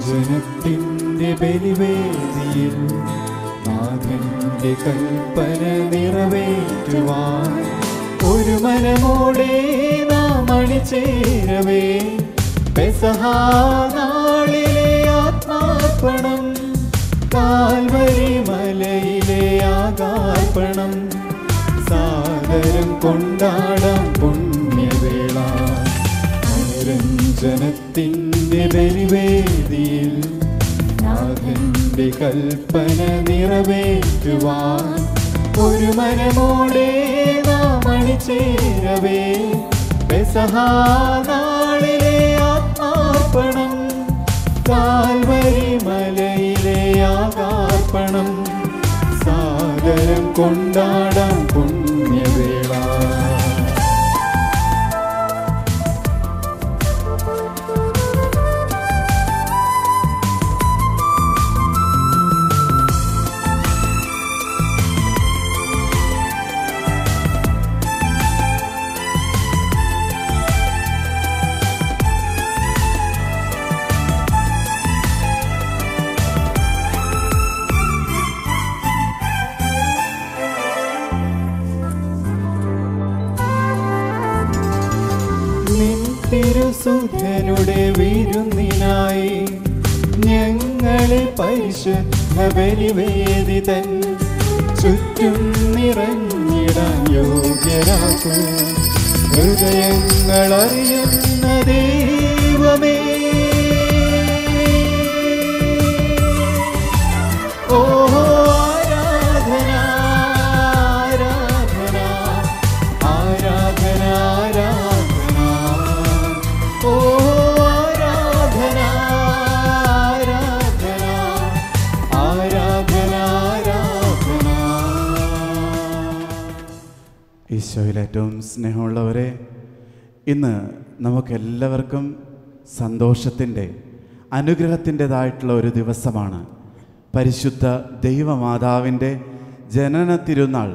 ജനത്തിൻ്റെ ബലിവേദിയിൽ നാഥന്റെ കൽപ്പന നിറവേറ്റുവാൻ ഒരു മനമോടെ നാം അണിചേരവേ പെസഹാനാളിലെ ആത്മാർപ്പണം കാൽവരി മലയിലെ ആകാർപ്പണം സാദരം കൊണ്ടാടാം പുണ്യവേള അനുരഞ്ജനത്തിൻ്റെ ബലിവേദിയിൽ നാഥന്റെ കൽപ്പന നിറവേറ്റുവാൻ ഒരു മനമോടെ നാം അണിചേരവേ പെസഹാനാളിലെ ആത്മാർപ്പണം കാൽവരി മലയിലെ ആകാർപ്പണം സാഗരം കൊണ്ടാടാം പുണ്യവേള നിൻ തിരുസുധനുടെ വിരുന്നിനായി ഞങ്ങളെ പരിശുദ്ധ ബലിവേദി തൻ ചുറ്റും നിറഞ്ഞിടാൻ യോഗ്യരാക്കൂ ഹൃദയങ്ങൾ അറിയുന്ന ദൈവമേ ഓ ആരാധന ആരാധന ആരാധന ആരാധന ഓ ആരാധന ആരാധന ആരാധന ആരാധന ഈശോയിൽ ഏറ്റവും സ്നേഹമുള്ളവരെ ഇന്ന് നമുക്കെല്ലാവർക്കും സന്തോഷത്തിൻ്റെ അനുഗ്രഹത്തിൻ്റെതായിട്ടുള്ള ഒരു ദിവസമാണ് പരിശുദ്ധ ദൈവമാതാവിൻ്റെ ജനന തിരുനാൾ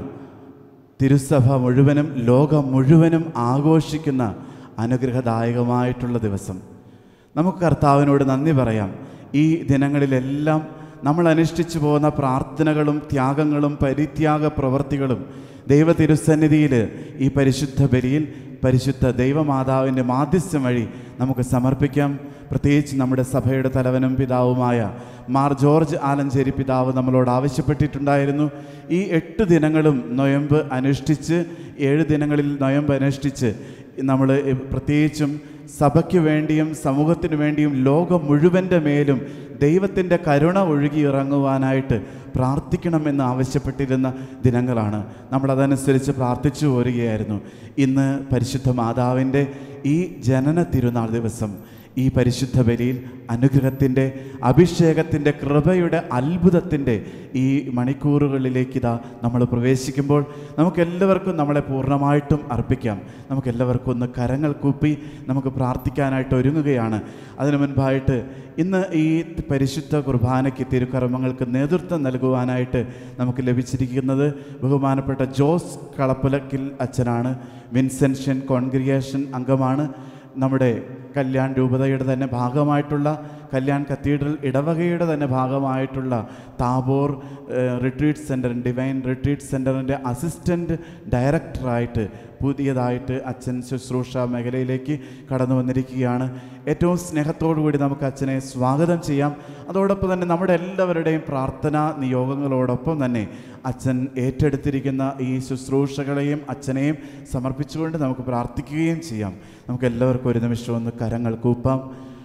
തിരുസഭ മുഴുവനും ലോകം മുഴുവനും ആഘോഷിക്കുന്ന അനുഗ്രഹദായകമായിട്ടുള്ള ദിവസം നമുക്ക് കർത്താവിനോട് നന്ദി പറയാം ഈ ദിനങ്ങളിലെല്ലാം നമ്മൾ അനുഷ്ഠിച്ചു പോകുന്ന പ്രാർത്ഥനകളും ത്യാഗങ്ങളും പരിത്യാഗ പ്രവൃത്തികളും ദൈവ തിരുസന്നിധിയിൽ ഈ പരിശുദ്ധ ബലിയിൽ പരിശുദ്ധ ദൈവമാതാവിൻ്റെ മാധ്യസ്ഥം വഴി നമുക്ക് സമർപ്പിക്കാം പ്രത്യേകിച്ച് നമ്മുടെ സഭയുടെ തലവനും പിതാവുമായ മാർ ജോർജ് ആലഞ്ചേരി പിതാവ് നമ്മളോട് ആവശ്യപ്പെട്ടിട്ടുണ്ടായിരുന്നു ഈ എട്ട് ദിനങ്ങളും നൊയമ്പ് അനുഷ്ഠിച്ച് ഏഴ് ദിനങ്ങളിൽ നൊയമ്പ് അനുഷ്ഠിച്ച് നമ്മൾ പ്രത്യേകിച്ചും സഭയ്ക്ക് വേണ്ടിയും സമൂഹത്തിന് വേണ്ടിയും ലോകം മുഴുവൻ്റെ മേലും ദൈവത്തിൻ്റെ കരുണ ഒഴുകി ഇറങ്ങുവാനായിട്ട് പ്രാർത്ഥിക്കണമെന്ന് ആവശ്യപ്പെട്ടിരുന്ന ദിനങ്ങളാണ് നമ്മളതനുസരിച്ച് പ്രാർത്ഥിച്ചു പോരുകയായിരുന്നു ഇന്ന് പരിശുദ്ധ മാതാവിൻ്റെ ഈ ജനന തിരുനാൾ ദിവസം ഈ പരിശുദ്ധ ബലിയിൽ അനുഗ്രഹത്തിൻ്റെ അഭിഷേകത്തിൻ്റെ കൃപയുടെ അത്ഭുതത്തിൻ്റെ ഈ മണിക്കൂറുകളിലേക്ക് ഇതാ നമ്മൾ പ്രവേശിക്കുമ്പോൾ നമുക്കെല്ലാവർക്കും നമ്മളെ പൂർണ്ണമായിട്ടും അർപ്പിക്കാം നമുക്കെല്ലാവർക്കും ഒന്ന് കരങ്ങൾ കൂപ്പി നമുക്ക് പ്രാർത്ഥിക്കാനായിട്ട് ഒരുങ്ങുകയാണ് അതിനു മുൻപായിട്ട് ഇന്ന് ഈ പരിശുദ്ധ കുർബാനയ്ക്ക് തിരുക്കർമ്മങ്ങൾക്ക് നേതൃത്വം നൽകുവാനായിട്ട് നമുക്ക് ലഭിച്ചിരിക്കുന്നത് ബഹുമാനപ്പെട്ട ജോസ് കളപ്പുലക്കിൽ അച്ഛനാണ് വിൻസെൻഷൻ കോൺഗ്രിഗേഷൻ അംഗമാണ് നമ്മുടെ കല്യാൺ രൂപതയുടെ തന്നെ ഭാഗമായിട്ടുള്ള കല്യാൺ കത്തീഡ്രൽ ഇടവകയുടെ തന്നെ ഭാഗമായിട്ടുള്ള താബോർ ഏഹ്, റിട്രീറ്റ് സെൻറ്റർ ഡിവൈൻ റിട്രീറ്റ് സെൻറ്ററിൻ്റെ അസിസ്റ്റൻറ്റ് ഡയറക്ടറായിട്ട് പുതിയതായിട്ട് അച്ഛൻ ശുശ്രൂഷ മേഖലയിലേക്ക് കടന്നു വന്നിരിക്കുകയാണ് ഏറ്റവും സ്നേഹത്തോടു കൂടി നമുക്ക് അച്ഛനെ സ്വാഗതം ചെയ്യാം അതോടൊപ്പം തന്നെ നമ്മുടെ എല്ലാവരുടെയും പ്രാർത്ഥനാ നിയോഗങ്ങളോടൊപ്പം തന്നെ അച്ഛൻ ഏറ്റെടുത്തിരിക്കുന്ന ഈ ശുശ്രൂഷകളെയും അച്ഛനെയും സമർപ്പിച്ചുകൊണ്ട് നമുക്ക് പ്രാർത്ഥിക്കുകയും ചെയ്യാം നമുക്ക് എല്ലാവർക്കും ഒരു നിമിഷം ഒന്ന് കരങ്ങൾ കൂപ്പാം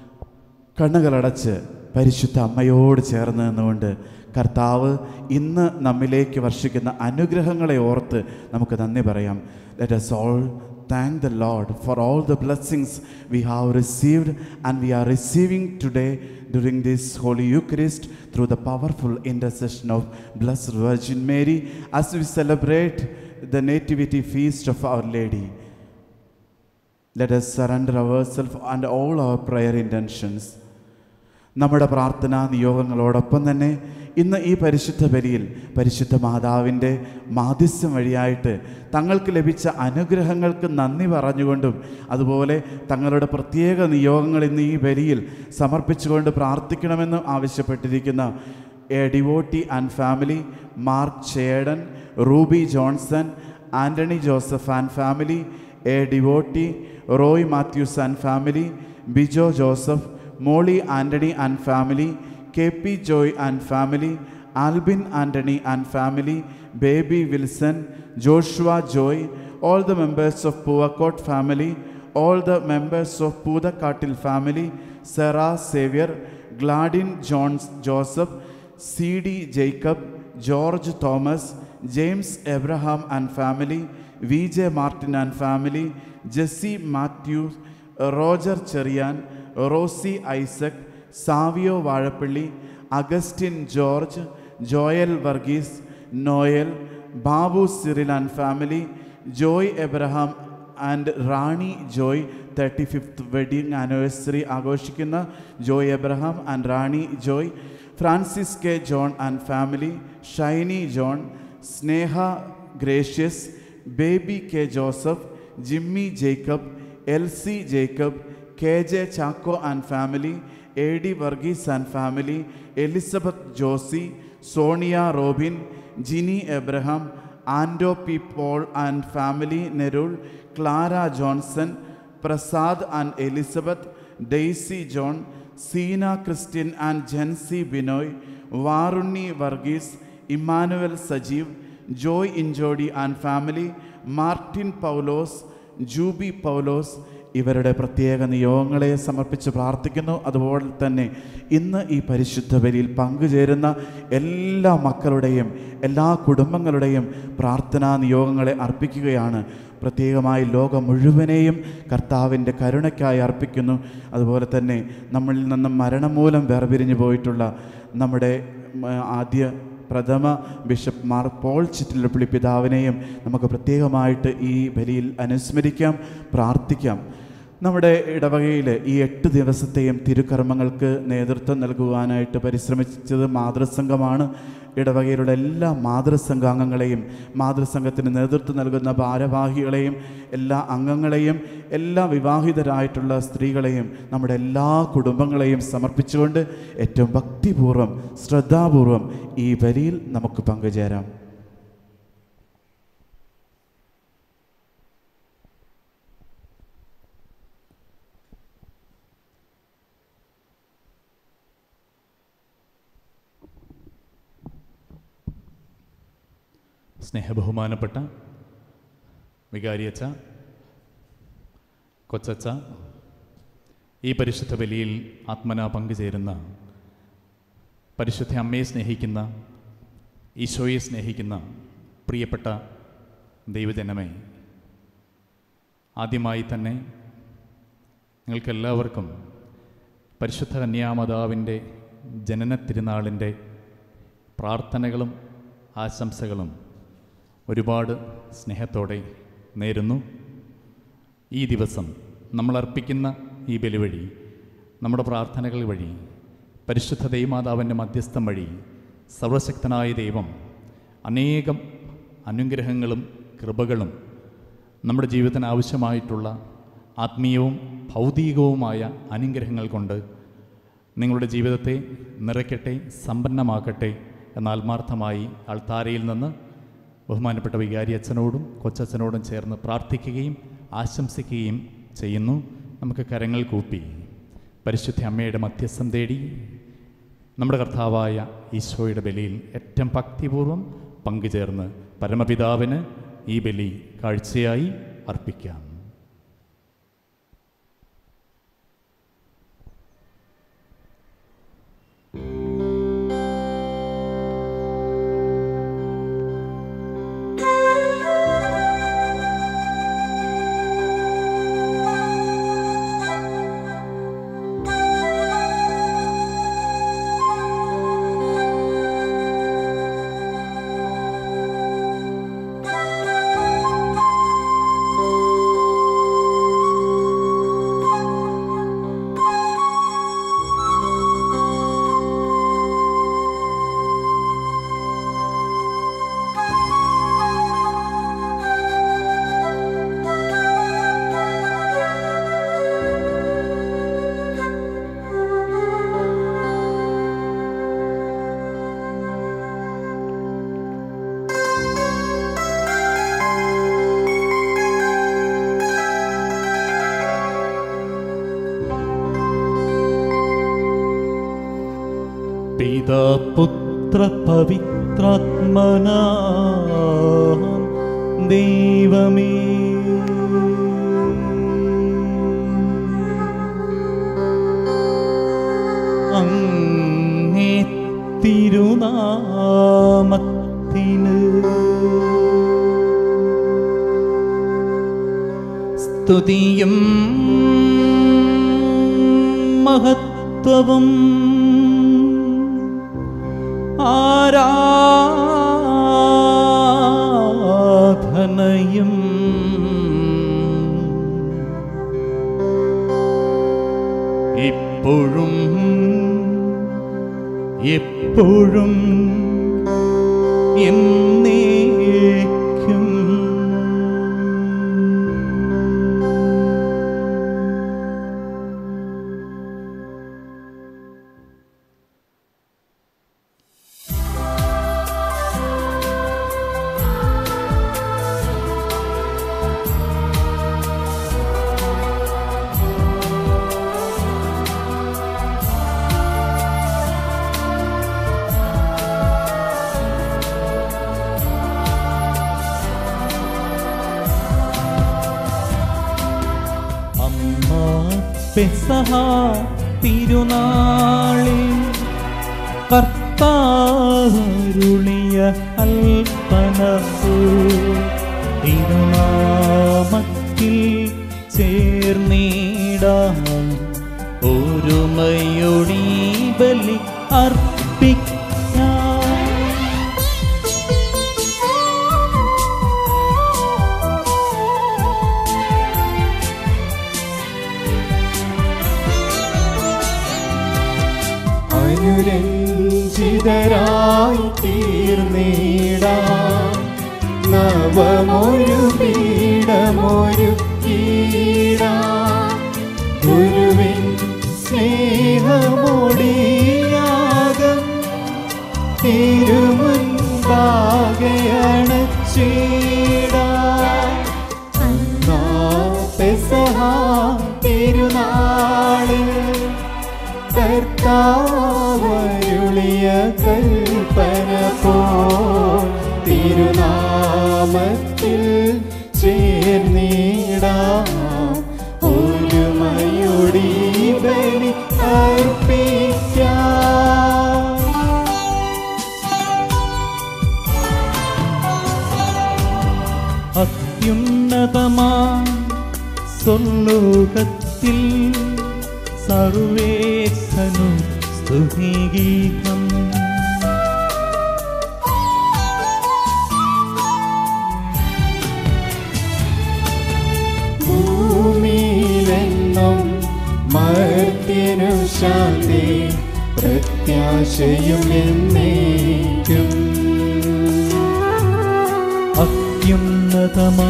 കണ്ണുകളടച്ച് പരിശുദ്ധ അമ്മയോട് ചേർന്ന് നിന്നുകൊണ്ട് കർത്താവ് ഇന്ന് നമ്മിലേക്ക് വർഷിക്കുന്ന അനുഗ്രഹങ്ങളെ ഓർത്ത് നമുക്ക് നന്ദി പറയാം let us all thank the Lord for all the blessings we have received and we are receiving today during this Holy Eucharist through the powerful intercession of Blessed Virgin Mary as we celebrate the Nativity Feast of Our Lady. Let us surrender ourselves and all our prayer intentions. നമ്മുടെ പ്രാർത്ഥനാ നിയോഗങ്ങളോടൊപ്പം തന്നെ ഇന്ന് ഈ പരിശുദ്ധ ബലിയിൽ പരിശുദ്ധ മാതാവിൻ്റെ മാധ്യസ്ഥം വഴിയായിട്ട് തങ്ങൾക്ക് ലഭിച്ച അനുഗ്രഹങ്ങൾക്ക് നന്ദി പറഞ്ഞുകൊണ്ടും അതുപോലെ തങ്ങളുടെ പ്രത്യേക നിയോഗങ്ങൾ ഇന്ന് ഈ ബലിയിൽ സമർപ്പിച്ചുകൊണ്ട് പ്രാർത്ഥിക്കണമെന്നും ആവശ്യപ്പെട്ടിരിക്കുന്ന a devotee and family Mark ചേടൻ Ruby Johnson Antony Joseph and family a devotee Roy Mathews and family Bijo Joseph Molly Antony and family K P Joy and family Albin Antony and family Baby Wilson Joshua Joy all the members of Poovakkot family all the members of പൂതക്കാട്ടിൽ family Sera Xavier Gladin Johns Joseph C D Jacob George Thomas James Abraham and family V J Martin and family Jessy Mathews Roger Cherian Rosy Isaac Savio Vazhappally Augustine George Joel Varghese Noel Babu Cyril and family Joy Abraham and Rani Joy thirty fifth wedding anniversary ആഘോഷിക്കുന്ന Joy Abraham and Rani Joy Francis K John and family Shiny John Sneha gracious Baby K Joseph Jimmy Jacob L C Jacob K J Chacko and family A D Varghese and family Elizabeth Josy Sonia Robin Jini Abraham Anto P Paul and family Nerul Clara Johnson Prasad and Elizabeth Daisy John Seena Christian and Jency Binoy Varunni Varghese Emmanuel Sajeev Joy Inchody and family Martin Paulose Juby Paulose ഇവരുടെ പ്രത്യേക നിയോഗങ്ങളെ സമർപ്പിച്ച് പ്രാർത്ഥിക്കുന്നു അതുപോലെ തന്നെ ഇന്ന് ഈ പരിശുദ്ധ ബലിയിൽ പങ്കുചേരുന്ന എല്ലാ മക്കളുടെയും എല്ലാ കുടുംബങ്ങളുടെയും പ്രാർത്ഥനാ നിയോഗങ്ങളെ അർപ്പിക്കുകയാണ് പ്രത്യേകമായി ലോകം മുഴുവനെയും കർത്താവിൻ്റെ കരുണയ്ക്കായി അർപ്പിക്കുന്നു അതുപോലെ തന്നെ നമ്മളിൽ നിന്നും മരണം മൂലം വേർപിരിഞ്ഞു പോയിട്ടുള്ള നമ്മുടെ ഉം, ആദ്യ പ്രഥമ ബിഷപ്പ് മാർ പോൾ ചിറ്റിലപ്പള്ളി പിതാവിനെയും നമുക്ക് പ്രത്യേകമായിട്ട് ഈ ബലിയിൽ അനുസ്മരിക്കാം പ്രാർത്ഥിക്കാം നമ്മുടെ ഇടവകയിൽ ഈ എട്ട് ദിവസത്തെയും തിരുക്കർമ്മങ്ങൾക്ക് നേതൃത്വം നൽകുവാനായിട്ട് പരിശ്രമിച്ചത് മാതൃസംഘമാണ് ഇടവകയിലുള്ള എല്ലാ മാതൃസംഘാംഗങ്ങളെയും മാതൃസംഘത്തിന് നേതൃത്വം നൽകുന്ന ഭാരവാഹികളെയും എല്ലാ അംഗങ്ങളെയും എല്ലാ വിവാഹിതരായിട്ടുള്ള സ്ത്രീകളെയും നമ്മുടെ എല്ലാ കുടുംബങ്ങളെയും സമർപ്പിച്ചുകൊണ്ട് ഏറ്റവും ഭക്തിപൂർവ്വം ശ്രദ്ധാപൂർവം ഈ ബലിയിൽ നമുക്ക് പങ്കുചേരാം സ്നേഹബഹുമാനപ്പെട്ട വികാരിയച്ച കൊച്ചച്ച ഈ പരിശുദ്ധ ബലിയിൽ ആത്മന പങ്കുചേരുന്ന പരിശുദ്ധ അമ്മയെ സ്നേഹിക്കുന്ന ഈശോയെ സ്നേഹിക്കുന്ന പ്രിയപ്പെട്ട ദൈവജനമേ ആദ്യമായി തന്നെ നിങ്ങൾക്കെല്ലാവർക്കും പരിശുദ്ധ കന്യാമാതാവിൻ്റെ ജനന തിരുനാളിൻ്റെ പ്രാർത്ഥനകളും ആശംസകളും ഒരുപാട് സ്നേഹത്തോടെ നേരുന്നു ഈ ദിവസം നമ്മൾ അർപ്പിക്കുന്ന ഈ ബലി വഴി നമ്മുടെ പ്രാർത്ഥനകൾ വഴി പരിശുദ്ധ ദൈവമാതാവിൻ്റെ മധ്യസ്ഥം വഴി സർവശക്തനായ ദൈവം അനേകം അനുഗ്രഹങ്ങളും കൃപകളും നമ്മുടെ ജീവിതത്തിന് ആവശ്യമായിട്ടുള്ള ആത്മീയവും ഭൗതികവുമായ അനുഗ്രഹങ്ങൾ കൊണ്ട് നിങ്ങളുടെ ജീവിതത്തെ നിറയ്ക്കട്ടെ സമ്പന്നമാക്കട്ടെ എന്ന ആത്മാർത്ഥമായി അൾത്താരയിൽ നിന്ന് ബഹുമാനപ്പെട്ട വികാരി അച്ഛനോടും കൊച്ചച്ഛനോടും ചേർന്ന് പ്രാർത്ഥിക്കുകയും ആശംസിക്കുകയും ചെയ്യുന്നു നമുക്ക് കരങ്ങൾ കൂപ്പി പരിശുദ്ധ അമ്മയുടെ മധ്യസ്ഥം തേടി നമ്മുടെ കർത്താവായ ഈശോയുടെ ബലിയിൽ ഏറ്റവും ഭക്തിപൂർവ്വം പങ്കുചേർന്ന് പരമപിതാവിന് ഈ ബലി കാഴ്ചയായി അർപ്പിക്കാം ും പിതാപുത്ര പവിത്രാത്മനാ ദൈവമേ അങ്ങേ തിരുനാമത്തിന് സ്തുതിയും മഹത്വവും ആരാധനയും ഇപ്പോഴും എപ്പോഴും എന്നേക്കും അമ്മ പെസഹ തിരുനാളിൽ കർത്താവരുളിയ കൽപ്പന തിരുനാമത്തിൽ ചേർന്നിടാം ഒരുമയൊടി ബലി അർപ്പിക്കാം അനുരഞ്ജിതരായി തീർന്നിടാം നവമൊരു പീഠമൊരു കീടാം ഗുരുവിൻ സ്നേഹമൊടിയാകം തിരുമുൻപാകയണച്ചീടാം പെസഹ തിരുനാളിൽ കർത്താവരുളിയ കൽപ്പന പോൽ തിരുനാമത്തിൽ ചേർന്നിടാം ഒരുമയൊടി ബലി അർപ്പിക്കാം അത്യുന്നതമാ സ്വർലോകത്തിൽ സർവേശനു സ്തുതിഗീതം ഭൂമിയിലെന്നും മർത്യനു ശാന്തി പ്രത്യാശയും എന്നേക്കും അത്യുന്നതമാ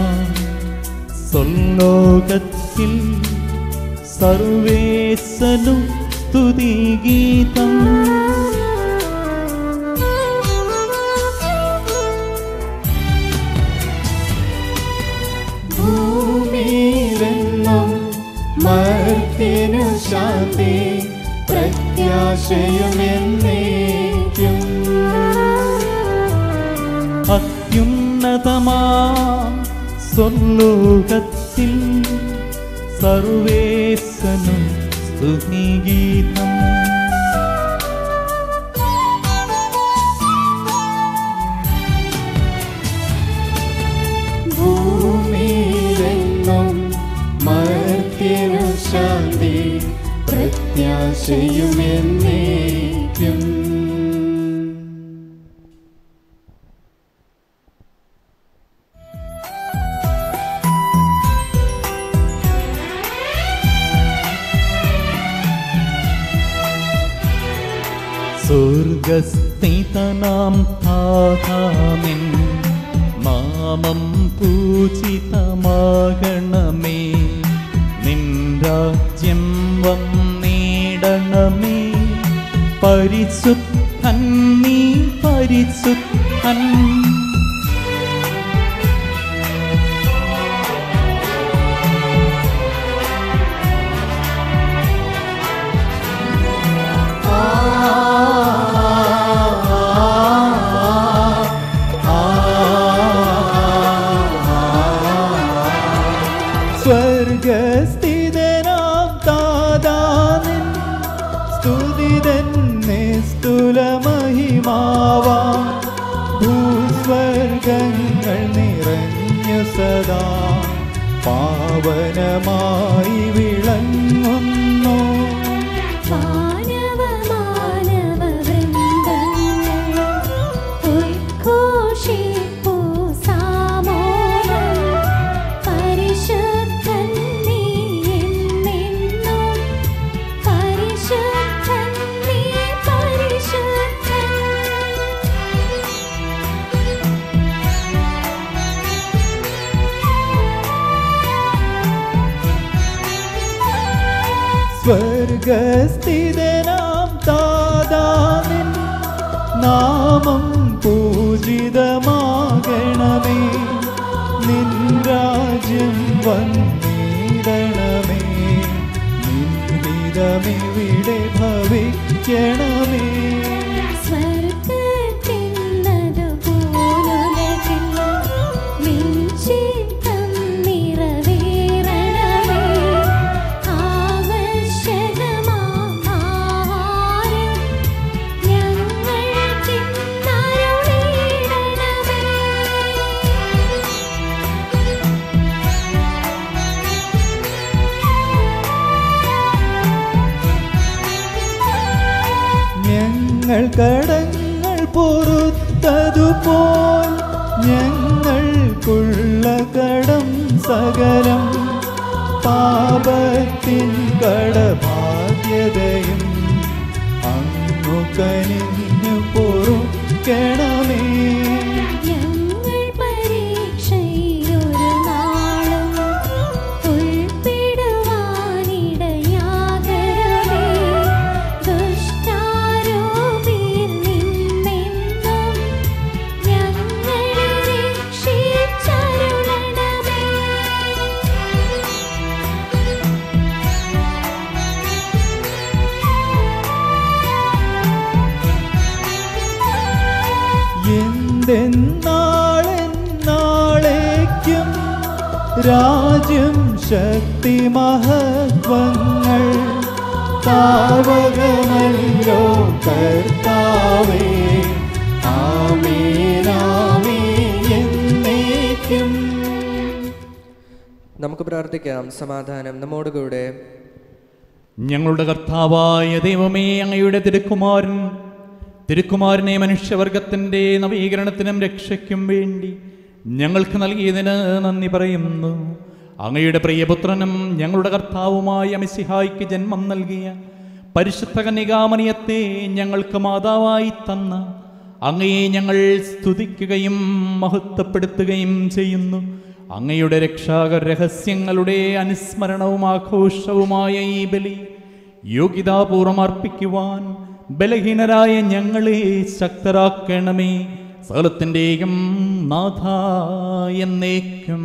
സ്വർലോകത്തിൽ സർവേശനു സ്തുതിഗീതം ഭൂമിയിലെന്നും മർത്യനു ശാന്തി പ്രത്യാശയും എന്നേക്കും അത്യുന്നതമാ സ്വർലോകത്തിൽ സർവേശനു സ്തുതിഗീതം ഭൂമിയിലെന്നും മർത്യനു ശാന്തി പ്രത്യാശയും എന്നേക്കും സ്വർഗസ്ഥിതനാം താതാമിൻ നാമം പൂജിതമാകണമേ നിൻ രാജ്യം വന്നിടണമേ പരിശുദ്ധൻ നീ പരിശുദ്ധൻ ആ മഹിമാവാ ഭൂസ്വർഗങ്ങൾ നിറഞ്ഞു സദാ പാവനമായി വിളങ്ങുന്നു മാനവ മാനവ വൃന്ദങ്ങൾ ഉദ്ഘോഷിപ്പൂ സാമോദം പരിശുദ്ധൻ നീ എന്നെന്നും പരിശുദ്ധൻ നീ പരിശുദ്ധൻ സ്വർഗസ്ഥിതനാം താതാവിൻ നാമം പൂജിതമാകണമേ നിൻ രാജ്യം വന്നിടണമേ നിൻഹിതമിവിടെ ഭവിക്കണമേ സ്വർഗത്തിന്നതുപോലുലകിൽ നിൻ ചിത്തം നിറവേറണമേ ആവശ്യകമാം ആഹാരം ഞങ്ങൾക്കിന്നരുളിയിടണമേ ഞങ്ങൾ കടങ്ങൾ പൊറുത്തതുപോൽ ഞങ്ങൾക്കുള്ള കടം സകലം പാപത്തിൻ കടബാധ്യതയും അങ്ങു കനിഞ്ഞു പൊറുക്കണമേ ഞങ്ങൾ പരീക്ഷയിലൊരു നാളും ഉൾപ്പെടുവാനിടയാകരുതേ ദുഷ്ടാരൂപിയിൽ നിന്നെന്നും ഞങ്ങളെ രക്ഷിച്ചരുളണമേ എന്തെന്നാളെന്നാളേക്കും രാജ്യം ശക്തി മഹത്വങ്ങൾ താവകമല്ലോ കർത്താവേ ആമേനാമേ എന്നേക്കും നമുക്ക് പ്രാർത്ഥിക്കാം സമാധാനം നമ്മോടുകൂടെ ഞങ്ങളുടെ കർത്താവായ ദൈവമേ അങ്ങയുടെ തിരുക്കുമാരൻ തിരുക്കുമാരനെ മനുഷ്യവർഗത്തിൻ്റെ നവീകരണത്തിനും രക്ഷയ്ക്കും വേണ്ടി ഞങ്ങൾക്ക് നൽകിയതിന് നന്ദി പറയുന്നു അങ്ങയുടെ പ്രിയപുത്രനും ഞങ്ങളുടെ കർത്താവുമായ മിസിഹായ്ക്ക് ജന്മം നൽകിയ പരിശുദ്ധ കന്യകാമണിയത്തെ ഞങ്ങൾക്ക് മാതാവായി തന്ന അങ്ങയെ ഞങ്ങൾ സ്തുതിക്കുകയും മഹത്വപ്പെടുത്തുകയും ചെയ്യുന്നു അങ്ങയുടെ രക്ഷാകര രഹസ്യങ്ങളുടെ അനുസ്മരണവും ആഘോഷവുമായ ഈ ബലി യോഗ്യതാപൂർവം അർപ്പിക്കുവാൻ ബലഹീനരായ ഞങ്ങളെ ശക്തരാക്കണമേ സകലത്തിൻ്റെയും നാഥ എന്നേക്കും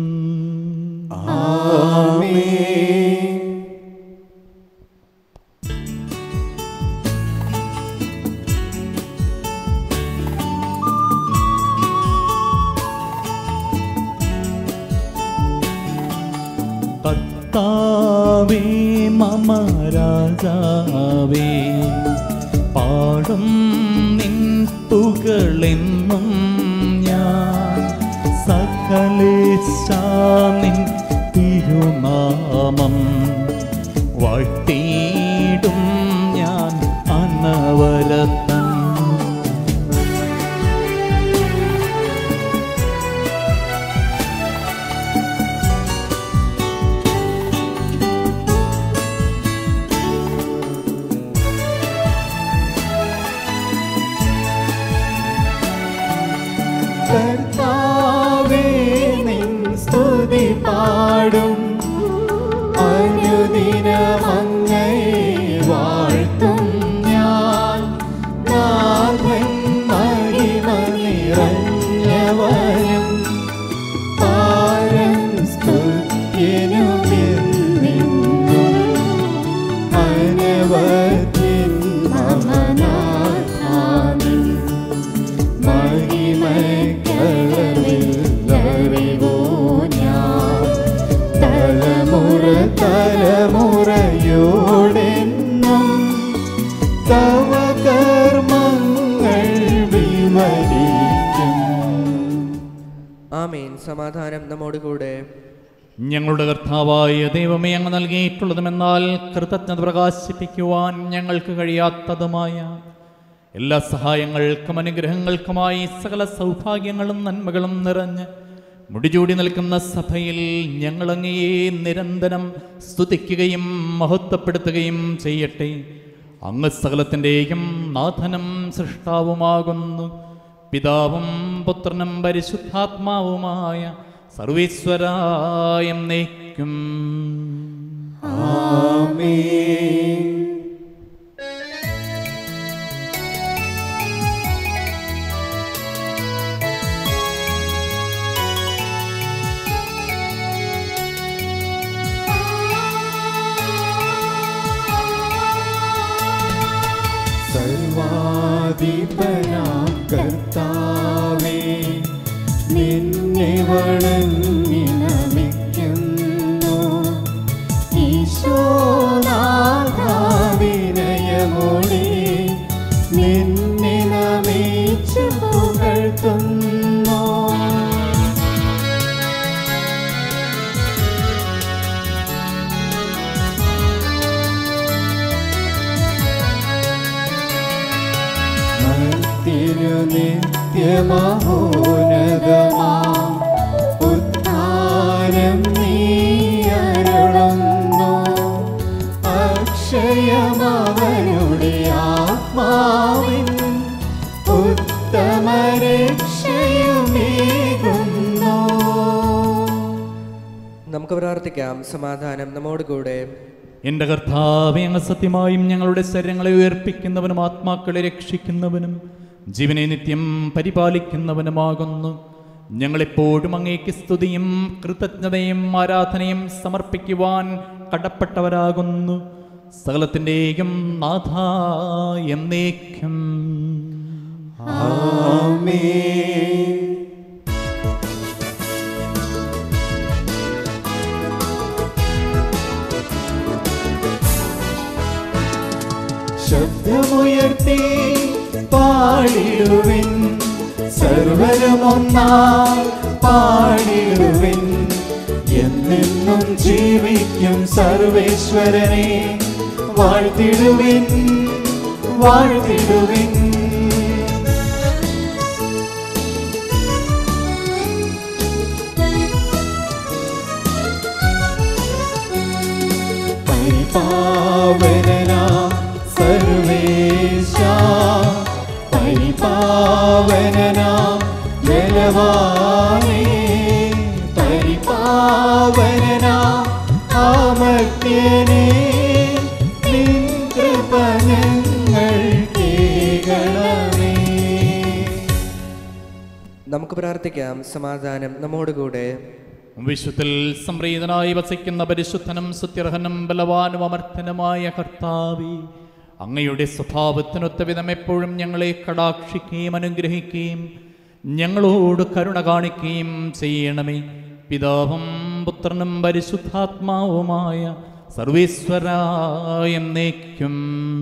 കർത്താവേ മമ രാജാവേ പാടും നിൻ തുകളെന്നും ഞാൻ സകലേശാനിൻ തിരുനാമം വാഴ്ത്തിയിടും ഞാൻ അനവരത്തം കർത്താവേ നിൻ സ്തുതി പാടും അനുദിനമങ്ങയെ വാഴ്ത്തും ഞാൻ നാഥൻ മഹിമ നിറഞ്ഞവനും പാരൻ സ്തുത്യനുമെന്നും അനവധിൻ മമനാഥാനിൻ മഹിമക്കളറിവോ ഞാൻ തലമുറ തലമുറയോടെന്നും തവ കർമ്മങ്ങൾ ആമേൻ സമാധാനം നമ്മോടുകൂടെ ഞങ്ങളുടെ കർത്താവായ ദൈവമേ അങ്ങ് നൽകിയിട്ടുള്ളതുമെന്നാൽ കൃതജ്ഞത പ്രകാശിപ്പിക്കുവാൻ ഞങ്ങൾക്ക് കഴിയാത്തതുമായ എല്ലാ സഹായങ്ങൾക്കും അനുഗ്രഹങ്ങൾക്കുമായി സകല സൗഭാഗ്യങ്ങളും നന്മകളും നിറഞ്ഞ് മുടിചൂടി നിൽക്കുന്ന സഭയിൽ ഞങ്ങളങ്ങയെ നിരന്തരം സ്തുതിക്കുകയും മഹത്വപ്പെടുത്തുകയും ചെയ്യട്ടെ അങ്ങ് സകലത്തിൻ്റെയും നാഥനും സൃഷ്ടാവുമാകുന്നു പിതാവും പുത്രനും പരിശുദ്ധാത്മാവുമായ സർവീശ്വരായം നയിക്കും സർവാധിപനാം കർത്താവേ നിന്നെ വണങ്ങി നമിക്കുന്നു ഈശോനാഥാവിനയമോടെ നിന്നെ നമിച്ചു പുകഴ്ത്തുന്നു തിരുനിത്യമഹോനതമാം ഉദ്ധാരം നീ അരുളുന്നു അക്ഷയമവനുടെ ആത്മാവിൻ ഉത്തമരക്ഷയുമേകുന്നു നമുക്ക് പ്രാർത്ഥിക്കാം സമാധാനം നമ്മോടുകൂടെ എൻ്റെ കർത്താവെ അങ്ങ് സത്യമായും ഞങ്ങളുടെ ശരീരങ്ങളെ ഉയർപ്പിക്കുന്നവനും ആത്മാക്കളെ രക്ഷിക്കുന്നവനും ജീവനെ നിത്യം പരിപാലിക്കുന്നവനുമാകുന്നു ഞങ്ങളെപ്പോഴും അങ്ങേക്ക് സ്തുതിയും കൃതജ്ഞതയും ആരാധനയും സമർപ്പിക്കുവാൻ കടപ്പെട്ടവരാകുന്നു സകലത്തിൻ്റെയും നാഥ എന്നേക്കും ശബ്ദമുയർത്തി പാടിടുവിൻ സർവരുമൊന്നാ പാടിടുവിൻ എന്നെന്നും ജീവിക്കും സർവേശ്വരനെ വാഴ്ത്തിടുവിൻ വാഴ്ത്തിടുവിൻ പരിപാവനനാ സർവേശ പരിപാവനനാ ബലവാനേ പരിപാവനനാ ആമത്യനേ നിൻ കൃപ ഞങ്ങൾ കേൾക്കണമേ നമുക്ക് പ്രാർത്ഥിക്കാം സമാധാനം നമ്മോടുകൂടെ വിശുദ്ധൽ സംപ്രീതനായി വസിക്കുന്ന പരിശുദ്ധനും സുത്യർഹനും ബലവാനും അമർത്തനുമായ കർത്താവി അങ്ങയുടെ സ്വഭാവത്തിനൊത്ത വിധം എപ്പോഴും ഞങ്ങളെ കടാക്ഷിക്കുകയും അനുഗ്രഹിക്കുകയും ഞങ്ങളോട് കരുണ കാണിക്കുകയും ചെയ്യണമേ പിതാവും പുത്രനും പരിശുദ്ധാത്മാവുമായ സർവീശ്വരായ എന്നേക്കും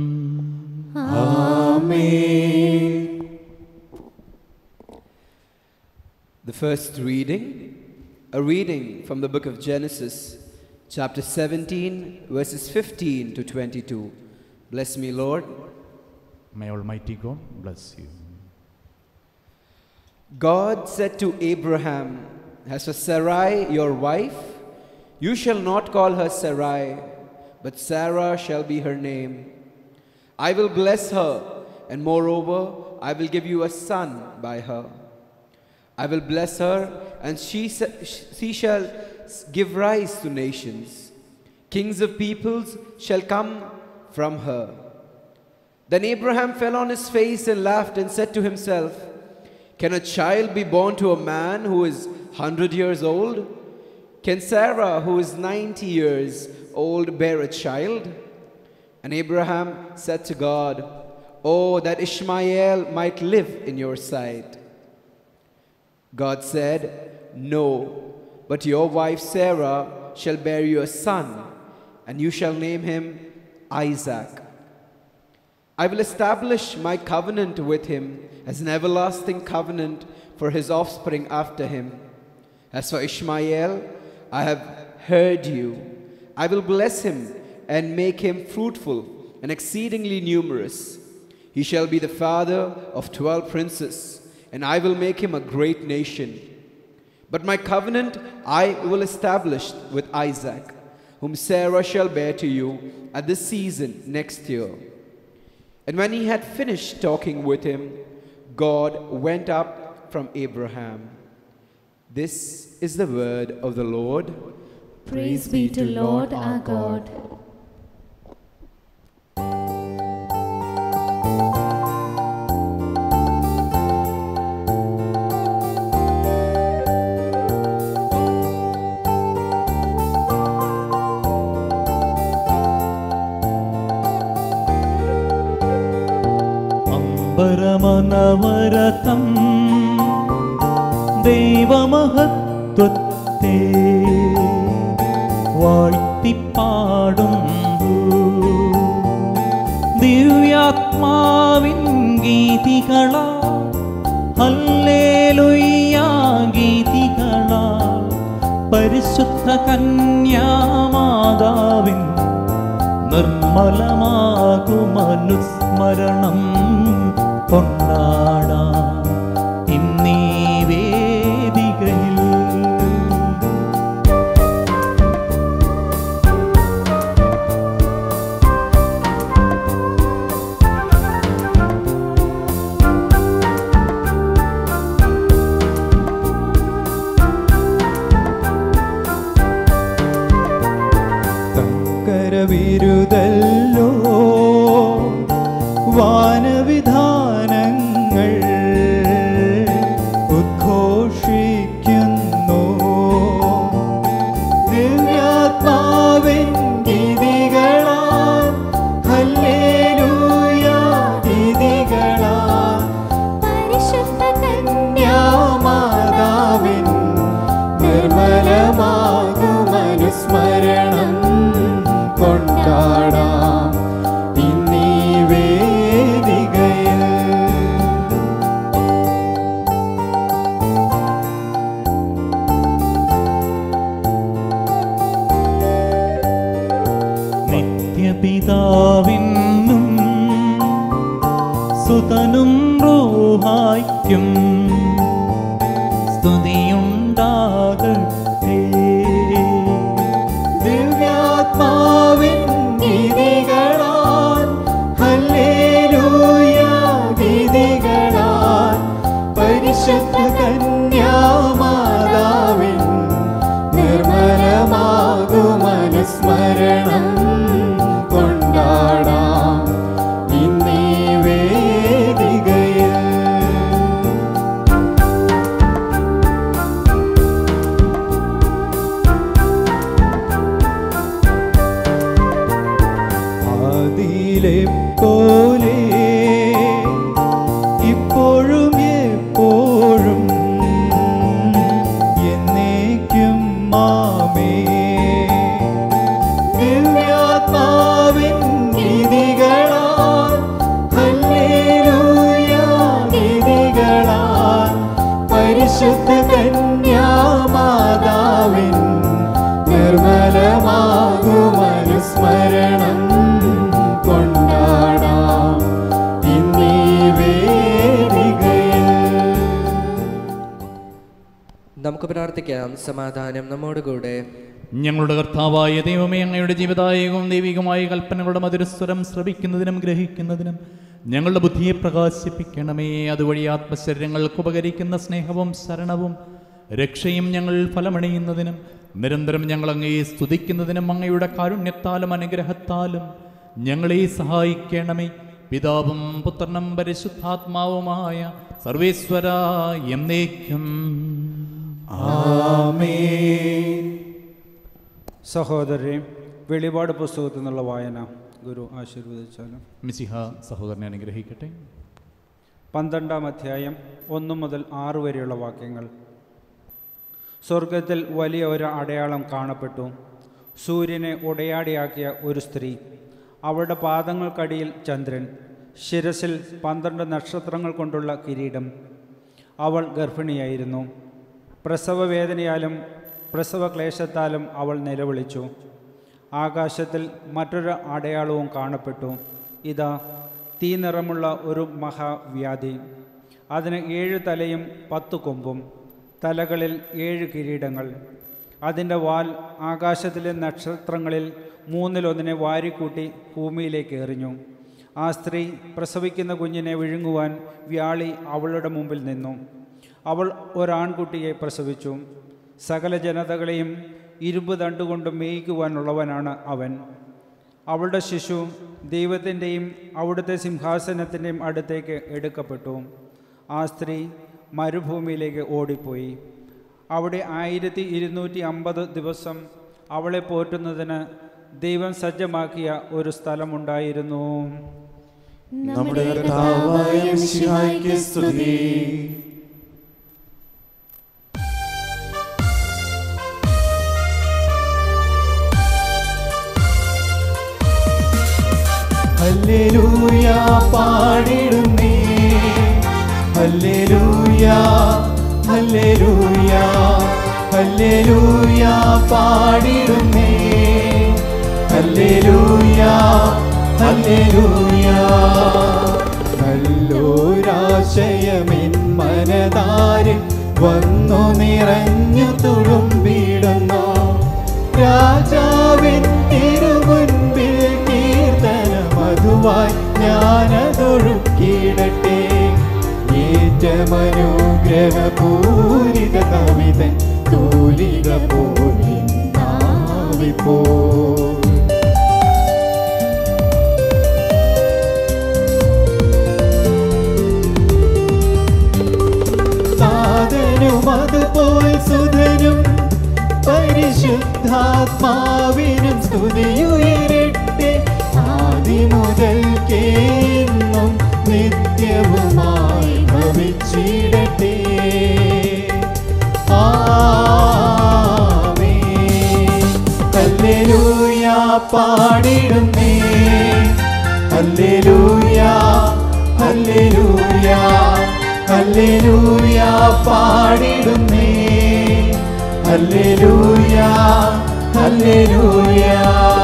The first reading, a reading from the book of Genesis, chapter 17, verses 15 to 22. Bless me, Lord. May Almighty God bless you. God said to Abraham, As for Sarai, your wife, you shall not call her Sarai, but Sarah shall be her name. I will bless her, and moreover, I will give you a son by her. I will bless her, and she, sa- she shall s- give rise to nations. Kings of peoples shall come from her. Then Abraham fell on his face and laughed and said to himself, Can a child be born to a man who is 100 years old? Can Sarah, who is 90 years old, bear a child? And Abraham said to God, Oh, that Ishmael might live in your sight. God said, No, but your wife Sarah shall bear you a son, and you shall name him Isaac. I will establish my covenant with him as an everlasting covenant for his offspring after him. As for Ishmael, I have heard you. I will bless him and make him fruitful and exceedingly numerous. He shall be the father of twelve princes, and I will make him a great nation. But my covenant I will establish with Isaac, whom Sarah shall bear to you at this season next year. And when he had finished talking with him, God went up from Abraham. This is the word of the Lord. Praise be to Lord our God. അമ്പരമനവരതം ദൈവമഹത്വത്തെ വാഴ്ത്തിപ്പാടും ദിവ്യാത്മാവിൻ ഗീതികളാ ഹല്ലേലൂയ്യാ ഗീതികളാ പരിശുദ്ധ കന്യാമാതാവിൻ നിർമ്മലമാകുമനുസ്മരണം കൊണ്ടാടാം ഇന്നീ വേദികയിൽ കരവിരുതല്ലോ വാനവിധാനങ്ങൾ ഉദ്ഘോഷിക്കുന്നു ദിവ്യാത്മാവിൻ ഗീതികളാൽ ഹല്ലേലൂയ ഗീതികളാൽ പരിശുദ്ധ യാമാതാവിൻ നിർമ്മലമാകുമനുസ്മരണം കൊണ്ടാടാം ഇന്നീ വേദികയിൽ നിത്യപിതാവിനും സുതനും റൂഹായ്ക്കും സ്തുതിയുണ്ടാകട്ടെ ദിവ്യാത്മാവിൻ ഗീതികളാൽ ഹല്ലേലൂയ ഗീതികളാൽ പരിശുദ്ധ കന്യാമാതാവിൻ നിർമ്മലമാകുമനുസ്മരണം കൊണ്ടാടാം ഇന്നീ വേദികയിൽ ആദിയിലെ പോലെ ഇപ്പോഴും എപ്പോഴും എന്നേക്കും മാമേ ദിവ്യാത്മാവിൻ ഗീതികളാൽ ഹല്ലേലൂയ ഗീതികളാൽ പരിശുദ്ധ കന്യാമാതാവിൻ നിർമ്മലമാകുമനുസ്മരണം കൊണ്ടാടാം ഇന്നീ വേദികയിൽ നമുക്ക് പ്രാർത്ഥിക്കാം സമാധാനം നമ്മോടുകൂടെ ഞങ്ങളുടെ കർത്താവായ ദൈവമേ അങ്ങയുടെ ജീവിതായകവും ദൈവികമായ കൽപ്പനകളുടെ മധുരസ്വരം ശ്രവിക്കുന്നതിനും ഗ്രഹിക്കുന്നതിനും ഞങ്ങളുടെ ബുദ്ധിയെ പ്രകാശിപ്പിക്കണമേ അതുവഴി ആത്മശരീരങ്ങൾക്ക് ഉപകരിക്കുന്ന സ്നേഹവും ശരണവും രക്ഷയും ഞങ്ങൾ ഫലമണിയുന്നതിനും നിരന്തരം ഞങ്ങൾ അങ്ങയെ സ്തുതിക്കുന്നതിനും അങ്ങയുടെ കാരുണ്യത്താലും അനുഗ്രഹത്താലും ഞങ്ങളെ സഹായിക്കണമേ പിതാവും പുത്രനും പരിശുദ്ധാത്മാവുമായ സർവേശ്വര എന്നേക്കും സഹോദരരെ വെളിപാട് പുസ്തകത്തിൽ നിന്നുള്ള വായന ഗുരു ആശീർവദിച്ചാലും മിസിഹ സഹോദരനെ അനുഗ്രഹിക്കട്ടെ പന്ത്രണ്ടാം അധ്യായം ഒന്ന് മുതൽ ആറ് വരെയുള്ള വാക്യങ്ങൾ സ്വർഗത്തിൽ വലിയ ഒരു അടയാളം കാണപ്പെട്ടു സൂര്യനെ ഉടയാടിയാക്കിയ ഒരു സ്ത്രീ അവളുടെ പാദങ്ങൾക്കടിയിൽ ചന്ദ്രൻ ശിരസിൽ പന്ത്രണ്ട് നക്ഷത്രങ്ങൾ കൊണ്ടുള്ള കിരീടം അവൾ ഗർഭിണിയായിരുന്നു പ്രസവവേദനയാലും പ്രസവക്ലേശത്താലും അവൾ നിലവിളിച്ചു ആകാശത്തിൽ മറ്റൊരു അടയാളവും കാണപ്പെട്ടു ഇതാ തീ നിറമുള്ള ഒരു മഹാവ്യാധി അതിന് ഏഴ് തലയും പത്ത് കൊമ്പും തലകളിൽ ഏഴ് കിരീടങ്ങൾ അതിൻ്റെ വാൽ ആകാശത്തിലെ നക്ഷത്രങ്ങളിൽ മൂന്നിലൊന്നിനെ വാരിക്കൂട്ടി ഭൂമിയിലേക്ക് എറിഞ്ഞു ആ സ്ത്രീ പ്രസവിക്കുന്ന കുഞ്ഞിനെ വിഴുങ്ങുവാൻ വ്യാളി അവളുടെ മുമ്പിൽ നിന്നു അവൾ ഒരാൺകുട്ടിയെ പ്രസവിച്ചു സകല ജനതകളെയും ഇരുമ്പ് തണ്ടുകൊണ്ട് മേയിക്കുവാനുള്ളവനാണ് അവൻ അവളുടെ ശിശു ദൈവത്തിൻ്റെയും അവിടുത്തെ സിംഹാസനത്തിൻ്റെയും അടുത്തേക്ക് എടുക്കപ്പെട്ടു ആ സ്ത്രീ മരുഭൂമിയിലേക്ക് ഓടിപ്പോയി അവിടെ ആയിരത്തി ഇരുന്നൂറ്റി അമ്പത് ദിവസം അവളെ പോറ്റുന്നതിന് ദൈവം സജ്ജമാക്കിയ ഒരു സ്ഥലമുണ്ടായിരുന്നു നമ്മുടെ കർത്താവായ മിശിഹായ്ക്ക് സ്തുതി ഹല്ലേലൂയ പാടിടുന്നേ ഹല്ലേലൂയ ഹല്ലേലൂയ ഹല്ലേലൂയ പാടിടുന്നേ ഹല്ലേലൂയ ഹല്ലേലൂയ നല്ലൊരാശയമെൻ മനതാരിൽ വന്നു നിറഞ്ഞു തുളുമ്പിടുന്നു രാജാവിൻ തിരുമുൻപിൽ കീർത്തന മധുവായി ഞാനതൊഴുക്കിയിടട്ടെ ഏറ്റമനുഗ്രഹപൂരിത കവിതൻ തൂലിക പോലിപ്പോ സാധനും അതുപോൽ സുധനും പരിശുദ്ധാത്മാവിനും സ്തുതിയുയരട്ടെ ആദി മുതൽക്കേന്നും നിത്യവുമായി ഭവിച്ചിടട്ടെ ആമേൻ. ഹല്ലേലൂയ പാടിടുന്നേ ഹല്ലേലൂയ ഹല്ലേലൂയ ഹല്ലേലൂയ പാടിടുന്നേ ഹല്ലേലൂയ ഹല്ലേലൂയ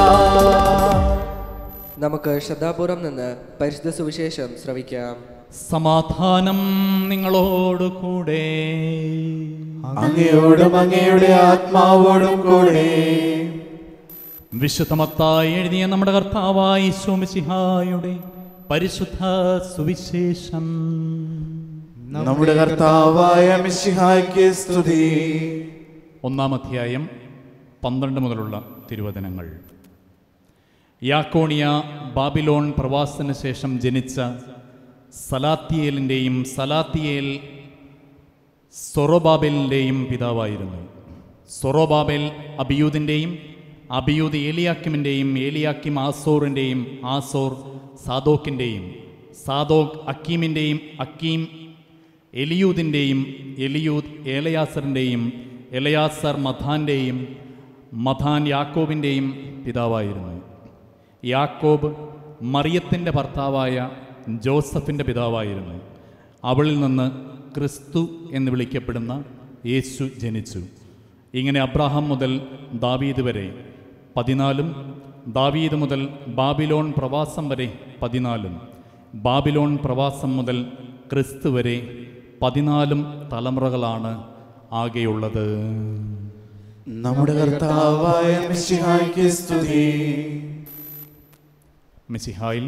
നമുക്ക് ശ്രദ്ധാപൂർവം നിന്ന് പരിശുദ്ധ സുവിശേഷം ശ്രവിക്കാം സമാധാനം നിങ്ങളോട് കൂടെ അങ്ങയോടും അങ്ങയുടെ ആത്മാവോടും കൂടെ വിശുദ്ധമത്തായി എഴുതിയ നമ്മുടെ കർത്താവായ ഈശോമിശിഹായുടെ പരിശുദ്ധ സുവിശേഷം നമ്മുടെ കർത്താവായ മിശിഹായ്ക്ക് സ്തുതി ഒന്നാം അധ്യായം പന്ത്രണ്ട് മുതലുള്ള തിരുവചനങ്ങൾ യാക്കോണിയ ബാബിലോൺ പ്രവാസത്തിന് ശേഷം ജനിച്ച സലാത്തിയേലിൻ്റെയും സലാത്തിയേൽ സൊറോബാബേലിൻ്റെയും പിതാവായിരുന്നു സൊറോബാബേൽ അബിയൂദിൻ്റെയും അബിയൂദ് ഏലിയാക്കിമിൻ്റെയും ഏലിയാക്കിം ആസോറിൻ്റെയും ആസോർ സാദോക്കിൻ്റെയും സാദോക്ക് അക്കീമിൻ്റെയും അക്കീം എലിയൂദിൻ്റെയും എലിയൂദ് ഏലയാസറിൻ്റെയും എലയാസർ മഥാൻ്റെയും മഥാൻ യാക്കോബിൻ്റെയും പിതാവായിരുന്നു യാക്കോബ് മറിയത്തിൻ്റെ ഭർത്താവായ ജോസഫിൻ്റെ പിതാവായിരുന്നു അവളിൽ നിന്ന് ക്രിസ്തു എന്ന് വിളിക്കപ്പെടുന്ന യേശു ജനിച്ചു ഇങ്ങനെ അബ്രാഹാം മുതൽ ദാവീദ് വരെ പതിനാലും ദാവീദ് മുതൽ ബാബിലോൺ പ്രവാസം വരെ പതിനാലും ബാബിലോൺ പ്രവാസം മുതൽ ക്രിസ്തു വരെ പതിനാലും തലമുറകളാണ് ആകെയുള്ളത് നമ്മുടെ കർത്താവായ മിശിഹായ്ക്ക് സ്തുതി മിസിഹായിൽ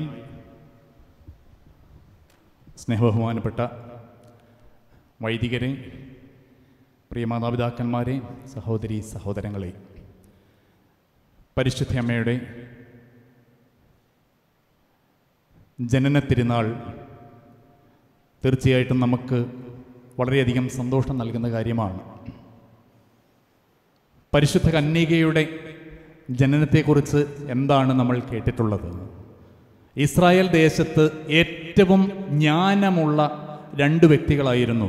സ്നേഹബഹുമാനപ്പെട്ട വൈദികരെ പ്രിയ മാതാപിതാക്കന്മാരെ സഹോദരി സഹോദരങ്ങളെ പരിശുദ്ധ അമ്മയുടെ ജനന തിരുനാൾ തീർച്ചയായിട്ടും നമുക്ക് വളരെയധികം സന്തോഷം നൽകുന്ന കാര്യമാണ് പരിശുദ്ധ കന്യകയുടെ ജനനത്തെക്കുറിച്ച് എന്താണ് നമ്മൾ കേട്ടിട്ടുള്ളത് ഇസ്രായേൽ ദേശത്ത് ഏറ്റവും ജ്ഞാനമുള്ള രണ്ട് വ്യക്തികളായിരുന്നു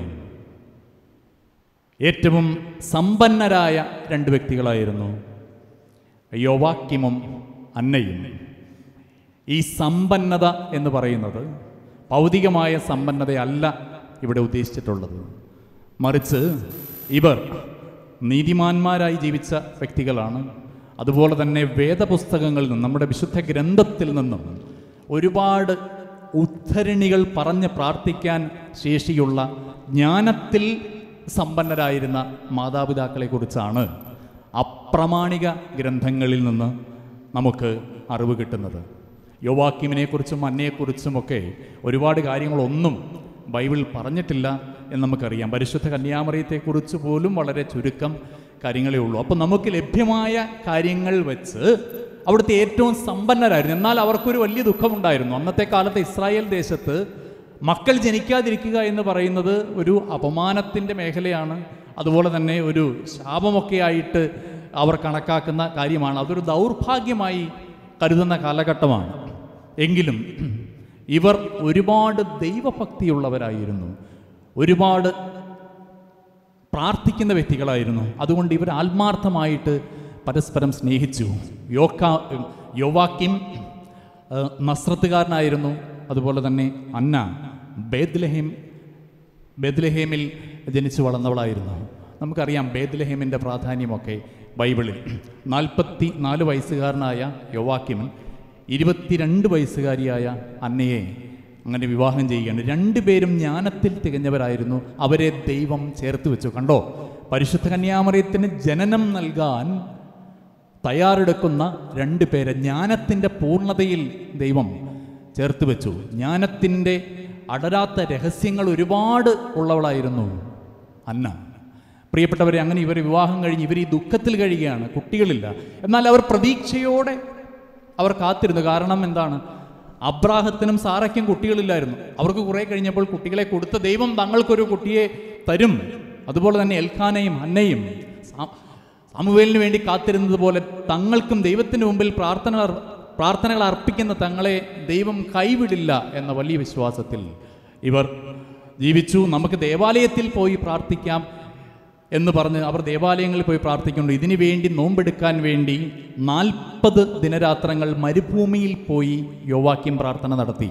ഏറ്റവും സമ്പന്നരായ രണ്ട് വ്യക്തികളായിരുന്നു യോവാക്കിമും അന്നയും ഈ സമ്പന്നത എന്ന് പറയുന്നത് ഭൗതികമായ സമ്പന്നതയല്ല ഇവിടെ ഉദ്ദേശിച്ചിട്ടുള്ളത് മറിച്ച് ഇവർ നീതിമാന്മാരായി ജീവിച്ച വ്യക്തികളാണ് അതുപോലെ തന്നെ വേദപുസ്തകങ്ങളിൽ നിന്നും നമ്മുടെ വിശുദ്ധ ഗ്രന്ഥത്തിൽ നിന്നും ഒരുപാട് ഉദ്ധരണികൾ പറഞ്ഞ് പ്രാർത്ഥിക്കാൻ ശേഷിയുള്ള ജ്ഞാനത്തിൽ സമ്പന്നരായിരുന്ന മാതാപിതാക്കളെക്കുറിച്ചാണ് അപ്രമാണിക ഗ്രന്ഥങ്ങളിൽ നിന്ന് നമുക്ക് അറിവ് കിട്ടുന്നത് യോവാക്യമിനെക്കുറിച്ചും അന്നയെക്കുറിച്ചുമൊക്കെ ഒരുപാട് കാര്യങ്ങളൊന്നും ബൈബിൾ പറഞ്ഞിട്ടില്ല എന്ന് നമുക്കറിയാം പരിശുദ്ധ കന്യാമറിയത്തെക്കുറിച്ച് പോലും വളരെ ചുരുക്കം കാര്യങ്ങളേ ഉള്ളൂ അപ്പം നമുക്ക് ലഭ്യമായ കാര്യങ്ങൾ വെച്ച് അവിടുത്തെ ഏറ്റവും സമ്പന്നരായിരുന്നു എന്നാൽ അവർക്കൊരു വലിയ ദുഃഖമുണ്ടായിരുന്നു അന്നത്തെ കാലത്ത് ഇസ്രായേൽ ദേശത്ത് മക്കൾ ജനിക്കാതിരിക്കുക എന്ന് പറയുന്നത് ഒരു അപമാനത്തിൻ്റെ മേഖലയാണ് അതുപോലെ തന്നെ ഒരു ശാപമൊക്കെ ആയിട്ട് അവർ കണക്കാക്കുന്ന കാര്യമാണ് അതൊരു ദൗർഭാഗ്യമായി കരുതുന്ന കാലഘട്ടമാണ് എങ്കിലും ഇവർ ഒരുപാട് ദൈവഭക്തിയുള്ളവരായിരുന്നു ഒരുപാട് പ്രാർത്ഥിക്കുന്ന വ്യക്തികളായിരുന്നു അതുകൊണ്ട് ഇവർ ആത്മാർത്ഥമായിട്ട് പരസ്പരം സ്നേഹിച്ചു യോക്ക യോവാക്കിം ഏഹ്, നസ്രത്തുകാരനായിരുന്നു അതുപോലെ തന്നെ അന്ന ബേദ്ലഹേം ബേദ്ലഹേമിൽ ജനിച്ചു വളർന്നവളായിരുന്നു നമുക്കറിയാം ബേദ്ലഹേമിൻ്റെ പ്രാധാന്യമൊക്കെ ബൈബിളിൽ നാൽപ്പത്തി നാല് വയസ്സുകാരനായ യോവാക്കിമൻ ഇരുപത്തിരണ്ട് വയസ്സുകാരിയായ അന്നയെ അങ്ങനെ വിവാഹം ചെയ്യുകയാണ് രണ്ടുപേരും ജ്ഞാനത്തിൽ തികഞ്ഞവരായിരുന്നു അവരെ ദൈവം ചേർത്ത് വെച്ചു കണ്ടോ പരിശുദ്ധ കന്യാമറിയത്തിന് ജനനം നൽകാൻ തയ്യാറെടുക്കുന്ന രണ്ട് പേരെ ജ്ഞാനത്തിൻ്റെ പൂർണ്ണതയിൽ ദൈവം ചേർത്ത് വെച്ചു ജ്ഞാനത്തിൻ്റെ അടരാത്ത രഹസ്യങ്ങൾ ഒരുപാട് ഉള്ളവളായിരുന്നു അന്ന പ്രിയപ്പെട്ടവരെ അങ്ങനെ ഇവർ വിവാഹം കഴിഞ്ഞ് ഇവർ ഈ ദുഃഖത്തിൽ കഴിയുകയാണ് കുട്ടികളില്ല എന്നാൽ അവർ പ്രതീക്ഷയോടെ അവർ കാത്തിരുന്നു കാരണം എന്താണ് അബ്രാഹത്തിനും സാറയ്ക്കും കുട്ടികളില്ലായിരുന്നു അവർക്ക് കുറേ കഴിഞ്ഞപ്പോൾ കുട്ടികളെ കൊടുത്ത ദൈവം തങ്ങൾക്കൊരു കുട്ടിയെ തരും അതുപോലെ തന്നെ എൽഖാനയും അന്നയും സാ- സാമുവേലിന് വേണ്ടി കാത്തിരുന്നത് പോലെ തങ്ങൾക്കും ദൈവത്തിന് മുമ്പിൽ പ്രാർത്ഥന അർ- പ്രാർത്ഥനകൾ അർപ്പിക്കുന്ന തങ്ങളെ ദൈവം കൈവിടില്ല എന്ന വലിയ വിശ്വാസത്തിൽ ഇവർ ജീവിച്ചു നമുക്ക് ദേവാലയത്തിൽ പോയി പ്രാർത്ഥിക്കാം എന്ന് പറഞ്ഞ് അവർ ദേവാലയങ്ങളിൽ പോയി പ്രാർത്ഥിക്കുന്നു ഇതിനു വേണ്ടി നോമ്പെടുക്കാൻ വേണ്ടി നാൽപ്പത് ദിനരാത്രങ്ങൾ മരുഭൂമിയിൽ പോയി യോവാക്യം പ്രാർത്ഥന നടത്തി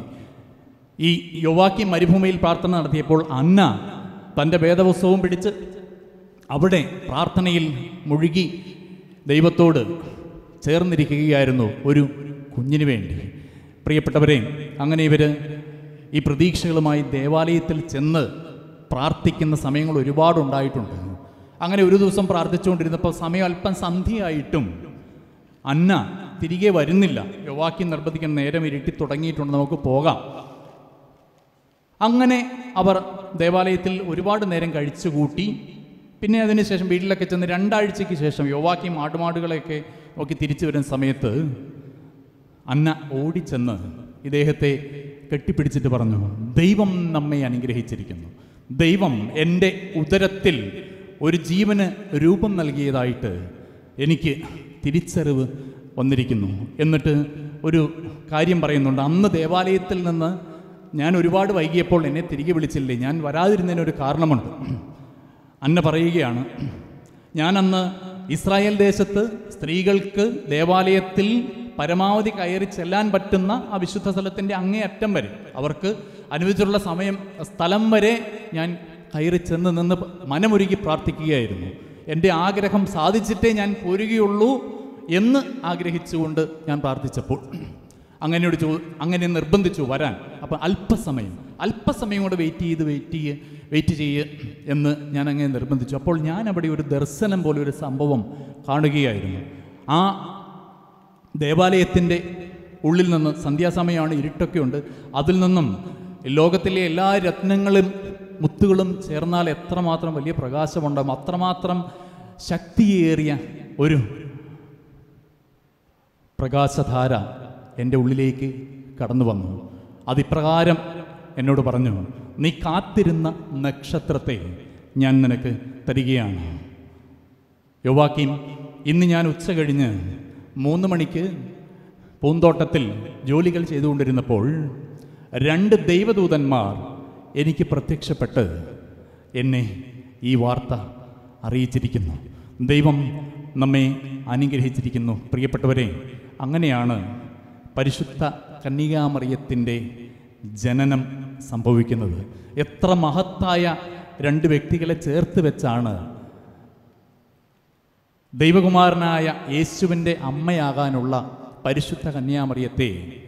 ഈ യോവാക്യം മരുഭൂമിയിൽ പ്രാർത്ഥന നടത്തിയപ്പോൾ അന്ന തൻ്റെ വേദപുസ്തകവും പിടിച്ച് അവിടെ പ്രാർത്ഥനയിൽ മുഴുകി ദൈവത്തോട് ചേർന്നിരിക്കുകയായിരുന്നു ഒരു കുഞ്ഞിന് വേണ്ടി പ്രിയപ്പെട്ടവരെ അങ്ങനെ ഇവർ ഈ പ്രതീക്ഷകളുമായി ദേവാലയത്തിൽ ചെന്ന് പ്രാർത്ഥിക്കുന്ന സമയങ്ങൾ ഒരുപാടുണ്ടായിട്ടുണ്ട് അങ്ങനെ ഒരു ദിവസം പ്രാർത്ഥിച്ചുകൊണ്ടിരുന്നപ്പോൾ സമയം അല്പം സന്ധ്യയായിട്ടും അന്ന തിരികെ വരുന്നില്ല യോവാക്കി നിർബന്ധിക്കാൻ നേരം ഇരുട്ടി തുടങ്ങിയിട്ടുണ്ട് നമുക്ക് പോകാം അങ്ങനെ അവർ ദേവാലയത്തിൽ ഒരുപാട് നേരം കഴിച്ചുകൂട്ടി പിന്നെ അതിനുശേഷം വീട്ടിലൊക്കെ ചെന്ന് രണ്ടാഴ്ചയ്ക്ക് ശേഷം യോവാക്കിയും ആടുമാടുകളെയൊക്കെ നോക്കി തിരിച്ചു വരുന്ന സമയത്ത് അന്ന ഓടിച്ചെന്ന് ഇദ്ദേഹത്തെ കെട്ടിപ്പിടിച്ചിട്ട് പറഞ്ഞു ദൈവം നമ്മെ അനുഗ്രഹിച്ചിരിക്കുന്നു ദൈവം എൻ്റെ ഉദരത്തിൽ ഒരു ജീവന് രൂപം നൽകിയതായിട്ട് എനിക്ക് തിരിച്ചറിവ് വന്നിരിക്കുന്നു എന്നിട്ട് ഒരു കാര്യം പറയുന്നുണ്ട് അന്ന് ദേവാലയത്തിൽ നിന്ന് ഞാൻ ഒരുപാട് വൈകിയപ്പോൾ എന്നെ തിരികെ വിളിച്ചില്ലേ ഞാൻ വരാതിരുന്നതിന് ഒരു കാരണമുണ്ട് അന്ന പറയുകയാണ് ഞാൻ അന്ന് ഇസ്രായേൽ ദേശത്ത് സ്ത്രീകൾക്ക് ദേവാലയത്തിൽ പരമാവധി കയറി ചെല്ലാൻ പറ്റുന്ന ആ വിശുദ്ധ സ്ഥലത്തിൻ്റെ അങ്ങേയറ്റം വരെ അവർക്ക് അനുവദിച്ചിട്ടുള്ള സമയം സ്ഥലം വരെ ഞാൻ കയറി ചെന്ന് നിന്ന് മനമൊരുക്കി പ്രാർത്ഥിക്കുകയായിരുന്നു എൻ്റെ ആഗ്രഹം സാധിച്ചിട്ടേ ഞാൻ പോരുകയുള്ളൂ എന്ന് ആഗ്രഹിച്ചുകൊണ്ട് ഞാൻ പ്രാർത്ഥിച്ചപ്പോൾ അങ്ങനെയോട് ചോ അങ്ങനെ നിർബന്ധിച്ചു വരാൻ അപ്പം അല്പസമയം അല്പസമയം കൂടെ വെയിറ്റ് ചെയ്ത് വെയിറ്റ് ചെയ്യ് വെയിറ്റ് ചെയ്യ് എന്ന് ഞാൻ അങ്ങനെ നിർബന്ധിച്ചു അപ്പോൾ ഞാൻ അവിടെ ഒരു ദർശനം പോലെ ഒരു സംഭവം കാണുകയായിരുന്നു ആ ദേവാലയത്തിൻ്റെ ഉള്ളിൽ നിന്ന് സന്ധ്യാസമയമാണ് ഇരുട്ടൊക്കെ ഉണ്ട് അതിൽ നിന്നും ലോകത്തിലെ എല്ലാ രത്നങ്ങളും മുത്തുകളും ചേർന്നാൽ എത്രമാത്രം വലിയ പ്രകാശമുണ്ടാകും അത്രമാത്രം ശക്തിയേറിയ ഒരു പ്രകാശധാര എൻ്റെ ഉള്ളിലേക്ക് കടന്നു വന്നു അതിപ്രകാരം എന്നോട് പറഞ്ഞു നീ കാത്തിരുന്ന നക്ഷത്രത്തെ ഞാൻ നിനക്ക് തരികയാണ് യോവാക്കിം ഇന്ന് ഞാൻ ഉച്ച കഴിഞ്ഞ് മൂന്ന് മണിക്ക് പൂന്തോട്ടത്തിൽ ജോലികൾ ചെയ്തുകൊണ്ടിരുന്നപ്പോൾ രണ്ട് ദൈവദൂതന്മാർ എനിക്ക് പ്രത്യക്ഷപ്പെട്ട് എന്നെ ഈ വാർത്ത അറിയിച്ചിരിക്കുന്നു ദൈവം നമ്മെ അനുഗ്രഹിച്ചിരിക്കുന്നു പ്രിയപ്പെട്ടവരെ അങ്ങനെയാണ് പരിശുദ്ധ കന്യകാമറിയത്തിൻ്റെ ജനനം സംഭവിക്കുന്നത് എത്ര മഹത്തായ രണ്ട് വ്യക്തികളെ ചേർത്ത് വെച്ചാണ് ദൈവകുമാരനായ യേശുവിൻ്റെ അമ്മയാകാനുള്ള പരിശുദ്ധ കന്യാമറിയത്തെ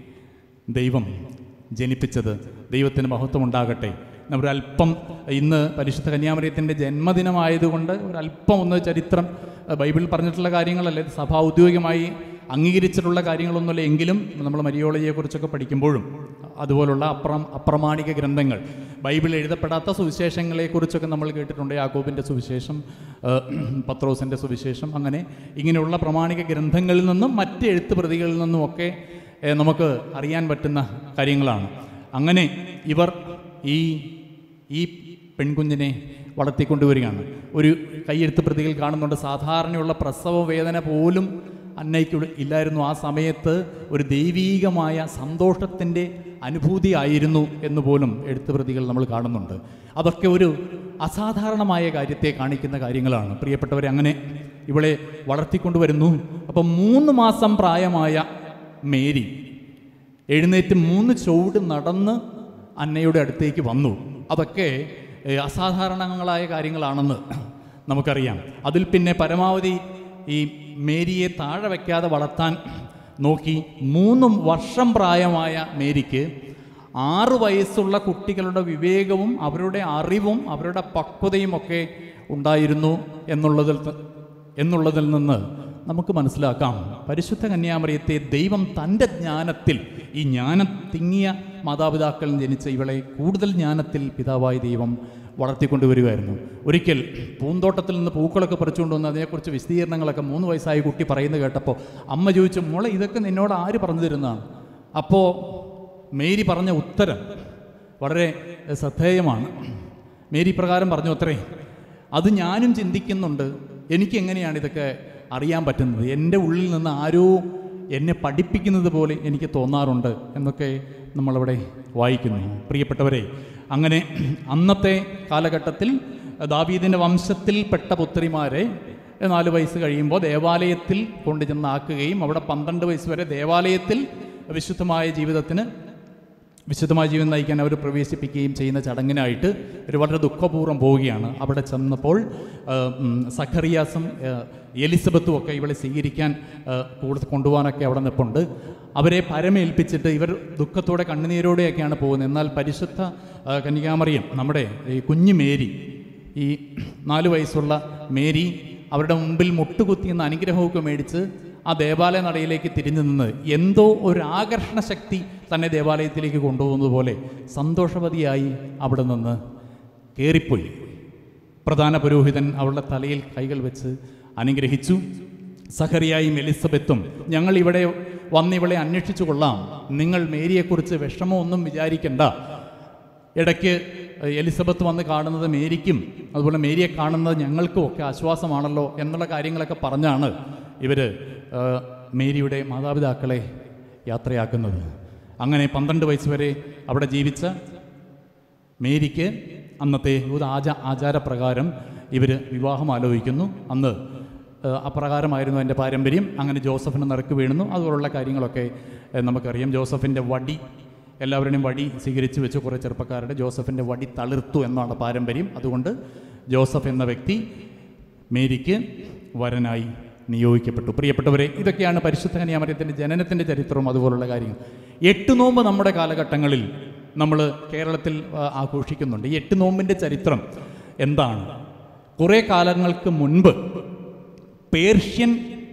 ദൈവം ജനിപ്പിച്ചത് ദൈവത്തിന് മഹത്വം ഉണ്ടാകട്ടെ ഒരല്പം ഇന്ന് പരിശുദ്ധ കന്യാമറിയത്തിൻ്റെ ജന്മദിനമായതുകൊണ്ട് ഒരല്പം ഒന്ന് ചരിത്രം അഹ് ബൈബിളിൽ പറഞ്ഞിട്ടുള്ള കാര്യങ്ങളല്ല ഇത് സഭ ഔദ്യോഗികമായി അംഗീകരിച്ചിട്ടുള്ള കാര്യങ്ങളൊന്നുമില്ല എങ്കിലും നമ്മൾ മരിയോളജിയെക്കുറിച്ചൊക്കെ പഠിക്കുമ്പോഴും അതുപോലുള്ള അപ്രം അപ്രമാണിക ഗ്രന്ഥങ്ങൾ ബൈബിളിൽ എഴുതപ്പെടാത്ത സുവിശേഷങ്ങളെക്കുറിച്ചൊക്കെ നമ്മൾ കേട്ടിട്ടുണ്ട് യാക്കോബിൻ്റെ സുവിശേഷം ഏഹ്, പത്രോസിൻ്റെ സുവിശേഷം അങ്ങനെ ഇങ്ങനെയുള്ള പ്രമാണിക ഗ്രന്ഥങ്ങളിൽ നിന്നും മറ്റ് എഴുത്ത് പ്രതികളിൽ നിന്നുമൊക്കെ ഏഹ്, നമുക്ക് അറിയാൻ പറ്റുന്ന കാര്യങ്ങളാണ് അങ്ങനെ ഇവർ ഈ ഈ പെൺകുഞ്ഞിനെ വളർത്തിക്കൊണ്ടുവരികയാണ് ഒരു കൈയെഴുത്ത് പ്രതികൾ കാണുന്നുണ്ട് സാധാരണയുള്ള പ്രസവ വേദന പോലും അന്നയ്ക്ക് ഇല്ലായിരുന്നു ആ സമയത്ത് ഒരു ദൈവീകമായ സന്തോഷത്തിൻ്റെ അനുഭൂതി ആയിരുന്നു എന്ന് പോലും എഴുത്ത് പ്രതികൾ നമ്മൾ കാണുന്നുണ്ട് അതൊക്കെ ഒരു അസാധാരണമായ കാര്യത്തെ കാണിക്കുന്ന കാര്യങ്ങളാണ് പ്രിയപ്പെട്ടവരെ അങ്ങനെ ഇവളെ വളർത്തിക്കൊണ്ടുവരുന്നു അപ്പം മൂന്ന് മാസം പ്രായമായ മേരി എഴുന്നേറ്റ് മൂന്ന് ചുവട് നടന്ന് അന്നയുടെ അടുത്തേക്ക് വന്നു അതൊക്കെ ഏഹ്, അസാധാരണങ്ങളായ കാര്യങ്ങളാണെന്ന് നമുക്കറിയാം അതിൽ പിന്നെ പരമാവധി ഈ മേരിയെ താഴെ വയ്ക്കാതെ വളർത്താൻ നോക്കി മൂന്ന് വർഷം പ്രായമായ മേരിക്ക് ആറ് വയസ്സുള്ള കുട്ടികളുടെ വിവേകവും അവരുടെ അറിവും അവരുടെ പക്വതയും ഒക്കെ ഉണ്ടായിരുന്നു എന്നുള്ളതിൽ ത- എന്നുള്ളതിൽ നിന്ന് നമുക്ക് മനസ്സിലാക്കാം പരിശുദ്ധ കന്യാമറിയത്തെ ദൈവം തൻ്റെ ജ്ഞാനത്തിൽ ഈ ജ്ഞാനം തിങ്ങിയ മാതാപിതാക്കളിൽ ജനിച്ച ഇവളെ കൂടുതൽ ജ്ഞാനത്തിൽ പിതാവായ ദൈവം വളർത്തിക്കൊണ്ടുവരികയായിരുന്നു ഒരിക്കൽ പൂന്തോട്ടത്തിൽ നിന്ന് പൂക്കളൊക്കെ പറിച്ചുകൊണ്ട് വന്ന് അതിനെക്കുറിച്ച് വിശദീകരണങ്ങളൊക്കെ മൂന്ന് വയസ്സായ കുട്ടി പറയുന്നത് കേട്ടപ്പോൾ അമ്മ ചോദിച്ചു മോളെ ഇതൊക്കെ നിന്നോട് ആര് പറഞ്ഞു തരുന്നതാണ് അപ്പോൾ മേരി പറഞ്ഞ ഉത്തരം വളരെ ശ്രദ്ധേയമാണ് മേരി പ്രകാരം പറഞ്ഞു അത്രേ അത് ഞാനും ചിന്തിക്കുന്നുണ്ട് എനിക്ക് എങ്ങനെയാണ് ഇതൊക്കെ അറിയാൻ പറ്റുന്നത് എൻ്റെ ഉള്ളിൽ നിന്ന് ആരോ എന്നെ പഠിപ്പിക്കുന്നത് പോലെ എനിക്ക് തോന്നാറുണ്ട് എന്നൊക്കെ നമ്മളവിടെ വായിക്കുന്നു പ്രിയപ്പെട്ടവരെ അങ്ങനെ അന്നത്തെ കാലഘട്ടത്തിൽ ദാവീദിൻ്റെ വംശത്തിൽപ്പെട്ട പുത്രിമാരെ നാല് വയസ്സ് കഴിയുമ്പോൾ ദേവാലയത്തിൽ കൊണ്ടുചെന്നാക്കുകയും അവിടെ പന്ത്രണ്ട് വയസ്സ് വരെ ദേവാലയത്തിൽ വിശുദ്ധമായ ജീവിതത്തിന് വിശുദ്ധമായ ജീവൻ നയിക്കാൻ അവർ പ്രവേശിപ്പിക്കുകയും ചെയ്യുന്ന ചടങ്ങിനായിട്ട് ഒരു വളരെ ദുഃഖപൂർവ്വം പോവുകയാണ് അവിടെ ചെന്നപ്പോൾ ആ, ഉം, സഖറിയാസും ആ, എലിസബത്തും ഒക്കെ ഇവളെ സ്വീകരിക്കാൻ ആ, കൂടുതൽ കൊണ്ടുപോകാനൊക്കെ അവിടെ നിൽപ്പുണ്ട് അവരെ പരമേൽപ്പിച്ചിട്ട് ഇവർ ദുഃഖത്തോടെ കണ്ണുനീരോടെയൊക്കെയാണ് പോകുന്നത് എന്നാൽ പരിശുദ്ധ ആ, കന്യകാമറിയം നമ്മുടെ ഈ കുഞ്ഞു മേരി ഈ നാല് വയസ്സുള്ള മേരി അവരുടെ മുമ്പിൽ മുട്ടുകുത്തി എന്ന അനുഗ്രഹമൊക്കെ മേടിച്ച് ആ ദേവാലയ നടയിലേക്ക് തിരിഞ്ഞു നിന്ന് എന്തോ ഒരു ആകർഷണ ശക്തി തന്നെ ദേവാലയത്തിലേക്ക് കൊണ്ടുപോകുന്നത് പോലെ സന്തോഷവതിയായി അവിടെ നിന്ന് കയറിപ്പോയി പ്രധാന പുരോഹിതൻ അവളുടെ തലയിൽ കൈകൾ വെച്ച് അനുഗ്രഹിച്ചു സഹറിയായും എലിസബത്തും ഞങ്ങൾ ഇവിടെ വന്നിവളെ അന്വേഷിച്ചു കൊള്ളാം നിങ്ങൾ മേരിയെക്കുറിച്ച് വിഷമമൊന്നും വിചാരിക്കണ്ട ഇടയ്ക്ക് എലിസബത്ത് വന്ന് കാണുന്നത് മേരിക്കും അതുപോലെ മേരിയെ കാണുന്നത് ഞങ്ങൾക്കും ഒക്കെ ആശ്വാസമാണല്ലോ എന്നുള്ള കാര്യങ്ങളൊക്കെ പറഞ്ഞാണ് ഇവർ മേരിയുടെ മാതാപിതാക്കളെ യാത്രയാക്കുന്നത് അങ്ങനെ പന്ത്രണ്ട് വയസ്സ് വരെ അവിടെ ജീവിച്ച മേരിക്ക് അന്നത്തെ യൂത ആചാ ആചാരപ്രകാരം ഇവർ വിവാഹം ആലോചിക്കുന്നു അന്ന് ഏഹ്, അപ്രകാരമായിരുന്നു എൻ്റെ പാരമ്പര്യം അങ്ങനെ ജോസഫിന് നറുക്ക് വീണുന്നു അതുപോലുള്ള കാര്യങ്ങളൊക്കെ ഏഹ്, നമുക്കറിയാം ജോസഫിൻ്റെ വടി എല്ലാവരുടെയും വടി സ്വീകരിച്ച് വെച്ച് കുറേ ചെറുപ്പക്കാരുടെ ജോസഫിൻ്റെ വടി തളിർത്തു എന്നാണ് പാരമ്പര്യം അതുകൊണ്ട് ജോസഫ് എന്ന വ്യക്തി മേരിക്ക് വരനായി നിയോഗിക്കപ്പെട്ടു പ്രിയപ്പെട്ടവരെ ഇതൊക്കെയാണ് പരിശുദ്ധ കന്യാമറിയത്തിൻ്റെ ജനനത്തിൻ്റെ ചരിത്രവും അതുപോലുള്ള കാര്യങ്ങൾ എട്ട് നോമ്പ് നമ്മുടെ കാലഘട്ടങ്ങളിൽ നമ്മൾ കേരളത്തിൽ ആ, ആഘോഷിക്കുന്നുണ്ട് ഈ എട്ട് നോമ്പിൻ്റെ ചരിത്രം എന്താണ് കുറേ കാലങ്ങൾക്ക് മുൻപ് പേർഷ്യൻ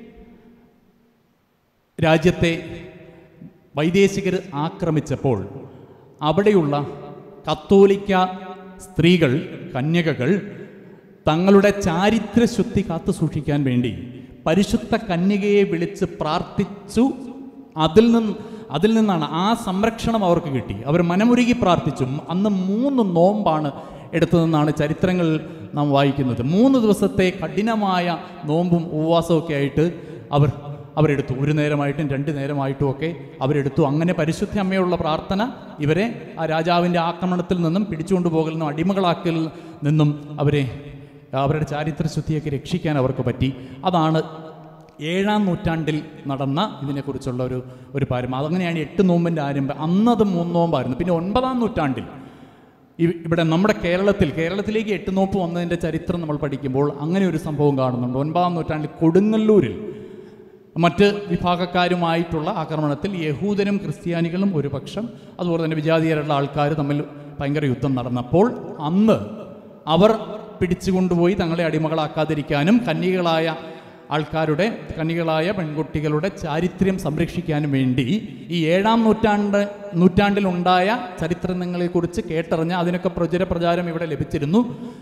രാജ്യത്തെ വൈദേശികർ ആക്രമിച്ചപ്പോൾ അവിടെയുള്ള കത്തോലിക്ക സ്ത്രീകൾ കന്യകകൾ തങ്ങളുടെ ചാരിത്രശുദ്ധി കാത്തു സൂക്ഷിക്കാൻ വേണ്ടി പരിശുദ്ധ കന്യകയെ വിളിച്ച് പ്രാർത്ഥിച്ചു അതിൽ നിന്ന് അതിൽ നിന്നാണ് ആ സംരക്ഷണം അവർക്ക് കിട്ടി അവർ മനമുരുകി പ്രാർത്ഥിച്ചു അന്ന് മൂന്ന് നോമ്പാണ് എടുത്തതെന്നാണ് ചരിത്രങ്ങൾ നാം വായിക്കുന്നത് മൂന്ന് ദിവസത്തെ കഠിനമായ നോമ്പും ഉപവാസവും ഒക്കെ ആയിട്ട് അവർ അവരെടുത്തു ഒരു നേരമായിട്ടും രണ്ട് നേരമായിട്ടും ഒക്കെ അവരെടുത്തു അങ്ങനെ പരിശുദ്ധ അമ്മയുള്ള പ്രാർത്ഥന ഇവരെ ആ രാജാവിൻ്റെ ആക്രമണത്തിൽ നിന്നും പിടിച്ചുകൊണ്ടുപോകലിൽ നിന്നും അടിമകളാക്കൽ നിന്നും അവരെ അവരുടെ ചാരിത്രശുദ്ധിയൊക്കെ രക്ഷിക്കാൻ അവർക്ക് പറ്റി അതാണ് ഏഴാം നൂറ്റാണ്ടിൽ നടന്ന ഇതിനെക്കുറിച്ചുള്ള ഒരു ഒരു പാരം അതങ്ങനെയാണ് എട്ട് നോമ്പിൻ്റെ ആരംഭം അന്നത് മൂന്ന് നോമ്പായിരുന്നു പിന്നെ ഒൻപതാം നൂറ്റാണ്ടിൽ ഇ- ഇവിടെ നമ്മുടെ കേരളത്തിൽ കേരളത്തിലേക്ക് എട്ടുനോപ്പ് വന്നതിൻ്റെ ചരിത്രം നമ്മൾ പഠിക്കുമ്പോൾ അങ്ങനെ ഒരു സംഭവം കാണുന്നുണ്ട് ഒൻപതാം നൂറ്റാണ്ടിൽ കൊടുങ്ങല്ലൂരിൽ മറ്റ് വിഭാഗക്കാരുമായിട്ടുള്ള ആക്രമണത്തിൽ യഹൂദരും ക്രിസ്ത്യാനികളും ഒരു പക്ഷം അതുപോലെ തന്നെ വിജാതീയരുള്ള ആൾക്കാർ തമ്മിൽ ഭയങ്കര യുദ്ധം നടന്നപ്പോൾ അന്ന് അവർ പിടിച്ചുകൊണ്ടുപോയി തങ്ങളെ അടിമകളാക്കാതിരിക്കാനും കന്യകളായ ആൾക്കാരുടെ കന്യകളായ പെൺകുട്ടികളുടെ ചാരിത്രം സംരക്ഷിക്കാനും വേണ്ടി ഈ ഏഴാം നൂറ്റാണ്ട് നൂറ്റാണ്ടിലുണ്ടായ ചരിത്രങ്ങളെക്കുറിച്ച് കേട്ടറിഞ്ഞ് അതിനൊക്കെ പ്രചുര പ്രചാരം ഇവിടെ ലഭിച്ചിരുന്നു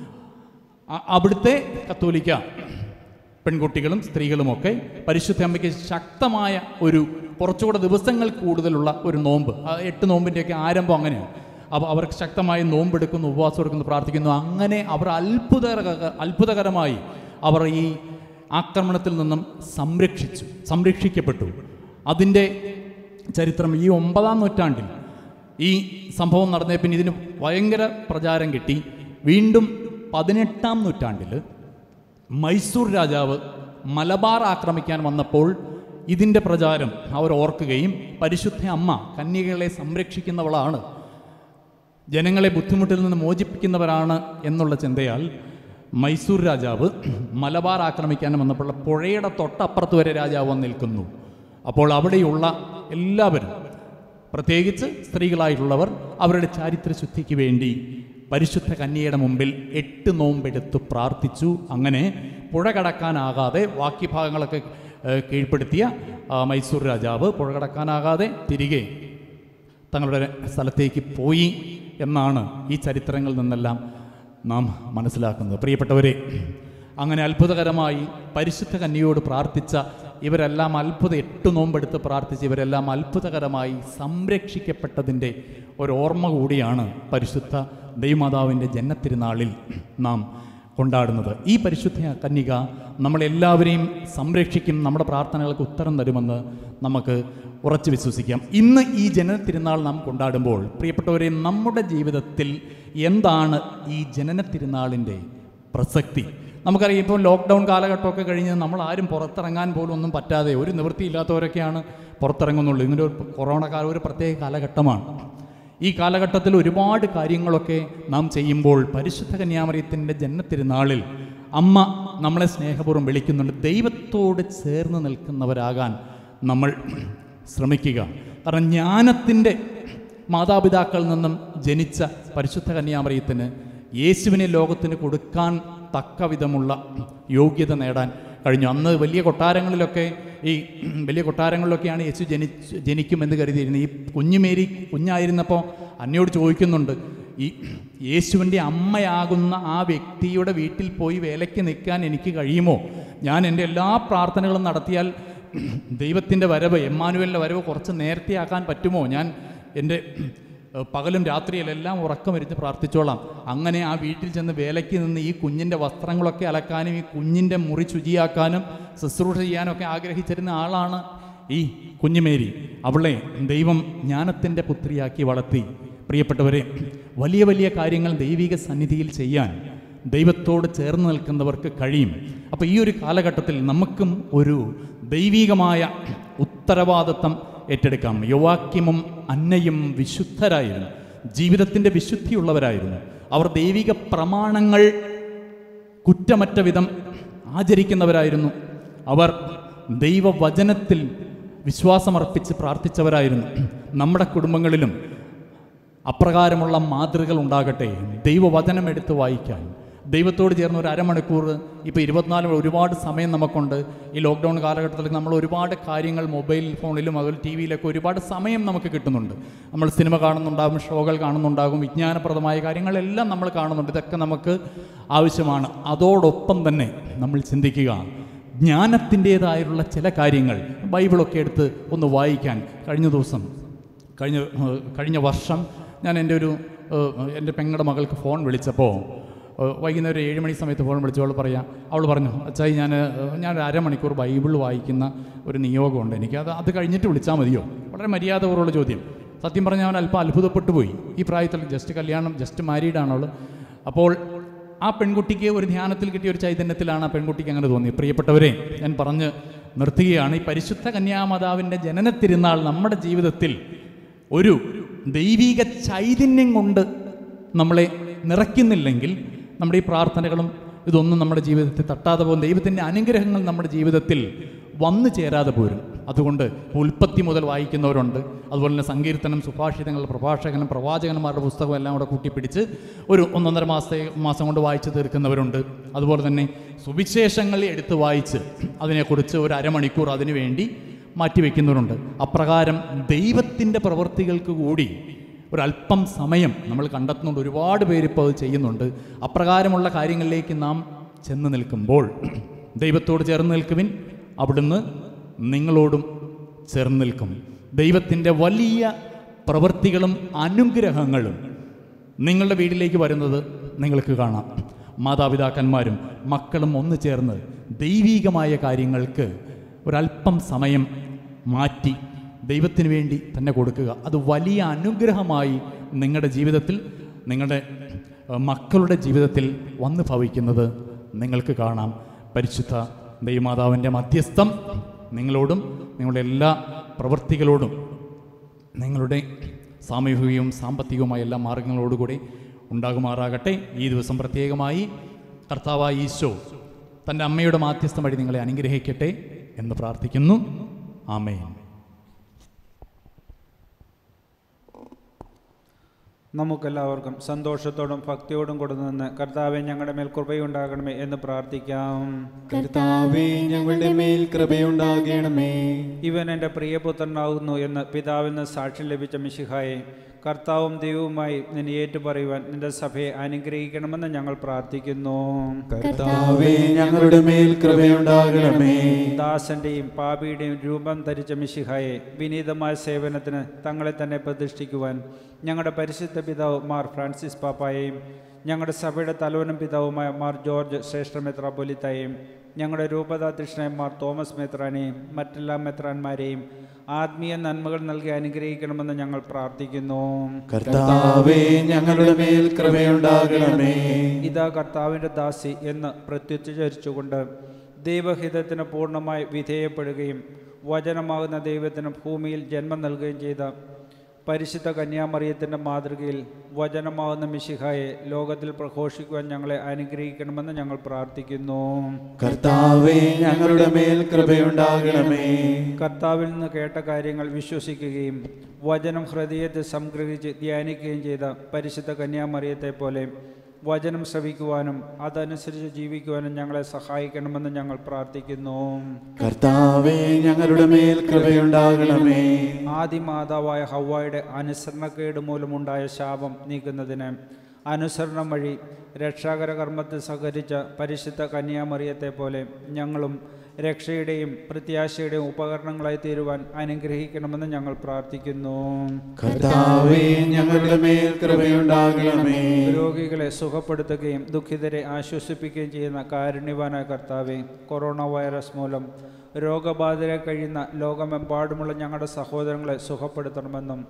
അ- അവിടുത്തെ കത്തോലിക്ക പെൺകുട്ടികളും സ്ത്രീകളുമൊക്കെ പരിശുദ്ധ അമ്മയ്ക്ക് ശക്തമായ ഒരു കുറച്ചുകൂടെ ദിവസങ്ങൾ കൂടുതലുള്ള ഒരു നോമ്പ് ആ എട്ട് നോമ്പിൻ്റെയൊക്കെ ആരംഭം അങ്ങനെയാണ് അപ്പോൾ അവർക്ക് ശക്തമായി നോമ്പെടുക്കുന്നു ഉപവാസം എടുക്കുന്നു പ്രാർത്ഥിക്കുന്നു അങ്ങനെ അവർ അത്ഭുത അത്ഭുതകരമായി അവർ ഈ ആക്രമണത്തിൽ നിന്നും സംരക്ഷിച്ചു സംരക്ഷിക്കപ്പെട്ടു അതിൻ്റെ ചരിത്രം ഈ ഒമ്പതാം നൂറ്റാണ്ടിൽ ഈ സംഭവം നടന്നേ പിന്നെ ഇതിന് ഭയങ്കര പ്രചാരം കിട്ടി വീണ്ടും പതിനെട്ടാം നൂറ്റാണ്ടിൽ മൈസൂർ രാജാവ് മലബാർ ആക്രമിക്കാൻ വന്നപ്പോൾ ഇതിൻ്റെ പ്രചാരം അവർ ഓർക്കുകയും പരിശുദ്ധ അമ്മ കന്യകളെ സംരക്ഷിക്കുന്നവളാണ് ജനങ്ങളെ ബുദ്ധിമുട്ടിൽ നിന്ന് മോചിപ്പിക്കുന്നവരാണ് എന്നുള്ള ചിന്തയാൽ മൈസൂർ രാജാവ് മലബാർ ആക്രമിക്കാൻ വന്നപ്പോൾ പുഴയുടെ തൊട്ടപ്പുറത്ത് വരെ രാജാവ് വന്ന് നിൽക്കുന്നു അപ്പോൾ അവിടെയുള്ള എല്ലാവരും പ്രത്യേകിച്ച് സ്ത്രീകളായിട്ടുള്ളവർ അവരുടെ ചാരിത്ര ശുദ്ധിക്ക് വേണ്ടി പരിശുദ്ധ കന്യയുടെ മുമ്പിൽ എട്ട് നോമ്പെടുത്ത് പ്രാർത്ഥിച്ചു അങ്ങനെ പുഴ കടക്കാനാകാതെ ബാക്കി ഭാഗങ്ങളൊക്കെ ഏഹ്, കീഴ്പ്പെടുത്തിയ ആ, മൈസൂർ രാജാവ് പുഴ കടക്കാനാകാതെ തിരികെ തങ്ങളുടെ സ്ഥലത്തേക്ക് പോയി എന്നാണ് ഈ ചരിത്രങ്ങളിൽ നിന്നെല്ലാം നാം മനസ്സിലാക്കുന്നത് പ്രിയപ്പെട്ടവരെ അങ്ങനെ അത്ഭുതകരമായി പരിശുദ്ധ കന്യയോട് പ്രാർത്ഥിച്ച ഇവരെല്ലാം അത്ഭുത എട്ട് നോമ്പെടുത്ത് പ്രാർത്ഥിച്ച് ഇവരെല്ലാം അത്ഭുതകരമായി സംരക്ഷിക്കപ്പെട്ടതിൻ്റെ ഒരു ഓർമ്മ കൂടിയാണ് പരിശുദ്ധ ദൈവമാതാവിൻ്റെ ജന്മത്തിരുനാളിൽ നാം കൊണ്ടാടുന്നത് ഈ പരിശുദ്ധ കന്യക നമ്മളെല്ലാവരെയും സംരക്ഷിക്കും നമ്മുടെ പ്രാർത്ഥനകൾക്ക് ഉത്തരം തരുമെന്ന് നമുക്ക് ഉറച്ചു വിശ്വസിക്കാം ഇന്ന് ഈ ജനന തിരുനാൾ നാം കൊണ്ടാടുമ്പോൾ പ്രിയപ്പെട്ടവരെ നമ്മുടെ ജീവിതത്തിൽ എന്താണ് ഈ ജനന തിരുനാളിൻ്റെ പ്രസക്തി നമുക്കറിയാം ഇപ്പോൾ ലോക്ക്ഡൗൺ കാലഘട്ടമൊക്കെ കഴിഞ്ഞ് നമ്മൾ ആരും പുറത്തിറങ്ങാൻ പോലും ഒന്നും പറ്റാതെ ഒരു നിവൃത്തിയില്ലാത്തവരൊക്കെയാണ് പുറത്തിറങ്ങുന്നുള്ളൂ ഇങ്ങനെ ഒരു കൊറോണ കാലം ഒരു പ്രത്യേക കാലഘട്ടമാണ് ഈ കാലഘട്ടത്തിൽ ഒരുപാട് കാര്യങ്ങളൊക്കെ നാം ചെയ്യുമ്പോൾ പരിശുദ്ധ കന്യാമറിയത്തിൻ്റെ ജന്മത്തിരുനാളിൽ അമ്മ നമ്മളെ സ്നേഹപൂർവ്വം വിളിക്കുന്നുണ്ട് ദൈവത്തോട് ചേർന്ന് നിൽക്കുന്നവരാകാൻ നമ്മൾ ശ്രമിക്കുക കാരണം ജ്ഞാനത്തിൻ്റെ മാതാപിതാക്കളിൽ നിന്നും ജനിച്ച പരിശുദ്ധ കന്യാമറിയത്തിന് യേശുവിനെ ലോകത്തിന് കൊടുക്കാൻ തക്ക വിധമുള്ള യോഗ്യത നേടാൻ കഴിഞ്ഞു അന്ന് വലിയ കൊട്ടാരങ്ങളിലൊക്കെ ഈ വലിയ കൊട്ടാരങ്ങളിലൊക്കെയാണ് യേശു ജനിച്ച് ജനിക്കുമെന്ന് കരുതിയിരുന്നത് ഈ കുഞ്ഞുമേരി കുഞ്ഞായിരുന്നപ്പോൾ അന്നയോട് ചോദിക്കുന്നുണ്ട് ഈ യേശുവിൻ്റെ അമ്മയാകുന്ന ആ വ്യക്തിയുടെ വീട്ടിൽ പോയി വേലയ്ക്ക് നിൽക്കാൻ എനിക്ക് കഴിയുമോ ഞാൻ എൻ്റെ എല്ലാ പ്രാർത്ഥനകളും നടത്തിയാൽ ദൈവത്തിൻ്റെ വരവ് എമ്മാനുവലിൻ്റെ വരവ് കുറച്ച് നേരത്തെയാക്കാൻ പറ്റുമോ ഞാൻ എൻ്റെ ഏഹ്, പകലും രാത്രിയിലെല്ലാം ഉറക്കം വരുത്തി പ്രാർത്ഥിച്ചോളാം അങ്ങനെ ആ വീട്ടിൽ ചെന്ന് വേലയ്ക്ക് നിന്ന് ഈ കുഞ്ഞിൻ്റെ വസ്ത്രങ്ങളൊക്കെ അലക്കാനും ഈ കുഞ്ഞിൻ്റെ മുറി ശുചിയാക്കാനും ശുശ്രൂഷ ചെയ്യാനും ഒക്കെ ആഗ്രഹിച്ചിരുന്ന ആളാണ് ഈ കുഞ്ഞുമേരി അവളെ ദൈവം ജ്ഞാനത്തിൻ്റെ പുത്രിയാക്കി വളർത്തി പ്രിയപ്പെട്ടവരെ വലിയ വലിയ കാര്യങ്ങൾ ദൈവിക സന്നിധിയിൽ ചെയ്യാൻ ദൈവത്തോട് ചേർന്ന് നിൽക്കുന്നവർക്ക് കഴിയും അപ്പോൾ ഈ ഒരു കാലഘട്ടത്തിൽ നമുക്കും ഒരു ദൈവികമായ ഉത്തരവാദിത്തം ഏറ്റെടുക്കാം യുവാക്യമും അന്നയും വിശുദ്ധരായിരുന്നു ജീവിതത്തിൻ്റെ വിശുദ്ധിയുള്ളവരായിരുന്നു അവർ ദൈവിക പ്രമാണങ്ങൾ കുറ്റമറ്റ വിധം ആചരിക്കുന്നവരായിരുന്നു അവർ ദൈവവചനത്തിൽ വിശ്വാസമർപ്പിച്ച് പ്രാർത്ഥിച്ചവരായിരുന്നു നമ്മുടെ കുടുംബങ്ങളിലും അപ്രകാരമുള്ള മാതൃകൾ ഉണ്ടാകട്ടെ ദൈവവചനം എടുത്ത് വായിക്കാൻ ദൈവത്തോട് ചേർന്ന് ഒരു അരമണിക്കൂർ ഇപ്പോൾ ഇരുപത്തിനാല് മണി- ഒരുപാട് സമയം നമുക്കുണ്ട് ഈ ലോക്ക്ഡൗൺ കാലഘട്ടത്തിൽ നമ്മൾ ഒരുപാട് കാര്യങ്ങൾ മൊബൈൽ ഫോണിലും അതുപോലെ ടി വിയിലൊക്കെ ഒരുപാട് സമയം നമുക്ക് കിട്ടുന്നുണ്ട് നമ്മൾ സിനിമ കാണുന്നുണ്ടാകും ഷോകൾ കാണുന്നുണ്ടാകും വിജ്ഞാനപ്രദമായ കാര്യങ്ങളെല്ലാം നമ്മൾ കാണുന്നുണ്ട് ഇതൊക്കെ നമുക്ക് ആവശ്യമാണ് അതോടൊപ്പം തന്നെ നമ്മൾ ചിന്തിക്കുക ജ്ഞാനത്തിൻ്റേതായുള്ള ചില കാര്യങ്ങൾ ബൈബിളൊക്കെ എടുത്ത് ഒന്ന് വായിക്കാൻ കഴിഞ്ഞ ദിവസം കഴിഞ്ഞ ഏഹ്, കഴിഞ്ഞ വർഷം ഞാൻ എൻ്റെ ഒരു ഏഹ്, എൻ്റെ പെങ്ങളുടെ മകൾക്ക് ഫോൺ വിളിച്ചപ്പോൾ ഏഹ്, വൈകുന്നേരം ഒരു ഏഴ് മണി സമയത്ത് ഫോൺ വിളിച്ചു അവൾ പറയാം അവൾ പറഞ്ഞു അച്ചായി ഞാൻ ഏഹ്, ഞാൻ ഒരു അരമണിക്കൂർ ബൈബിൾ വായിക്കുന്ന ഒരു നിയോഗമുണ്ട് എനിക്ക് അത് അത് കഴിഞ്ഞിട്ട് വിളിച്ചാൽ മതിയോ വളരെ മര്യാദപൂർവ്വമുള്ള ചോദ്യം സത്യം പറഞ്ഞാൽ അവൻ അല്പം അത്ഭുതപ്പെട്ടു പോയി ഈ പ്രായത്തിൽ ജസ്റ്റ് കല്യാണം ജസ്റ്റ് മാരീഡാണ് അവൾ അപ്പോൾ ആ പെൺകുട്ടിക്ക് ഒരു ധ്യാനത്തിൽ കിട്ടിയ ഒരു ചൈതന്യത്തിലാണ് ആ പെൺകുട്ടിക്ക് അങ്ങനെ തോന്നിയത് പ്രിയപ്പെട്ടവരെ ഞാൻ പറഞ്ഞ് നിർത്തുകയാണ് ഈ പരിശുദ്ധ കന്യാമാതാവിൻ്റെ ജനന തിരുനാൾ നമ്മുടെ ജീവിതത്തിൽ ഒരു ദൈവിക ചൈതന്യം കൊണ്ട് നമ്മളെ നിറയ്ക്കുന്നില്ലെങ്കിൽ നമ്മുടെ ഈ പ്രാർത്ഥനകളും ഇതൊന്നും നമ്മുടെ ജീവിതത്തിൽ തട്ടാതെ പോകും ദൈവത്തിൻ്റെ അനുഗ്രഹങ്ങൾ നമ്മുടെ ജീവിതത്തിൽ വന്നു ചേരാതെ പോരും അതുകൊണ്ട് ഉൽപ്പത്തി മുതൽ വായിക്കുന്നവരുണ്ട് അതുപോലെ തന്നെ സങ്കീർത്തനം സുഭാഷിതങ്ങൾ പ്രഭാഷകനും പ്രവാചകന്മാരുടെ പുസ്തകം എല്ലാം കൂടെ കൂട്ടിപ്പിടിച്ച് ഒരു ഒന്നൊന്നര മാസത്തെ മാസം കൊണ്ട് വായിച്ച് തീർക്കുന്നവരുണ്ട് അതുപോലെ തന്നെ സുവിശേഷങ്ങൾ എടുത്ത് വായിച്ച് അതിനെക്കുറിച്ച് ഒരു അരമണിക്കൂർ അതിനു വേണ്ടി മാറ്റിവെക്കുന്നവരുണ്ട് അപ്രകാരം ദൈവത്തിൻ്റെ പ്രവൃത്തികൾക്ക് കൂടി ഒരല്പം സമയം നമ്മൾ കണ്ടെത്തുന്നുണ്ട് ഒരുപാട് പേര് ഇപ്പോൾ അത് ചെയ്യുന്നുണ്ട് അപ്രകാരമുള്ള കാര്യങ്ങളിലേക്ക് നാം ചെന്ന് നിൽക്കുമ്പോൾ ദൈവത്തോട് ചേർന്ന് നിൽക്കുവിൻ അവിടുന്ന് നിങ്ങളോടും ചേർന്ന് നിൽക്കും ദൈവത്തിൻ്റെ വലിയ പ്രവൃത്തികളും അനുഗ്രഹങ്ങളും നിങ്ങളുടെ വീട്ടിലേക്ക് വരുന്നത് നിങ്ങൾക്ക് കാണാം മാതാപിതാക്കന്മാരും മക്കളും ഒന്ന് ചേർന്ന് ദൈവീകമായ കാര്യങ്ങൾക്ക് ഒരല്പം സമയം മാറ്റി ദൈവത്തിന് വേണ്ടി തന്നെ കൊടുക്കുക അത് വലിയ അനുഗ്രഹമായി നിങ്ങളുടെ ജീവിതത്തിൽ നിങ്ങളുടെ ഏഹ്, മക്കളുടെ ജീവിതത്തിൽ വന്നു ഭവിക്കുന്നത് നിങ്ങൾക്ക് കാണാം പരിശുദ്ധ ദൈവമാതാവിൻ്റെ മധ്യസ്ഥം നിങ്ങളോടും നിങ്ങളുടെ എല്ലാ പ്രവൃത്തികളോടും നിങ്ങളുടെ സാമൂഹികവും സാമ്പത്തികവുമായ എല്ലാ മാർഗങ്ങളോടുകൂടി ഉണ്ടാകുമാറാകട്ടെ ഈ ദിവസം പ്രത്യേകമായി കർത്താവായ ഈശോ തൻ്റെ അമ്മയുടെ മാധ്യസ്ഥം വഴി നിങ്ങളെ അനുഗ്രഹിക്കട്ടെ എന്ന് പ്രാർത്ഥിക്കുന്നു ആമേൻ നമുക്കെല്ലാവർക്കും സന്തോഷത്തോടും ഭക്തിയോടും കൂടെ നിന്ന് കർത്താവെ ഞങ്ങളുടെ മേൽ കൃപയുണ്ടാകണമേ എന്ന് പ്രാർത്ഥിക്കാം കർത്താവേ ഞങ്ങളുടെ മേൽ കൃപയുണ്ടാകണമേ ഇവൻ എൻ്റെ പ്രിയപുത്രനാകുന്നു എന്ന് പിതാവിൽ നിന്ന് സാക്ഷ്യം ലഭിച്ച മിശിഹായെ കർത്താവും ദൈവവുമായി നിന്നെ ഏറ്റുപറയുവാൻ നിന്റെ സഭയെ അനുഗ്രഹിക്കണമെന്ന് ഞങ്ങൾ പ്രാർത്ഥിക്കുന്നു കർത്താവേ ഞങ്ങളുടെ മേൽ കൃപയുണ്ടാകണമേ ദാസന്റെയും പാപിയുടെയും രൂപം ധരിച്ച മിശിഹായെ വിനീതമായ സേവനത്തിന് തങ്ങളെ തന്നെ പ്രതിഷ്ഠിക്കുവാൻ ഞങ്ങളുടെ പരിശുദ്ധ പിതാവ് മാർ ഫ്രാൻസിസ് പാപ്പായെയും ഞങ്ങളുടെ സഭയുടെ തലവനും പിതാവുമായ മാർ ജോർജ് ശ്രേഷ്ഠ മെത്രാപൊലിത്തായെയും ഞങ്ങളുടെ രൂപതാധ്യക്ഷനായ മാർ തോമസ് മെത്രാനെയും മറ്റെല്ലാ മെത്രാന്മാരെയും ആത്മീയ നന്മകൾ നൽകി അനുഗ്രഹിക്കണമെന്ന് ഞങ്ങൾ പ്രാർത്ഥിക്കുന്നു കർത്താവേ ഞങ്ങളുടെ മേൽ കൃപയുണ്ടാകണമേ ഇതാ കർത്താവിൻ്റെ ദാസി എന്ന് പ്രത്യുച്ചരിച്ചുകൊണ്ട് ദൈവഹിതത്തിന് പൂർണ്ണമായി വിധേയപ്പെടുകയും വചനമാകുന്ന ദൈവത്തിന് ഭൂമിയിൽ ജന്മം നൽകുകയും ചെയ്ത പരിശുദ്ധ കന്യാമറിയത്തിൻ്റെ മാതൃകയിൽ വചനമാകുന്ന മിശിഹായെ ലോകത്തിൽ പ്രഘോഷിക്കുവാൻ ഞങ്ങളെ അനുഗ്രഹിക്കണമെന്ന് ഞങ്ങൾ പ്രാർത്ഥിക്കുന്നു കർത്താവേ ഞങ്ങളുടെ മേൽ കൃപയുണ്ടാകണമേ കർത്താവിൽ നിന്ന് കേട്ട കാര്യങ്ങൾ വിശ്വസിക്കുകയും വചനം ഹൃദയത്തിൽ സംഗ്രഹിച്ച് ധ്യാനിക്കുകയും ചെയ്ത പരിശുദ്ധ കന്യാമറിയത്തെ പോലെ വചനം ശ്രവിക്കുവാനും അതനുസരിച്ച് ജീവിക്കുവാനും ഞങ്ങളെ സഹായിക്കണമെന്ന് ഞങ്ങൾ പ്രാർത്ഥിക്കുന്നു കർത്താവേ ഞങ്ങളുടെ മേൽ കൃപയുണ്ടാകണമേ ആദിമാതാവായ ഹവ്വായുടെ അനുസരണക്കേട് മൂലമുണ്ടായ ശാപം നീക്കുന്നതിന് അനുസരണം വഴി രക്ഷാകര കർമ്മത്തിൽ സഹകരിച്ച പരിശുദ്ധ കന്യാമറിയത്തെ പോലെ ഞങ്ങളും രക്ഷയുടെയും പ്രത്യാശയുടെയും ഉപകരണങ്ങളായി തീരുവാൻ അനുഗ്രഹിക്കണമെന്ന് ഞങ്ങൾ പ്രാർത്ഥിക്കുന്നു കർത്താവേ ഞങ്ങളുടെ മേൽ കൃപയുണ്ടാകണമേ രോഗികളെ സുഖപ്പെടുത്തുകയും ദുഃഖിതരെ ആശ്വസിപ്പിക്കുകയും ചെയ്യുന്ന കാരുണ്യവാനായ കർത്താവെ കൊറോണ വൈറസ് മൂലം രോഗബാധിതരെ കഴിയുന്ന ലോകമെമ്പാടുമുള്ള ഞങ്ങളുടെ സഹോദരങ്ങളെ സുഖപ്പെടുത്തണമെന്നും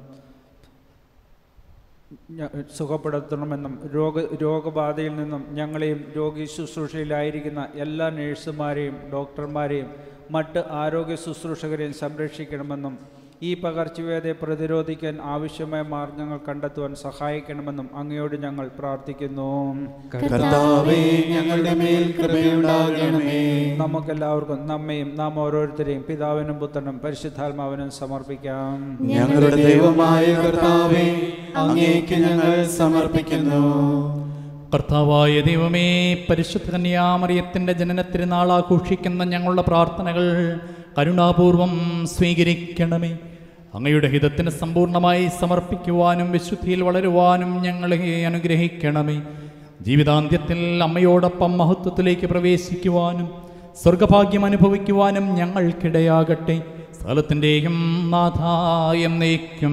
ഞ- സുഖപ്പെടുത്തണമെന്നും രോഗ രോഗബാധയിൽ നിന്നും ഞങ്ങളെയും രോഗി ശുശ്രൂഷയിലായിരിക്കുന്ന എല്ലാ നഴ്സുമാരെയും ഡോക്ടർമാരെയും മറ്റ് ആരോഗ്യ ശുശ്രൂഷകരെയും സംരക്ഷിക്കണമെന്നും ഈ പകർച്ചവ്യാധിയെ പ്രതിരോധിക്കാൻ ആവശ്യമായ മാർഗങ്ങൾ കണ്ടെത്തുവാൻ സഹായിക്കണമെന്നും അങ്ങയോട് ഞങ്ങൾ പ്രാർത്ഥിക്കുന്നു കർത്താവേ ഞങ്ങളുടെ മേൽ കൃപയുണ്ടാകണമേ നമുക്കെല്ലാവർക്കും നമ്മയും നാം ഓരോരുത്തരെയും പിതാവിനും പുത്രനും പരിശുദ്ധാത്മാവിനും സമർപ്പിക്കാം ഞങ്ങളുടെ ദൈവമായ കർത്താവേ അങ്ങേക്ക് ഞങ്ങൾ സമർപ്പിക്കുന്നു കർത്താവായ ദൈവമേ പരിശുദ്ധ കന്യാമറിയത്തിൻ്റെ ജനന തിരുനാൾ ആഘോഷിക്കുന്ന ഞങ്ങളുടെ പ്രാർത്ഥനകൾ കരുണാപൂർവം സ്വീകരിക്കണമേ അങ്ങയുടെ ഹിതത്തിന് സമ്പൂർണ്ണമായി സമർപ്പിക്കുവാനും വിശുദ്ധിയിൽ വളരുവാനും ഞങ്ങളെ അനുഗ്രഹിക്കണമേ ജീവിതാന്ത്യത്തിൽ അമ്മയോടൊപ്പം മഹത്വത്തിലേക്ക് പ്രവേശിക്കുവാനും സ്വർഗഭാഗ്യം അനുഭവിക്കുവാനും ഞങ്ങൾക്കിടയാകട്ടെ സ്ഥലത്തിൻ്റെയും നാഥായം നയിക്കും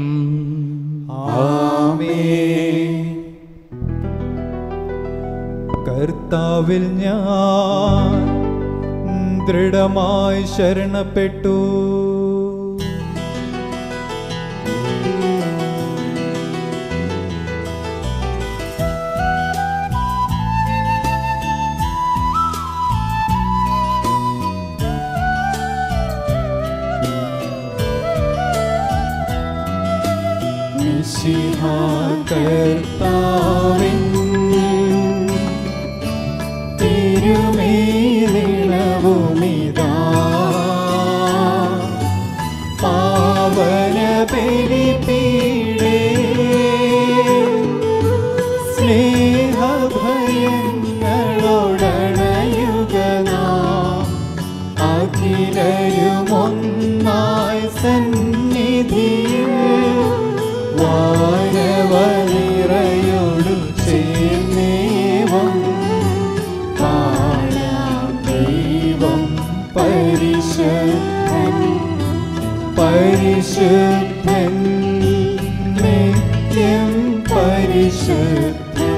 കർത്താവിൽ ഞാൻ ദൃഢമായി ശരണപ്പെട്ടു മിശിഹാ കർത്താവിൻ തിരുമേനിളവുമിതാ പാവന ബലിപീഠേ സ്നേഹഭയങ്ങളോടണയുഗനാ അഖിലരുമൊന്നായി സന്നിധിയിൽ വാരവനിറയോടു ചേർന്നേവം പാടാം ദൈവം പരിശുദ്ധൻ പരിശുദ്ധൻ നിത്യം പരിശുദ്ധൻ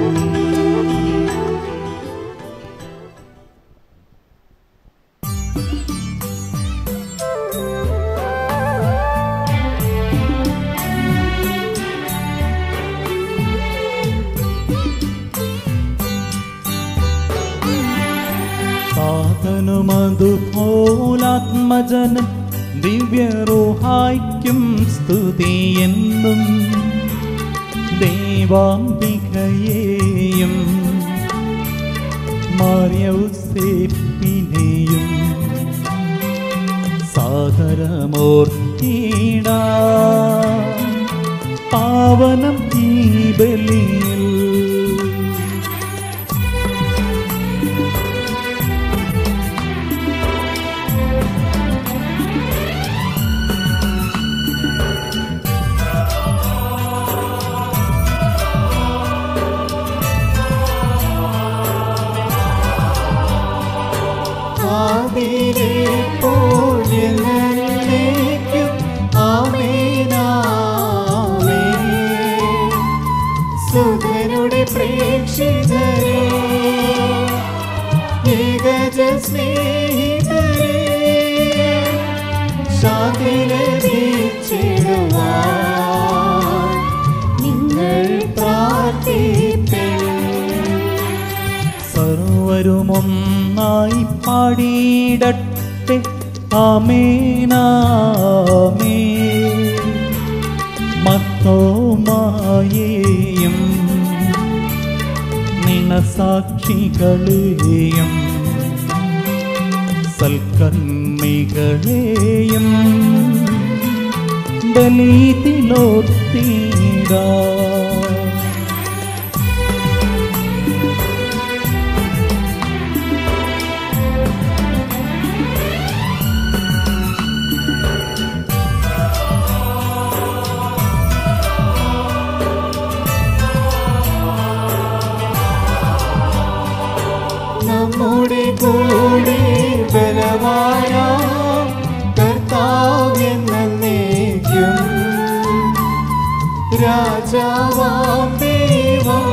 സാധനുമതുപോലാത്മജനം ദിവ്യറോഹായ്ക്കും സ്തുതിയെന്നും ദേവാംബികയെയും മറിയൗസേപ്പിനെയും സാദരമൂർത്തിട പാവനം ഈ ബലിയിൽ ആദിയിലെ പോലെ എന്നേക്കും ആമേനാമേൻ. സുതനുടെ പ്രേക്ഷിതരെ ഏകജ സ്നേഹിതരെ ശാന്തി ലഭിച്ചിടുവാൻ നിങ്ങൾ പ്രാർത്ഥിപ്പേ സർവരുമൊന്നായി പാടിയിടട്ടെ ആമേനാമേ മത്തോമായേയും നിണസാക്ഷികളെയും സൽക്കർമ്മികളെയും ബലീതിലോത്തീരാ നമ്മുടെ കൂടെ ബലവാന കർത്താവെന്നേക്കും രാജാവാം ദൈവം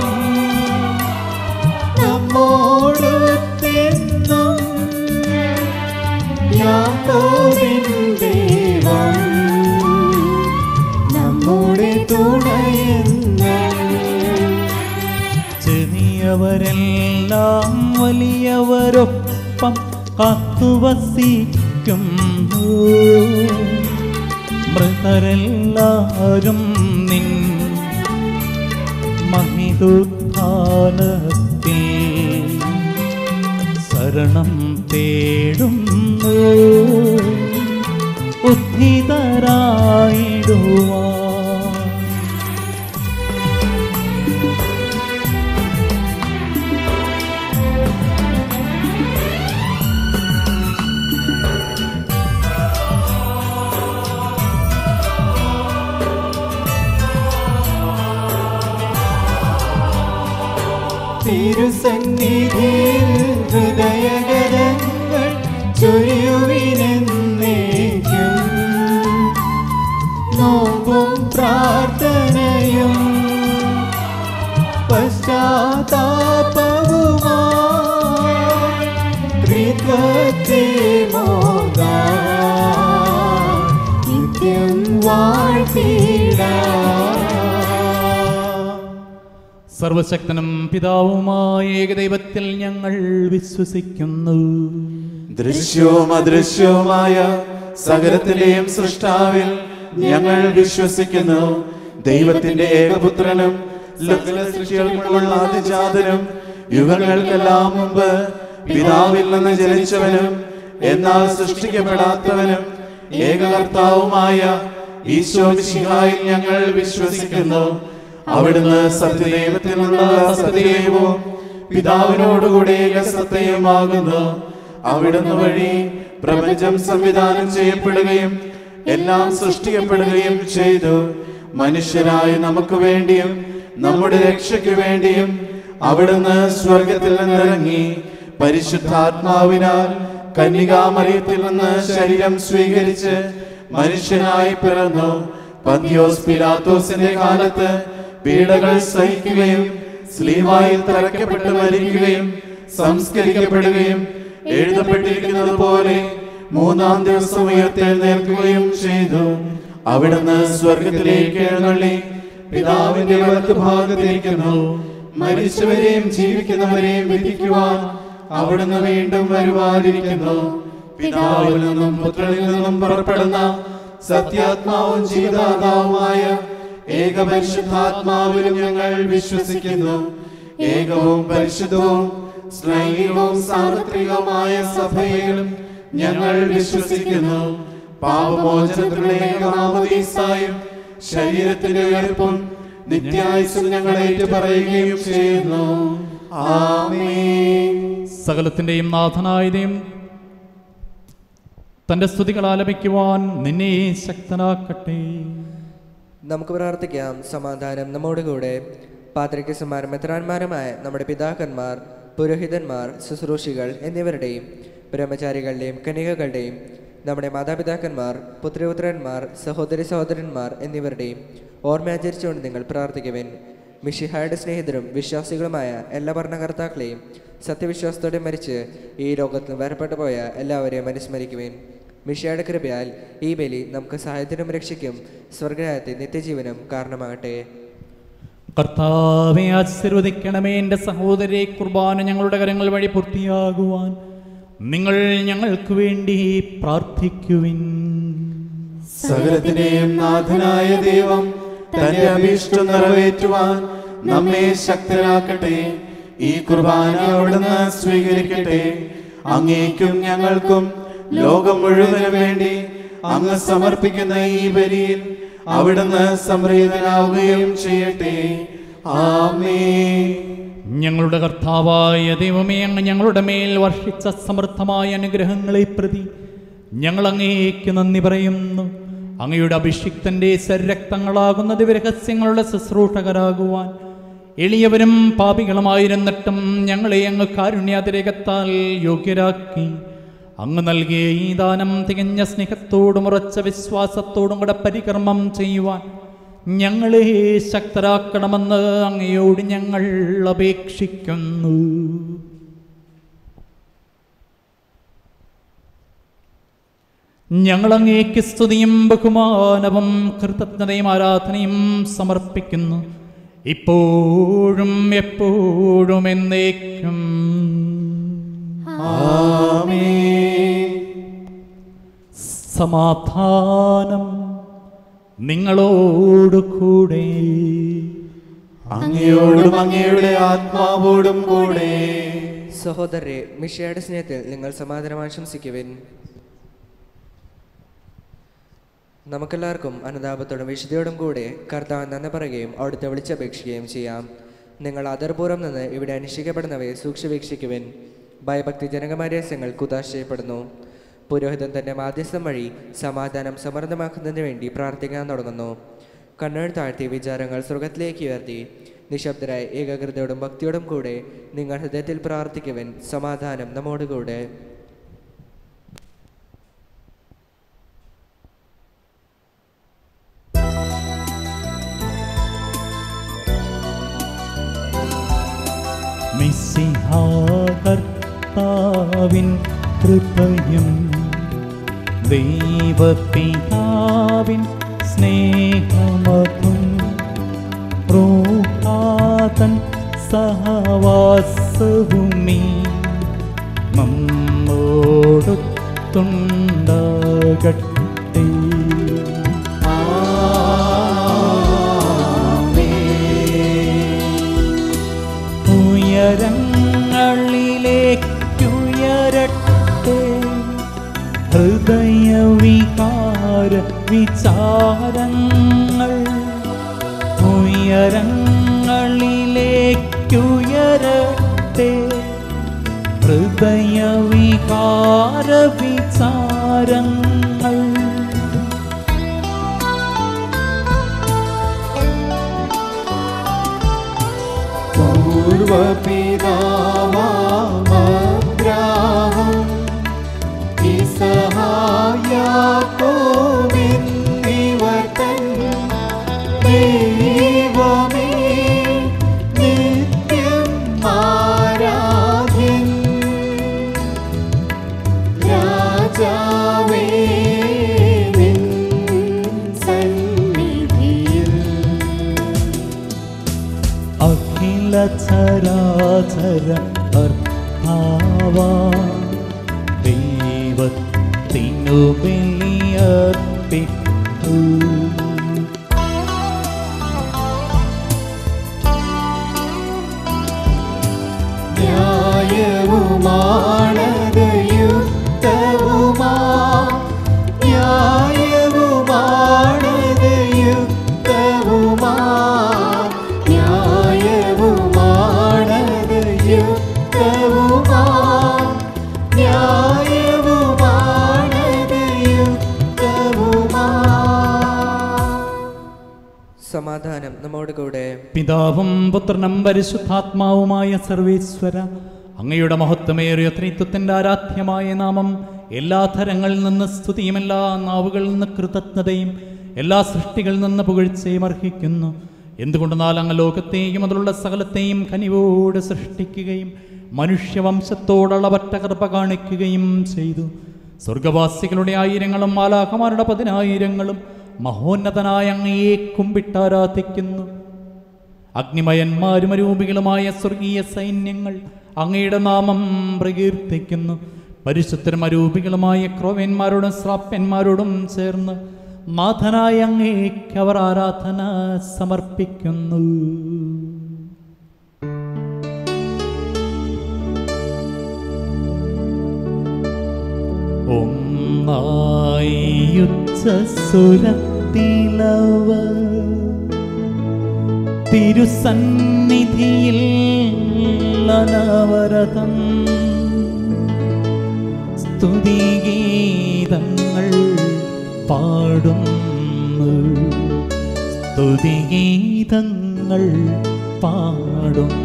നമ്മോടൊത്തെന്നും യാക്കോബിൻ ദൈവം നമ്മുടെ തുണയെന്നും ചെറിയവരെല്ലാം വലിയവരൊപ്പം കാത്തുവസിക്കുന്നു മൃതരെല്ലാരും നിൻ മഹിതുത്ഥാനത്തിൽ ശരണം തേടുന്നു ഉദ്ധിതരായിടുവാൻ തിരുസന്നിധിയിൽ ഹൃദയഗരങ്ങൾ ചൊരിയുവിനെന്നേക്കും നോമ്പും പ്രാർത്ഥനയും പശ്ചാത്താപവുമായി ത്രിത്വത്തെ മോദാം നിത്യം വാഴ്ത്തിടാം സർവശക്തനും പിതാവുമായ ഏകദൈവത്തിൽ ഞങ്ങൾ വിശ്വസിക്കുന്നു ദൃശ്യവും അദൃശ്യവുമായ സകലത്തിന്റെയും സൃഷ്ടാവിൽ ഞങ്ങൾ വിശ്വസിക്കുന്നു ദൈവത്തിന്റെ ഏകപുത്രനും സകല സൃഷ്ടികൾക്കുള്ള അതിജാതനും യുഗങ്ങൾക്കെല്ലാം മുമ്പ് പിതാവിൽ നിന്ന് ജനിച്ചവനും എന്നാൽ സൃഷ്ടിക്കപ്പെടാത്തവനും ഏകകർത്താവുമായ ഈശോ മിശിഹായിൽ ഞങ്ങൾ വിശ്വസിക്കുന്നു അവിടുന്ന് സത്യദൈവത്തിൽ നിന്നുള്ള സത്യദൈവവും പിതാവിനോടുകൂടി ഏകസത്യമാകുന്നു അവിടുന്ന് വഴി പ്രപഞ്ചം സംവിധാനം ചെയ്യപ്പെടുകയും എല്ലാം സൃഷ്ടിക്കപ്പെടുകയും ചെയ്തു മനുഷ്യരായ നമുക്ക് വേണ്ടിയും നമ്മുടെ രക്ഷയ്ക്ക് വേണ്ടിയും അവിടുന്ന് സ്വർഗത്തിൽ നിന്നിറങ്ങി പരിശുദ്ധാത്മാവിനാൽ കന്യകാമറിയത്തിൽ നിന്ന് ശരീരം സ്വീകരിച്ച് മനുഷ്യനായി പിറന്നു പന്തിയോസ് പിലാത്തോസിന്റെ കാലത്ത് പീഡകൾ സഹിക്കുകയും സ്ലീവായിൽ തറയ്ക്കപ്പെട്ട് മരിക്കുകയും സംസ്കരിക്കപ്പെടുകയും എഴുതപ്പെട്ടിരിക്കുന്നത് പോലെ മൂന്നാം ദിവസം ഉയർത്തെഴുന്നേൽക്കുകയും ചെയ്തു അവിടുന്ന് സ്വർഗത്തിലേക്ക് എഴുന്നള്ളി പിതാവിന്റെ വലത്ത് ഭാഗത്തിരിക്കുന്നു മരിച്ചവരെയും ജീവിക്കുന്നവരെയും വിധിക്കുവാൻ അവിടുന്ന് വീണ്ടും വരുവാനിരിക്കുന്നു പിതാവിൽ നിന്നും പുത്രനിൽ നിന്നും പുറപ്പെടുന്ന സത്യാത്മാവും ജീവദാതാവുമായ ഏകപരിശുദ്ധാത്മാവിലും ഞങ്ങൾ വിശ്വസിക്കുന്നു ഏകവും പരിശുദ്ധവും സ്നേഹികവും സാർവത്രികവുമായ സഭയിലും ഞങ്ങൾ വിശ്വസിക്കുന്നു പാപമോചനത്തിലുള്ള ഏകമാമതീസായും ശരീരത്തിന്റെ ഉയർപ്പും നിത്യായുസും ഞങ്ങൾ ഏറ്റുപറയുകയും ചെയ്യുന്നു ആമേൻ സകലത്തിൻ്റെയും നാഥനായതയും തൻ്റെ സ്തുതികൾ ആലപിക്കുവാൻ നിന്നെ ശക്തനാക്കട്ടെ നമുക്ക് പ്രാർത്ഥിക്കാം സമാധാനം നമ്മോടുകൂടെ പാത്രികസന്മാരും മെത്രാന്മാരുമായ നമ്മുടെ പിതാക്കന്മാർ പുരോഹിതന്മാർ ശുശ്രൂഷികൾ എന്നിവരുടെയും ബ്രഹ്മചാരികളുടെയും കന്യകകളുടെയും നമ്മുടെ മാതാപിതാക്കന്മാർ പുത്രപുത്രന്മാർ സഹോദരി സഹോദരന്മാർ എന്നിവരുടെയും ഓർമ്മയാചരിച്ചുകൊണ്ട് നിങ്ങൾ പ്രാർത്ഥിക്കുവിൻ മിഷിഹായുടെ സ്നേഹിതരും വിശ്വാസികളുമായ എല്ലാ ഭരണകർത്താക്കളെയും സത്യവിശ്വാസത്തോടെ മരിച്ച് ഈ ലോകത്ത് നിന്ന് വേർപെട്ടു പോയ എല്ലാവരെയും അനുസ്മരിക്കുവിൻ മിഷിയുടെ കൃപയാൽ ഈ ബലി നമുക്ക് സഹായത്തിനും രക്ഷയ്ക്കും സ്വർഗരായത്തെ നിത്യജീവനും കാരണമാകട്ടെ കർത്താവെ ആശീർവദിക്കണമേ എൻ്റെ സഹോദരി കുർബാന ഞങ്ങളുടെ കരങ്ങൾ വഴി പൂർത്തിയാകുവാൻ നിങ്ങൾ ഞങ്ങൾക്ക് വേണ്ടി പ്രാർത്ഥിക്കുവിൻ സകലത്തിന്റെയും നാഥനായ ദൈവം തന്റെ അഭീഷ്ടം നിറവേറ്റുവാൻ നമ്മെ ശക്തരാക്കട്ടെ ഈ കുർബാന അവിടുന്ന് സ്വീകരിക്കട്ടെ അങ്ങേക്കും ഞങ്ങൾക്കും ലോകം മുഴുവനും വേണ്ടി അങ്ങ് സമർപ്പിക്കുന്ന ഈ ബലിയിൽ അവിടുന്ന് സംപ്രീതനാവുകയും ചെയ്യട്ടെ ആമേൻ ഞങ്ങളുടെ കർത്താവായ ദൈവമേ അങ്ങ് ഞങ്ങളുടെ മേൽ വർഷിച്ച സമൃദ്ധമായ അനുഗ്രഹങ്ങളെ പ്രതി ഞങ്ങൾ അങ്ങേക്ക് നന്ദി പറയുന്നു അങ്ങയുടെ അഭിഷിക്തന്റെ സരക്തങ്ങളാകുന്ന ദിവരഹസ്യങ്ങളുടെ ശുശ്രൂഷകരാകുവാൻ എളിയവരും പാപികളുമായിരുന്നിട്ടും ഞങ്ങളെ അങ്ങ് കാരുണ്യാതിരകത്താൽ യോഗ്യരാക്കി അങ്ങ് നൽകിയ ഈ ദാനം തികഞ്ഞ സ്നേഹത്തോടും ഉറച്ച വിശ്വാസത്തോടും കൂടെ പരികർമ്മം ചെയ്യുവാൻ ഞങ്ങളെ ശക്തരാക്കണമെന്ന് അങ്ങയോട് ഞങ്ങൾ അപേക്ഷിക്കുന്നു ഞങ്ങൾ അങ്ങേക്ക് സ്തുതിയും ബഹുമാനവും കൃതജ്ഞതയും ആരാധനയും സമർപ്പിക്കുന്നു ഇപ്പോഴും എപ്പോഴും എന്നേക്കും സമാധാനം നിങ്ങളോട് കൂടെ അങ്ങയോടും അങ്ങയുടെ ആത്മാവോടും കൂടെ സഹോദരരെ മിഷയുടെ സ്നേഹത്തിൽ നിങ്ങൾ സമാധാനം ആശംസിക്കുവിൻ നമുക്കെല്ലാവർക്കും അനുതാപത്തോടും വിശുദ്ധിയോടും കൂടെ കർത്താവ് നന്ദി പറയുകയും അവിടുത്തെ വിളിച്ചപേക്ഷിക്കുകയും ചെയ്യാം നിങ്ങൾ അതിർപൂർവ്വം നിന്ന് ഇവിടെ അനുഷ്ഠിക്കപ്പെടുന്നവയെ സൂക്ഷിവീക്ഷിക്കുവിൻ ഭയഭക്തി ജനകമാര്യസ്യങ്ങൾ കുതാശ ചെയ്യപ്പെടുന്നു പുരോഹിതൻ തന്റെ മാധ്യസ്ഥം വഴി സമാധാനം സമൃദ്ധമാക്കുന്നതിന് വേണ്ടി പ്രാർത്ഥിക്കാൻ തുടങ്ങുന്നു കണ്ണുകൾ താഴ്ത്തി വിചാരങ്ങൾ സ്വർഗത്തിലേക്ക് ഉയർത്തി നിശബ്ദരായ ഏകാഗ്രതയോടും ഭക്തിയോടും കൂടെ നിങ്ങൾ ഹൃദയത്തിൽ പ്രാർത്ഥിക്കുവിൻ സമാധാനം നമ്മോടുകൂടെ മിസ്സിഹാകർത്താവിൻ കൃപയും ദൈവപിതാവിൻ സ്നേഹമതും റൂഹാതൻ സഹവാസവുമീ നമ്മോടൊത്തുണ്ടാകട്ടെ വിചാരങ്ങൾ ഉയരങ്ങളിലേക്കുയരട്ടെ ഹൃദയ വികാര വിചാരങ്ങൾ പൂർവപിതാവാമബ്രാഹം ഇസഹായാക്കോബെന്നിവർ തൻ ദൈവമേ നിത്യം ആരാധ്യൻ രാജാവേ നിൻ സന്നിധിയിൽ അഖില ചരാചര കർത്താവ ദൈവത്തിനു ബലിയർപ്പിക്കൂ ന്യായവുമാണത് യുക്തവുമാ ന്യായവുമാണത് യുക്തവുമാ ന്യായവുമാണത് യുക്തവുമാ ന്യായവുമാണത് യുക്തവുമാ സമാധാനം നമ്മോട് കൂടെ പിതാവും പുത്രനും പരിശുദ്ധാത്മാവുമായ സർവേശ്വര അങ്ങയുടെ മഹത്വമേറിയ ത്രിത്വത്തിൻ്റെ ആരാധ്യമായ നാമം എല്ലാ തരങ്ങളിൽ നിന്ന് സ്തുതിയും എല്ലാ നാവുകളിൽ നിന്ന് കൃതജ്ഞതയും എല്ലാ സൃഷ്ടികളിൽ നിന്ന് പുകഴ്ചയും അർഹിക്കുന്നു എന്തുകൊണ്ടെന്നാൽ അങ്ങ് ലോകത്തെയും അതിലുള്ള സകലത്തെയും കനിവോട് സൃഷ്ടിക്കുകയും മനുഷ്യവംശത്തോടളവറ്റ കൃപ കാണിക്കുകയും ചെയ്തു സ്വർഗവാസികളുടെ ആയിരങ്ങളും മാലാഖമാരുടെ പതിനായിരങ്ങളും മഹോന്നതനായ അങ്ങയെ കുമ്പിട്ടാരാധിക്കുന്നു അഗ്നിമയന്മാരും അരൂപികളുമായ സ്വർഗീയ സൈന്യങ്ങൾ അങ്ങയുടെ നാമം പ്രകീർത്തിക്കുന്നു പരിശുദ്ധരും അരൂപികളുമായ ക്രോവ്യന്മാരോടും ശ്രാപ്യന്മാരോടും ചേർന്ന് നാഥനായ അങ്ങേക്ക് അവർ ആരാധന സമർപ്പിക്കുന്നു ഒന്നായുച്ചസുരത്തിലവർ തിരുസന്നിധിയിൽ അനവരതം സ്തുതിഗീതങ്ങൾ പാടുന്നു സ്തുതിഗീതങ്ങൾ പാടുന്നു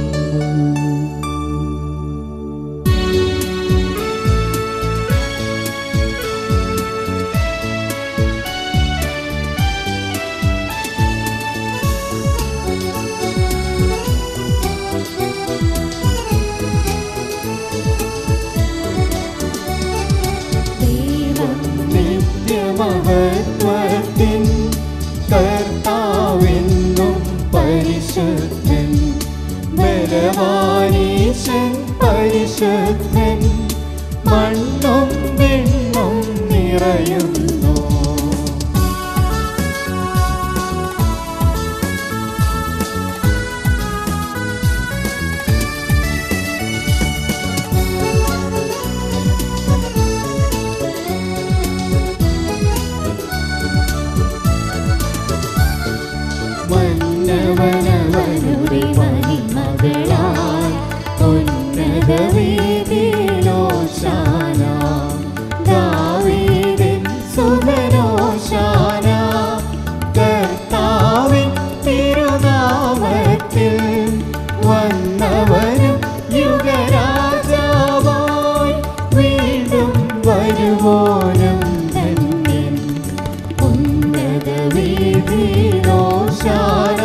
ദൈവം നിത്യമഹത്വത്തിൻ കർത്താവെന്നും പരിശുദ്ധൻ ബലവാനീശൻ പരിശുദ്ധൻ മണ്ണും വെണ്ണും നിറയുന്നു മന്നവനവനുടെ മഹിമകളാൽ ഉന്നത വീതിയിലോശാന ദാവീദിൻ സുതനോശാന കർത്താവിൻ തിരുനാമത്തിൽ വന്നവനും യുഗരാജാവായി വീണ്ടും വരുവോനും ധന്യൻ ഉന്നത വീതിയിലോശാന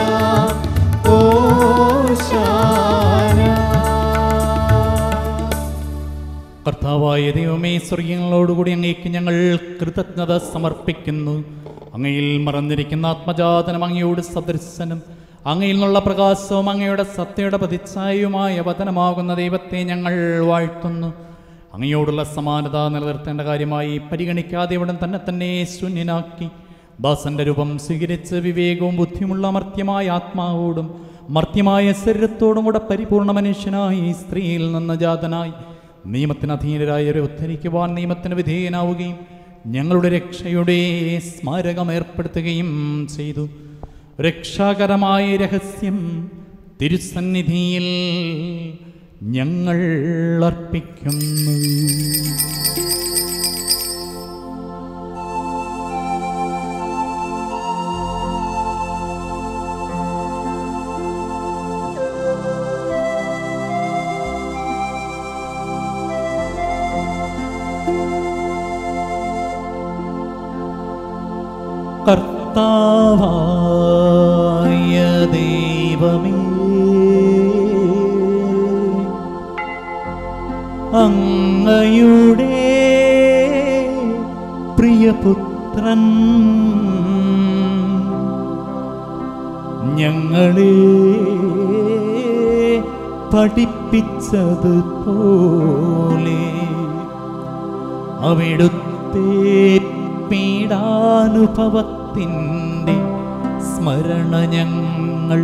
ഓശാന കർത്താവായ ദൈവമേ സ്വർഗങ്ങളോടുകൂടി അങ്ങേക്ക് ഞങ്ങൾ കൃതജ്ഞത സമർപ്പിക്കുന്നു അങ്ങയിൽ മറന്നിരിക്കുന്ന ആത്മജാതനം അങ്ങയോട് സദൃശനും അങ്ങയിൽ നിന്നുള്ള പ്രകാശവും അങ്ങയുടെ സത്യയുടെ പ്രതിച്ഛായയുമായ വചനമാകുന്ന ദൈവത്തെ ഞങ്ങൾ വാഴ്ത്തുന്നു അങ്ങയോടുള്ള സമാനത നിലനിർത്തേണ്ട കാര്യമായി പരിഗണിക്കാതെ ഉടൻ തന്നെ തന്നെ ശൂന്യനാക്കി ദാസന്റെ രൂപം സ്വീകരിച്ച് വിവേകവും ബുദ്ധിയുമുള്ള മർത്യമായ ആത്മാവോടും മർത്യമായ ശരീരത്തോടും കൂടെ പരിപൂർണ മനുഷ്യനായി ഈ സ്ത്രീയിൽ നിന്ന് ജാതനായി നിയമത്തിന് അധീനരായവരെ ഉദ്ധരിക്കുവാൻ നിയമത്തിന് വിധേയനാവുകയും ഞങ്ങളുടെ രക്ഷയുടെ സ്മാരകം ഏർപ്പെടുത്തുകയും ചെയ്തു രക്ഷാകരമായ രഹസ്യം തിരുസന്നിധിയിൽ ഞങ്ങൾ അർപ്പിക്കുന്നു കർത്താവായ ദൈവമേ അങ്ങയുടെ പ്രിയപുത്രൻ ഞങ്ങളെ പഠിപ്പിച്ചതുപോലെ അവിടുത്തെ പീഡാനുഭവത്തിൻ്റെ സ്മരണ ഞങ്ങൾ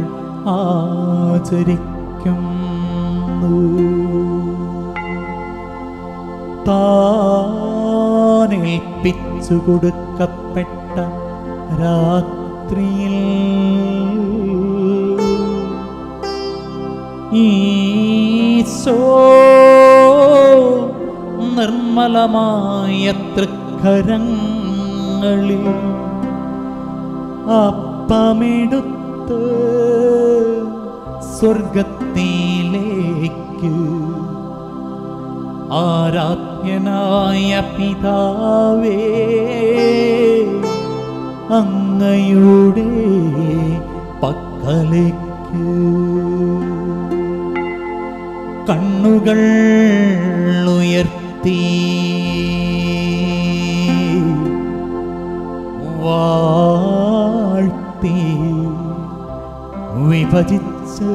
ആചരിക്കുന്നു താനേൽപ്പിച്ചു കൊടുക്കപ്പെട്ട രാത്രിയിൽ ഈശോ നിർമ്മലമായ തൃക്കരങ്ങളിൽ അപ്പമെടുത്ത് സ്വർഗത്തിലേക്ക് ആരാധ്യനായ പിതാവേ അങ്ങയുടെ പക്കലേക്ക് കണ്ണുകൾ ഉയർത്തി വാഴ്ത്തി വിഭജിച്ച്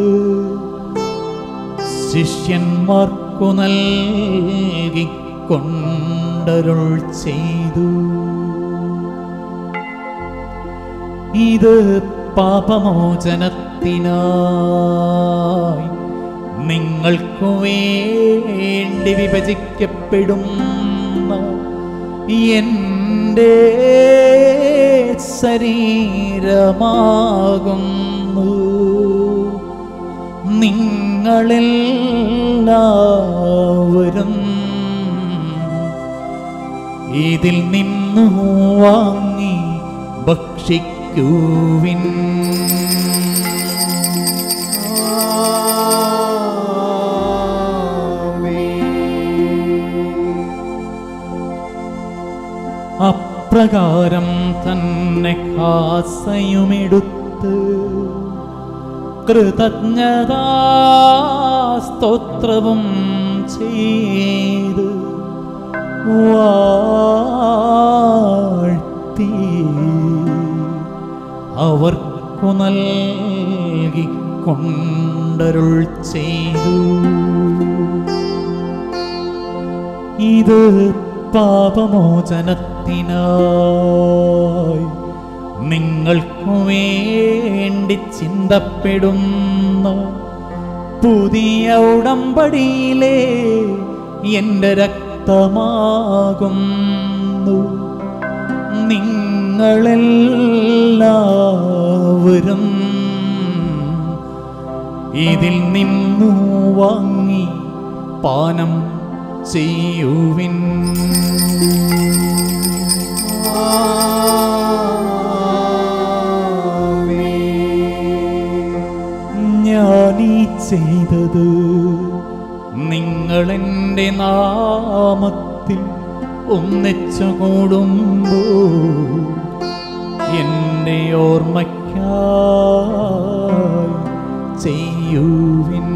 ശിഷ്യന്മാർക്കു നൽകി കൊണ്ടരുൾ ചെയ്തു ഇത് പാപമോചനത്തിനായി നിങ്ങൾക്കു വേണ്ടി വിഭജിക്കപ്പെടുന്ന എൻ്റെ ശരീരമാകുന്നു നിങ്ങളെല്ലാവരും ഇതിൽ നിന്നു വാങ്ങി ഭക്ഷിക്കുവിൻ അപ്രകാരം തന്നെ കാസയുമെടുത്ത് കൃതജ്ഞതാ സ്തോത്രവും ചെയ്ത് വാഴ്ത്തി അവർക്കു നൽകി കൊണ്ടരുൾ ചെയ്തു ഇത് പാപമോചനത്തിനായി നിങ്ങൾക്കു വേണ്ടി ചിന്തപ്പെടുന്ന പുതിയ ഉടമ്പടിയിലെ എൻ്റെ രക്തമാകുന്നു നിങ്ങളെല്ലാവരും ഇതിൽ നിന്നു വാങ്ങി പാനം ചെയ്യുവിൻ ഞാനീ ചെയ്തത് നിങ്ങളെൻ്റെ നാമത്തിൽ ഒന്നിച്ചു കൂടുമ്പോ എൻ്റെ ഓർമ്മയ്ക്കായി ചെയ്യുവിൻ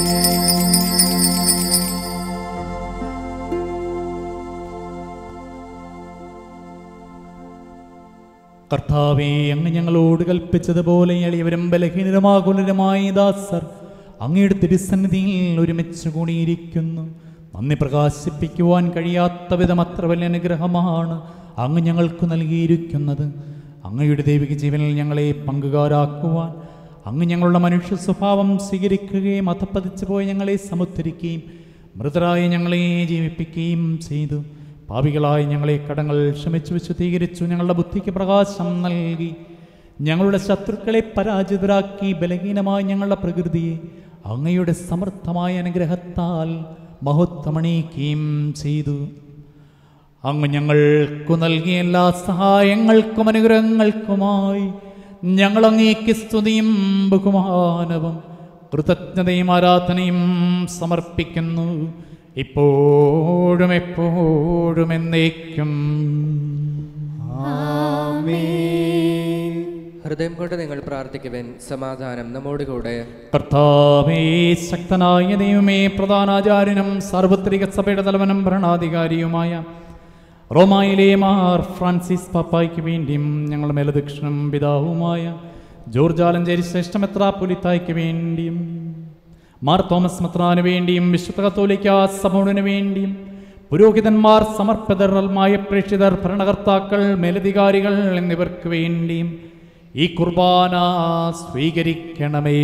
കർത്താവേ അങ്ങ് ഞങ്ങളോട് കൽപ്പിച്ചതുപോലെ എളിയവരും ബലഹീനരുമാകുലരുമായ ദാസർ അങ്ങയുടെ തിരുസന്നിധിയിൽ ഒരുമിച്ച് കൂടിയിരിക്കുന്നു നന്ദി പ്രകാശിപ്പിക്കുവാൻ കഴിയാത്ത വിധം അത്ര വലിയ അനുഗ്രഹമാണ് അങ്ങ് ഞങ്ങൾക്ക് നൽകിയിരിക്കുന്നത് അങ്ങയുടെ ദൈവിക ജീവനിൽ ഞങ്ങളെ പങ്കുകാരാക്കുവാൻ അങ്ങ് ഞങ്ങളുടെ മനുഷ്യ സ്വഭാവം സ്വീകരിക്കുകയും അധപ്പതിച്ചു പോയി ഞങ്ങളെ സമുദ്ധരിക്കുകയും മൃതരായ ഞങ്ങളെ ജീവിപ്പിക്കുകയും ചെയ്തു പാപികളായി ഞങ്ങളെ കടങ്ങൾ ക്ഷമിച്ചു വിശുദ്ധീകരിച്ചു ഞങ്ങളുടെ ബുദ്ധിക്ക് പ്രകാശം നൽകി ഞങ്ങളുടെ ശത്രുക്കളെ പരാജിതരാക്കി ബലഹീനമായ ഞങ്ങളുടെ പ്രകൃതിയെ അങ്ങയുടെ സമർത്ഥമായ അനുഗ്രഹത്താൽ മഹത്വമണിയിക്കുകയും ചെയ്തു അങ്ങ് ഞങ്ങൾക്കു നൽകിയ എല്ലാ സഹായങ്ങൾക്കും അനുഗ്രഹങ്ങൾക്കുമായി ഞങ്ങൾ അങ്ങേക്ക് സ്തുതിയും ബഹുമാനവും കൃതജ്ഞതയും ആരാധനയും സമർപ്പിക്കുന്നു ഇപ്പോഴും എപ്പോഴും എന്നേക്കും ഹൃദയം കൊണ്ട് നിങ്ങൾ പ്രാർത്ഥിക്കുവൻ സമാധാനം നമ്മോടുകൂടെ കർത്താവേ ശക്തനായ ദൈവമേ പ്രധാനാചാര്യനും സാർവത്രിക സഭയുടെ തലവനും ഭരണാധികാരിയുമായ റോമായിലെ മാർ ഫ്രാൻസിസ് പാപ്പായ്ക്ക് വേണ്ടിയും ഞങ്ങളുടെ മേലദക്ഷിണം പിതാവുമായ ജോർജ് ആലഞ്ചേരി ശ്രേഷ്ഠമെത്രാപൊലിത്തായ്ക്ക് വേണ്ടിയും മാർ തോമസ് മെത്രാന് വേണ്ടിയും വിശുദ്ധ കത്തോലിക്ക സഭോടിന് വേണ്ടിയും പുരോഹിതന്മാർ സമർപ്പിതർമായ പ്രേക്ഷിതർ ഭരണകർത്താക്കൾ മേലധികാരികൾ എന്നിവർക്ക് വേണ്ടിയും ഈ കുർബാന സ്വീകരിക്കണമേ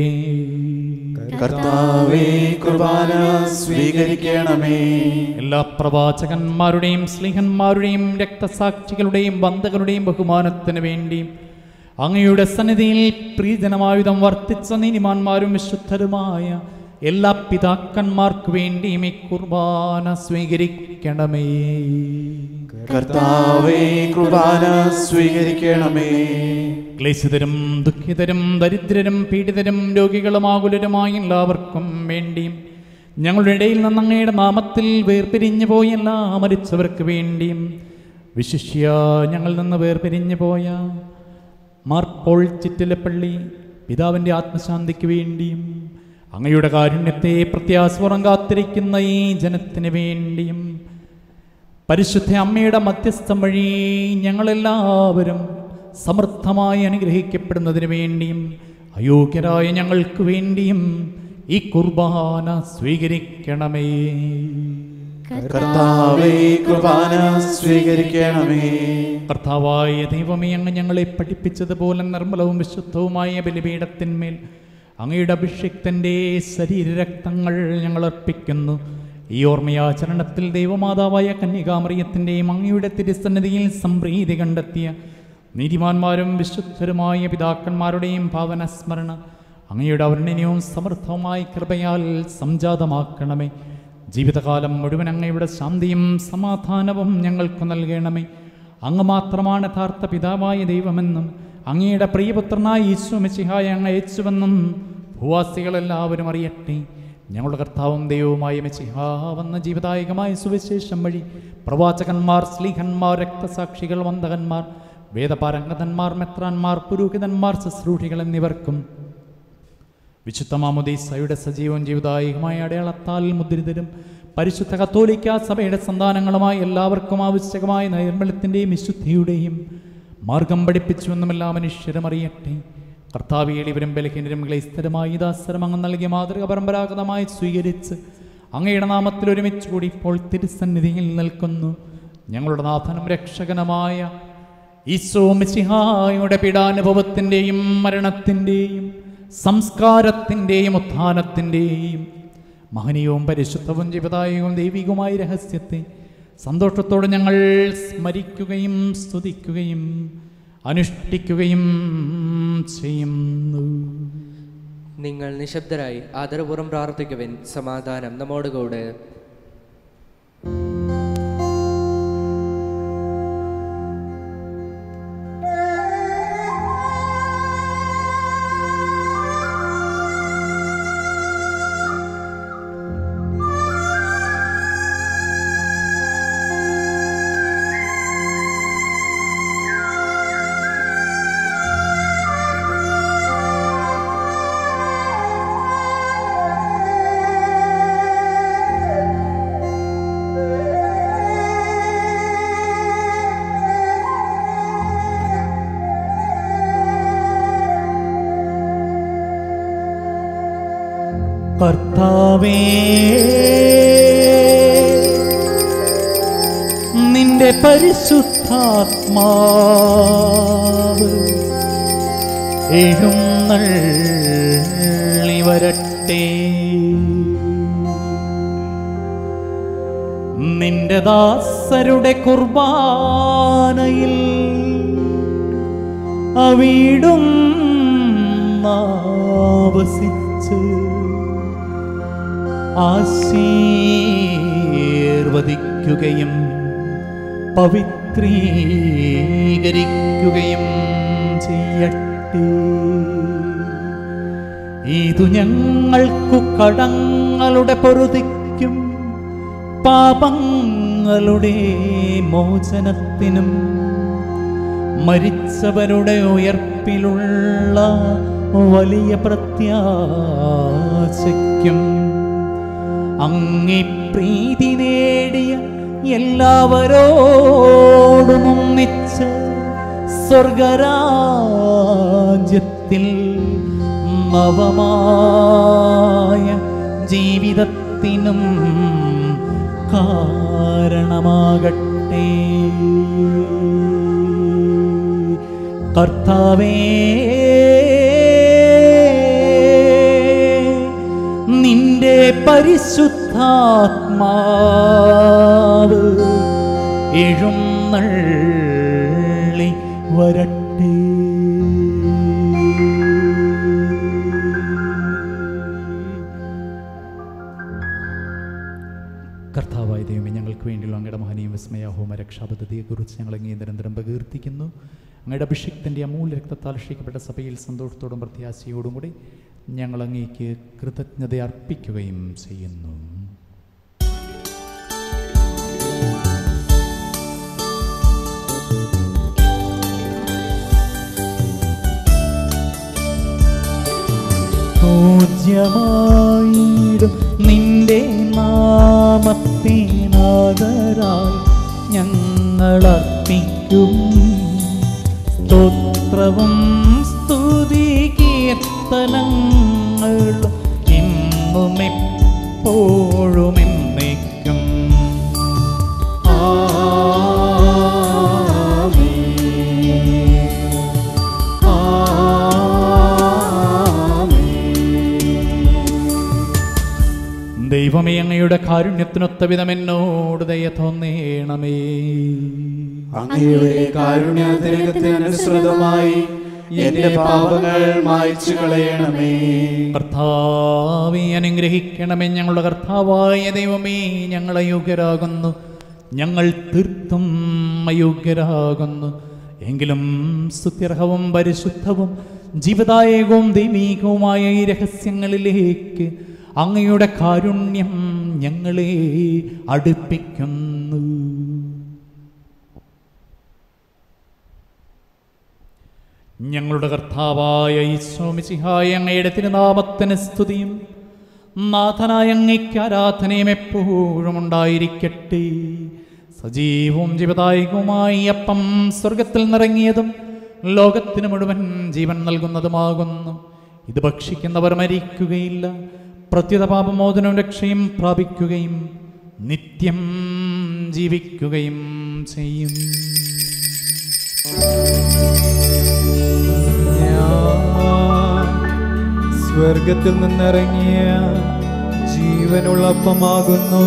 കർത്താവേ കുർബാന സ്വീകരിക്കണമേ എല്ലാ പ്രവാചകന്മാരുടെയും സ്നേഹന്മാരുടെയും രക്തസാക്ഷികളുടെയും ബന്ധകളുടെയും ബഹുമാനത്തിന് വേണ്ടിയും അങ്ങയുടെ സന്നിധിയിൽ പ്രീജനമായുധം വർത്തിച്ച നീതിമാന്മാരും വിശുദ്ധരുമായ എല്ലാ പിതാക്കന്മാർക്ക് വേണ്ടിയും ഈ കുർബാന സ്വീകരിക്കണമേ കർത്താവേ കുർബാന സ്വീകരിക്കണമേ ക്ലേശിതരും ദുഃഖിതരും ദരിദ്രരും പീഡിതരും രോഗികളും ആകുലരുമായ എല്ലാവർക്കും വേണ്ടിയും ഞങ്ങളുടെ ഇടയിൽ നിന്ന് അങ്ങയുടെ നാമത്തിൽ വേർപിരിഞ്ഞു പോയ എല്ലാ മരിച്ചവർക്ക് വേണ്ടിയും വിശിഷ്യ ഞങ്ങളിൽ നിന്ന് വേർപിരിഞ്ഞു പോയ മാർപ്പോൾ ചിറ്റിലപ്പള്ളി പിതാവിൻ്റെ ആത്മശാന്തിക്ക് വേണ്ടിയും അങ്ങയുടെ കാരുണ്യത്തെ പ്രത്യാസ്പുറം കാത്തിരിക്കുന്ന ഈ ജനത്തിന് വേണ്ടിയും പരിശുദ്ധ അമ്മയുടെ മധ്യസ്ഥം വഴി ഞങ്ങളെല്ലാവരും സമൃദ്ധമായി അനുഗ്രഹിക്കപ്പെടുന്നതിന് വേണ്ടിയും അയോഗ്യരായ ഞങ്ങൾക്ക് വേണ്ടിയും ഈ കുർബാന സ്വീകരിക്കണമേ കർത്താവേ കുർബാന സ്വീകരിക്കണമേ കർത്താവായ ദൈവമേ അങ്ങ് ഞങ്ങളെ പഠിപ്പിച്ചതുപോലെ നിർമ്മലവും വിശുദ്ധവുമായ ബലിപീഠത്തിന്മേൽ അങ്ങയുടെ അഭിഷിക്തൻ്റെ ശരീരരക്തങ്ങൾ ഞങ്ങൾ അർപ്പിക്കുന്നു ഈ ഓർമ്മയാചരണത്തിൽ ദൈവമാതാവായ കന്യകാമറിയത്തിൻ്റെയും അങ്ങയുടെ തിരുസന്നിധിയിൽ സംപ്രീതി കണ്ടെത്തിയ നീതിമാന്മാരും വിശുദ്ധരുമായ പിതാക്കന്മാരുടെയും ഭാവന സ്മരണ അങ്ങയുടെ അവർണ്ണനവും സമൃദ്ധവുമായ കൃപയാൽ സംജാതമാക്കണമേ ജീവിതകാലം മുഴുവൻ അങ്ങയുടെ ശാന്തിയും സമാധാനവും ഞങ്ങൾക്ക് നൽകണമേ അങ്ങ് മാത്രമാണ് യഥാർത്ഥ പിതാവായ ദൈവമെന്നും അങ്ങയുടെ പ്രിയപുത്രനായ ഈശോ മെസ്സിഹായ അങ്ങ് അയച്ചുവെന്നും ഭൂവാസികളെല്ലാവരും അറിയട്ടെ ഞങ്ങളുടെ കർത്താവും ദൈവവുമായ മെസ്സിഹാവെന്ന ജീവദായകമായ സുവിശേഷം വഴി പ്രവാചകന്മാർ സ്ലീഹന്മാർ രക്തസാക്ഷികൾ വന്ദകന്മാർ വേദപാരംഗതന്മാർ മെത്രാന്മാർ പുരോഹിതന്മാർ ശുശ്രൂഷികൾ എന്നിവർക്കും വിശുദ്ധ മാമുദീസയുടെ സജീവവും ജീവിതായികമായ അടയാളത്താൽ മുദ്രിതരും പരിശുദ്ധ കത്തോലിക്ക സഭയുടെ സന്താനങ്ങളുമായ എല്ലാവർക്കും ആവശ്യകമായ നൈർമല്യത്തിൻ്റെയും വിശുദ്ധിയുടെയും മാർഗം പഠിപ്പിച്ചുവെന്നും എല്ലാ മനുഷ്യരും അറിയട്ടെ കർത്താവിയളിവരും ബലഹീനരും ക്ലൈസ്തരമായി ദാസരം അങ്ങ് നൽകിയ മാതൃക പരമ്പരാഗതമായി സ്വീകരിച്ച് അങ്ങയുടെ നാമത്തിൽ ഒരുമിച്ച് കൂടി ഇപ്പോൾ തിരുസന്നിധിയിൽ നിൽക്കുന്നു ഞങ്ങളുടെ നാഥനും രക്ഷകനുമായ ഈശോ മിശിഹായുടെ പീഡാനുഭവത്തിൻ്റെയും മരണത്തിൻ്റെയും സംസ്കാരത്തിൻ്റെയും ഉത്ഥാനത്തിൻ്റെയും മഹനീയവും പരിശുദ്ധവും ജീവദായകവും ദൈവികവുമായ രഹസ്യത്തെ സന്തോഷത്തോടെ ഞങ്ങൾ സ്മരിക്കുകയും സ്തുതിക്കുകയും അനുഷ്ഠിക്കുകയും ചെയ്യുന്നു നിങ്ങൾ നിശബ്ദരായി ആദരപൂർവ്വം പ്രാർത്ഥിക്കുവിൻ സമാധാനം നമ്മോടുകൂടെ കർത്താവേ നിന്റെ പരിശുദ്ധാത്മാവ് എഴുന്നള്ളി വരട്ടെ നിന്റെ ദാസരുടെ കുർബാനയിൽ അവിടും ആവസിച്ച് ആശീർവദിക്കുകയും പവിത്രീകരിക്കുകയും ചെയ്യട്ടെ ഇതു ഞങ്ങൾക്കു കടങ്ങളുടെ പൊറുതിക്കും പാപങ്ങളുടെ മോചനത്തിനും മരിച്ചവരുടെ ഉയർപ്പിലുള്ള വലിയ പ്രത്യാശയ്ക്കും അങ്ങേ പ്രീതി നേടിയ എല്ലാവരോടും ഒന്നിച്ച് സ്വർഗരാജ്യത്തിൽ നവമായ ജീവിതത്തിനും കാരണമാകട്ടെ കർത്താവേ നിന്റെ പരിശുദ്ധാത്മാവ് എഴുന്നള്ളി വരട്ടെ കർത്താവായ ദൈവമേ ഞങ്ങൾക്ക് വേണ്ടിയുള്ള അങ്ങയുടെ മഹനീയ വിസ്മയാഹോമ രക്ഷാപദ്ധതിയെക്കുറിച്ച് ഞങ്ങൾ അങ്ങേ നിരന്തരം പ്രകീർത്തിക്കുന്നു അങ്ങയുടെ അഭിഷിക്തൻ്റെ അമൂല്യ രക്തത്താൽ രക്ഷിക്കപ്പെട്ട സഭയിൽ സന്തോഷത്തോടും പ്രത്യാശയോടും കൂടി ഞങ്ങൾ അങ്ങേക്ക് കൃതജ്ഞത അർപ്പിക്കുകയും ചെയ്യുന്നു പൂജ്യമായിടും നിന്റെ നാമത്തിനാദരാൽ ഞങ്ങൾ അർപ്പിക്കും സ്തോത്രവും സ്തുതി കീർത്തനങ്ങളും ഇന്നും എപ്പോഴും എന്നേക്കും ദൈവമേ അങ്ങയുടെ കാരുണ്യത്തിനൊത്ത വിധം എന്നോട് ദയ തോന്നേണമേ അങ്ങയുടെ കാരുണ്യത്തിനകത്തിന് അനുസൃതമായി എന്റെ പാപങ്ങൾ മായ്ച്ചു കളയണമേ കർത്താവെ അനുഗ്രഹിക്കണമേ ഞങ്ങളുടെ കർത്താവായ ദൈവമേ ഞങ്ങൾ അയോഗ്യരാകുന്നു ഞങ്ങൾ തീർത്തും അയോഗ്യരാകുന്നു എങ്കിലും സ്തുത്യർഹവും പരിശുദ്ധവും ജീവദായകവും ദൈവീകവുമായ ഈ രഹസ്യങ്ങളിലേക്ക് അങ്ങയുടെ കാരുണ്യം ഞങ്ങളെ അടുപ്പിക്കുന്നു ഞങ്ങളുടെ കർത്താവായ ഈശോമിസിഹായ അങ്ങയുടെ തിരുനാമത്തിന് സ്തുതിയും നാഥനായ അങ്ങയ്ക്ക് ആരാധനയും എപ്പോഴും ഉണ്ടായിരിക്കട്ടെ സജീവവും ജീവദായകവുമായി അപ്പം സ്വർഗത്തിൽ നിറങ്ങിയതും ലോകത്തിന് മുഴുവൻ ജീവൻ നൽകുന്നതുമാകുന്നു ഇത് ഭക്ഷിക്കുന്നവർ മരിക്കുകയില്ല പ്രത്യുത പാപമോചനവും രക്ഷയും പ്രാപിക്കുകയും നിത്യം ജീവിക്കുകയും ചെയ്യും സ്വർഗത്തിൽ നിന്നിറങ്ങിയ ജീവനുള്ള അപ്പമാകുന്നു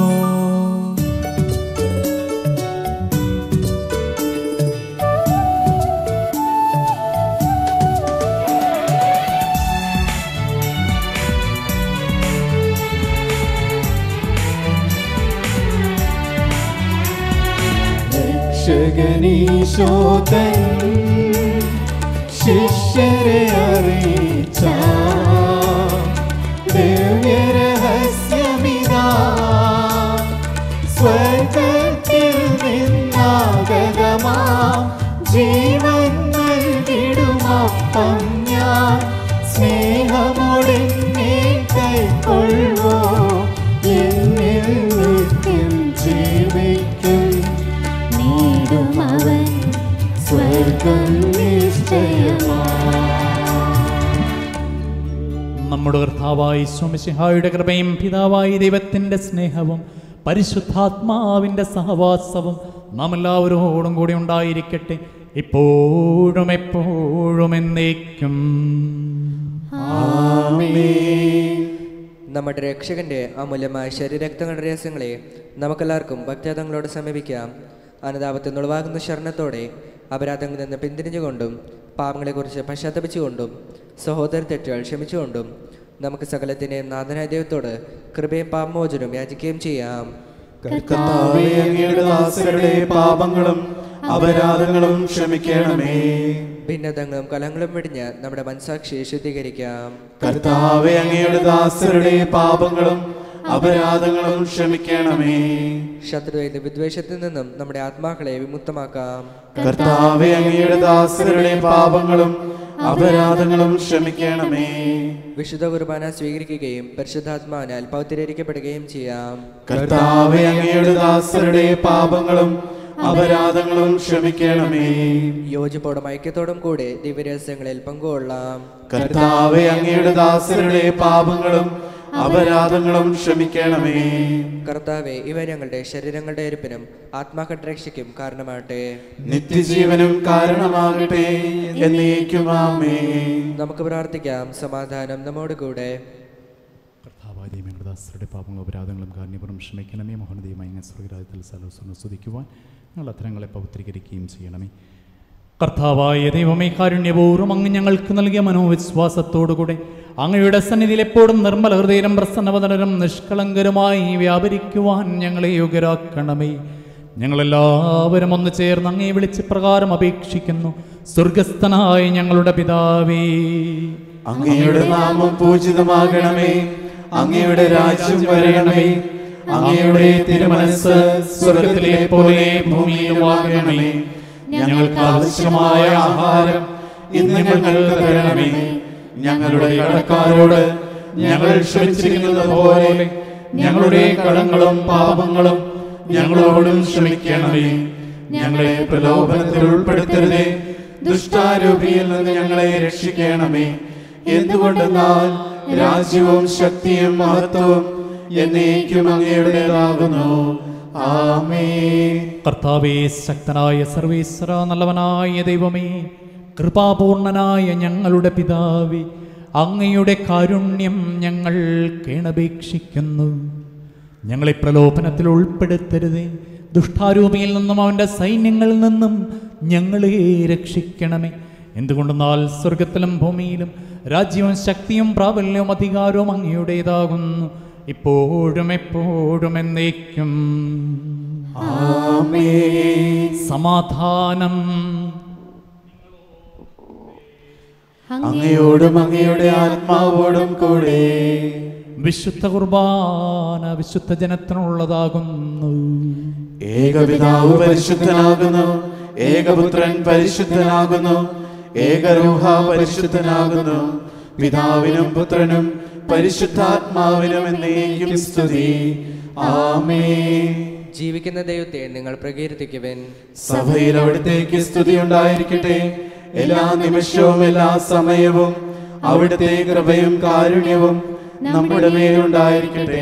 രക്ഷകനീശോതൻ ശിഷ്യരെ അറിയിച്ച ദിവ്യരഹസ്യമിതാ സ്വർഗത്തിൽ നിന്നാഗതമാ ജീവൻ നൽകിടുമപ്പം ഞാൻ സ്നേഹമോടെന്നെ കൈക്കൊള്ളുവോ എന്നിൽ നിത്യം ജീവിക്കും നേടുമവൻ സ്വർഗം നിശ്ചയമാ നമ്മുടെ കർത്താവായി സ്വാമിസിഹായുടെ കൃപയും പിതാവായി ദൈവത്തിൻ്റെ സ്നേഹവും പരിശുദ്ധാത്മാവിൻ്റെ സഹവാസവും നാം എല്ലാവരോടും കൂടി ഉണ്ടായിരിക്കട്ടെ ഇപ്പോഴും എപ്പോഴും എന്നേക്കും നമ്മുടെ രക്ഷകന്റെ അമൂല്യമായ ശരീരരക്തങ്ങളുടെ രഹസ്യങ്ങളെ നമുക്കെല്ലാവർക്കും ഭക്തതങ്ങളോട് സമീപിക്കാം അനുതാപത്തിൽ നിന്നുളവാകുന്ന ശരണത്തോടെ അപരാധങ്ങളിൽ നിന്ന് പിന്തിരിഞ്ഞുകൊണ്ടും പാപങ്ങളെക്കുറിച്ച് പശ്ചാത്തപിച്ചുകൊണ്ടും സഹോദര തെറ്റുകൾ ക്ഷമിച്ചുകൊണ്ടും നമുക്ക് സകലത്തിൻ്റെയും നാഥനായ ദൈവത്തോട് കൃപയും പാപമോചനവും യാചിക്കുകയും ചെയ്യാം കർത്താവേ അങ്ങയുടെ ദാസരുടെ പാപങ്ങളും അപരാധങ്ങളും ക്ഷമിക്കണമേ ഭിന്നതങ്ങളും കലങ്ങളും വെടിഞ്ഞ് നമ്മുടെ മനസാക്ഷിയെ ശുദ്ധീകരിക്കാം കർത്താവേ അങ്ങയുടെ ദാസരുടെ പാപങ്ങളും അപരാധങ്ങളും ക്ഷമിക്കണമേ ശത്രുവിന്റെ വിദ്വേഷത്തിൽ നിന്നും നമ്മുടെ ആത്മാക്കളെ വിമുക്തമാക്കാം കർത്താവേ അങ്ങയുടെ ദാസരുടെ പാപങ്ങളും അപരാധങ്ങളും ക്ഷമിക്കണമേ വിശുദ്ധ കുർബാന സ്വീകരിക്കുകയും പരിശുദ്ധാത്മാവിനാൽ പൗത്രീകരിക്കപ്പെടുകയും ചെയ്യാം കർത്താവേ അങ്ങയുടെ ദാസരുടെ പാപങ്ങളും അപരാധങ്ങളും ക്ഷമിക്കണമേ യോജിപ്പോടും ഐക്യത്തോടും കൂടെ ദിവ്യരഹസ്യങ്ങളിൽ പങ്കുകൊള്ളാം കർത്താവേ അങ്ങയുടെ ദാസരുടെ പാപങ്ങളും അപരാധങ്ങളും ക്ഷമിക്കണമേ കർത്താവെ ഇവ ഞങ്ങളുടെ ശരീരങ്ങളുടെ എരുപ്പിനും ആത്മാക്കളുടെ രക്ഷയ്ക്കും കാരണമാകട്ടെ നിത്യജീവനും കാരണമാകട്ടെ എന്നേക്കുമാമേ നമുക്ക് പ്രാർത്ഥിക്കാം സമാധാനം നമ്മോട് കൂടെ കർത്താവായ ദൈവങ്ങളുടെ ദാസരുടെ പാപങ്ങളും അപരാധങ്ങളും കാരണപുരം ക്ഷമിക്കണമേ മോഹനദൈവമായ അങ്ങ് സ്വർഗരാജ്യത്തിൽ സലോസ്വരം സ്തുതിക്കുവാൻ ഞങ്ങൾ അത്തരങ്ങളെ പൗത്രീകരിക്കുകയും ചെയ്യണമേ കർത്താവായ ദൈവമേ കാരുണ്യപൂർവ്വം അങ്ങ് ഞങ്ങൾക്ക് നൽകിയ മനോവിശ്വാസത്തോടുകൂടെ അങ്ങയുടെ സന്നിധിയിൽ എപ്പോഴും നിർമ്മല ഹൃദയരും പ്രസന്നവതനരും നിഷ്കളങ്കരുമായി വ്യാപരിക്കുവാൻ ഞങ്ങളെ യോഗ്യരാക്കണമേ ഞങ്ങളെല്ലാവരും ഒന്ന് ചേർന്ന് അങ്ങേ വിളിച്ച് പ്രകാരം അപേക്ഷിക്കുന്നു സ്വർഗസ്ഥനായ ഞങ്ങളുടെ പിതാവേ അങ്ങയുടെ നാമം പൂജിതമാകണമേ അങ്ങയുടെ രാജ്യം വരണമേ അങ്ങയുടെ തിരുമനസ് സ്വർഗത്തിലെ പോലെ ഭൂമിയിലുമാകണമേ ഞങ്ങൾക്ക് ആവശ്യമായ ആഹാരം ഇന്ന് ഞങ്ങൾക്ക് തരണമേ ഞങ്ങളുടെ കടക്കാരോട് ഞങ്ങൾ ക്ഷമിച്ചിരിക്കുന്നത് പോലെ ഞങ്ങളുടെ കടങ്ങളും പാപങ്ങളും ഞങ്ങളോടും ക്ഷമിക്കണമേ ഞങ്ങളെ പ്രലോഭനത്തിൽ ഉൾപ്പെടുത്തരുതേ ദുഷ്ടാരൂപിയിൽ നിന്ന് ഞങ്ങളെ രക്ഷിക്കണമേ എന്തുകൊണ്ടെന്നാൽ രാജ്യവും ശക്തിയും മഹത്വവും എന്നേക്കും അങ്ങയുടേതാകുന്നു ആമേ കർത്താവേ ശക്തനായ സർവേശ്വര നല്ലവനായ ദൈവമേ കൃപാപൂർണനായ ഞങ്ങളുടെ പിതാവേ അങ്ങയുടെ കാരുണ്യം ഞങ്ങൾ കേണപേക്ഷിക്കുന്നു ഞങ്ങളെ പ്രലോഭനത്തിൽ ഉൾപ്പെടുത്തരുതേ ദുഷ്ടാരൂപിയിൽ നിന്നും അവൻ്റെ സൈന്യങ്ങളിൽ നിന്നും ഞങ്ങളെ രക്ഷിക്കണമേ എന്തുകൊണ്ടെന്നാൽ സ്വർഗത്തിലും ഭൂമിയിലും രാജ്യവും ശക്തിയും പ്രാബല്യവും അധികാരവും അങ്ങയുടേതാകുന്നു ഇപ്പോഴും എപ്പോഴും എന്നേക്കും സമാധാനം അങ്ങയോടും അങ്ങയുടെ ആത്മാവോടും കൂടെ വിശുദ്ധ കുർബാന വിശുദ്ധ ജനത്തിനുള്ളതാകുന്നു ഏകപിതാവ് പരിശുദ്ധനാകുന്നു ഏകപുത്രൻ പരിശുദ്ധനാകുന്നു ഏകരൂഹ പരിശുദ്ധനാകുന്നു പിതാവിനും പുത്രനും പരിശുദ്ധാത്മാവിനും എന്നേക്കും സ്തുതി ആമേ ജീവിക്കുന്ന ദൈവത്തെ നിങ്ങൾ പ്രകീർത്തിക്കുവൻ സഭയിൽ അവിടുത്തേക്ക് സ്തുതി ഉണ്ടായിരിക്കട്ടെ എല്ലാ നിമിഷവും എല്ലാ സമയവും അവിടുത്തെ കൃപയും കാരുണ്യവും നമ്മുടെ മേലുണ്ടായിരിക്കട്ടെ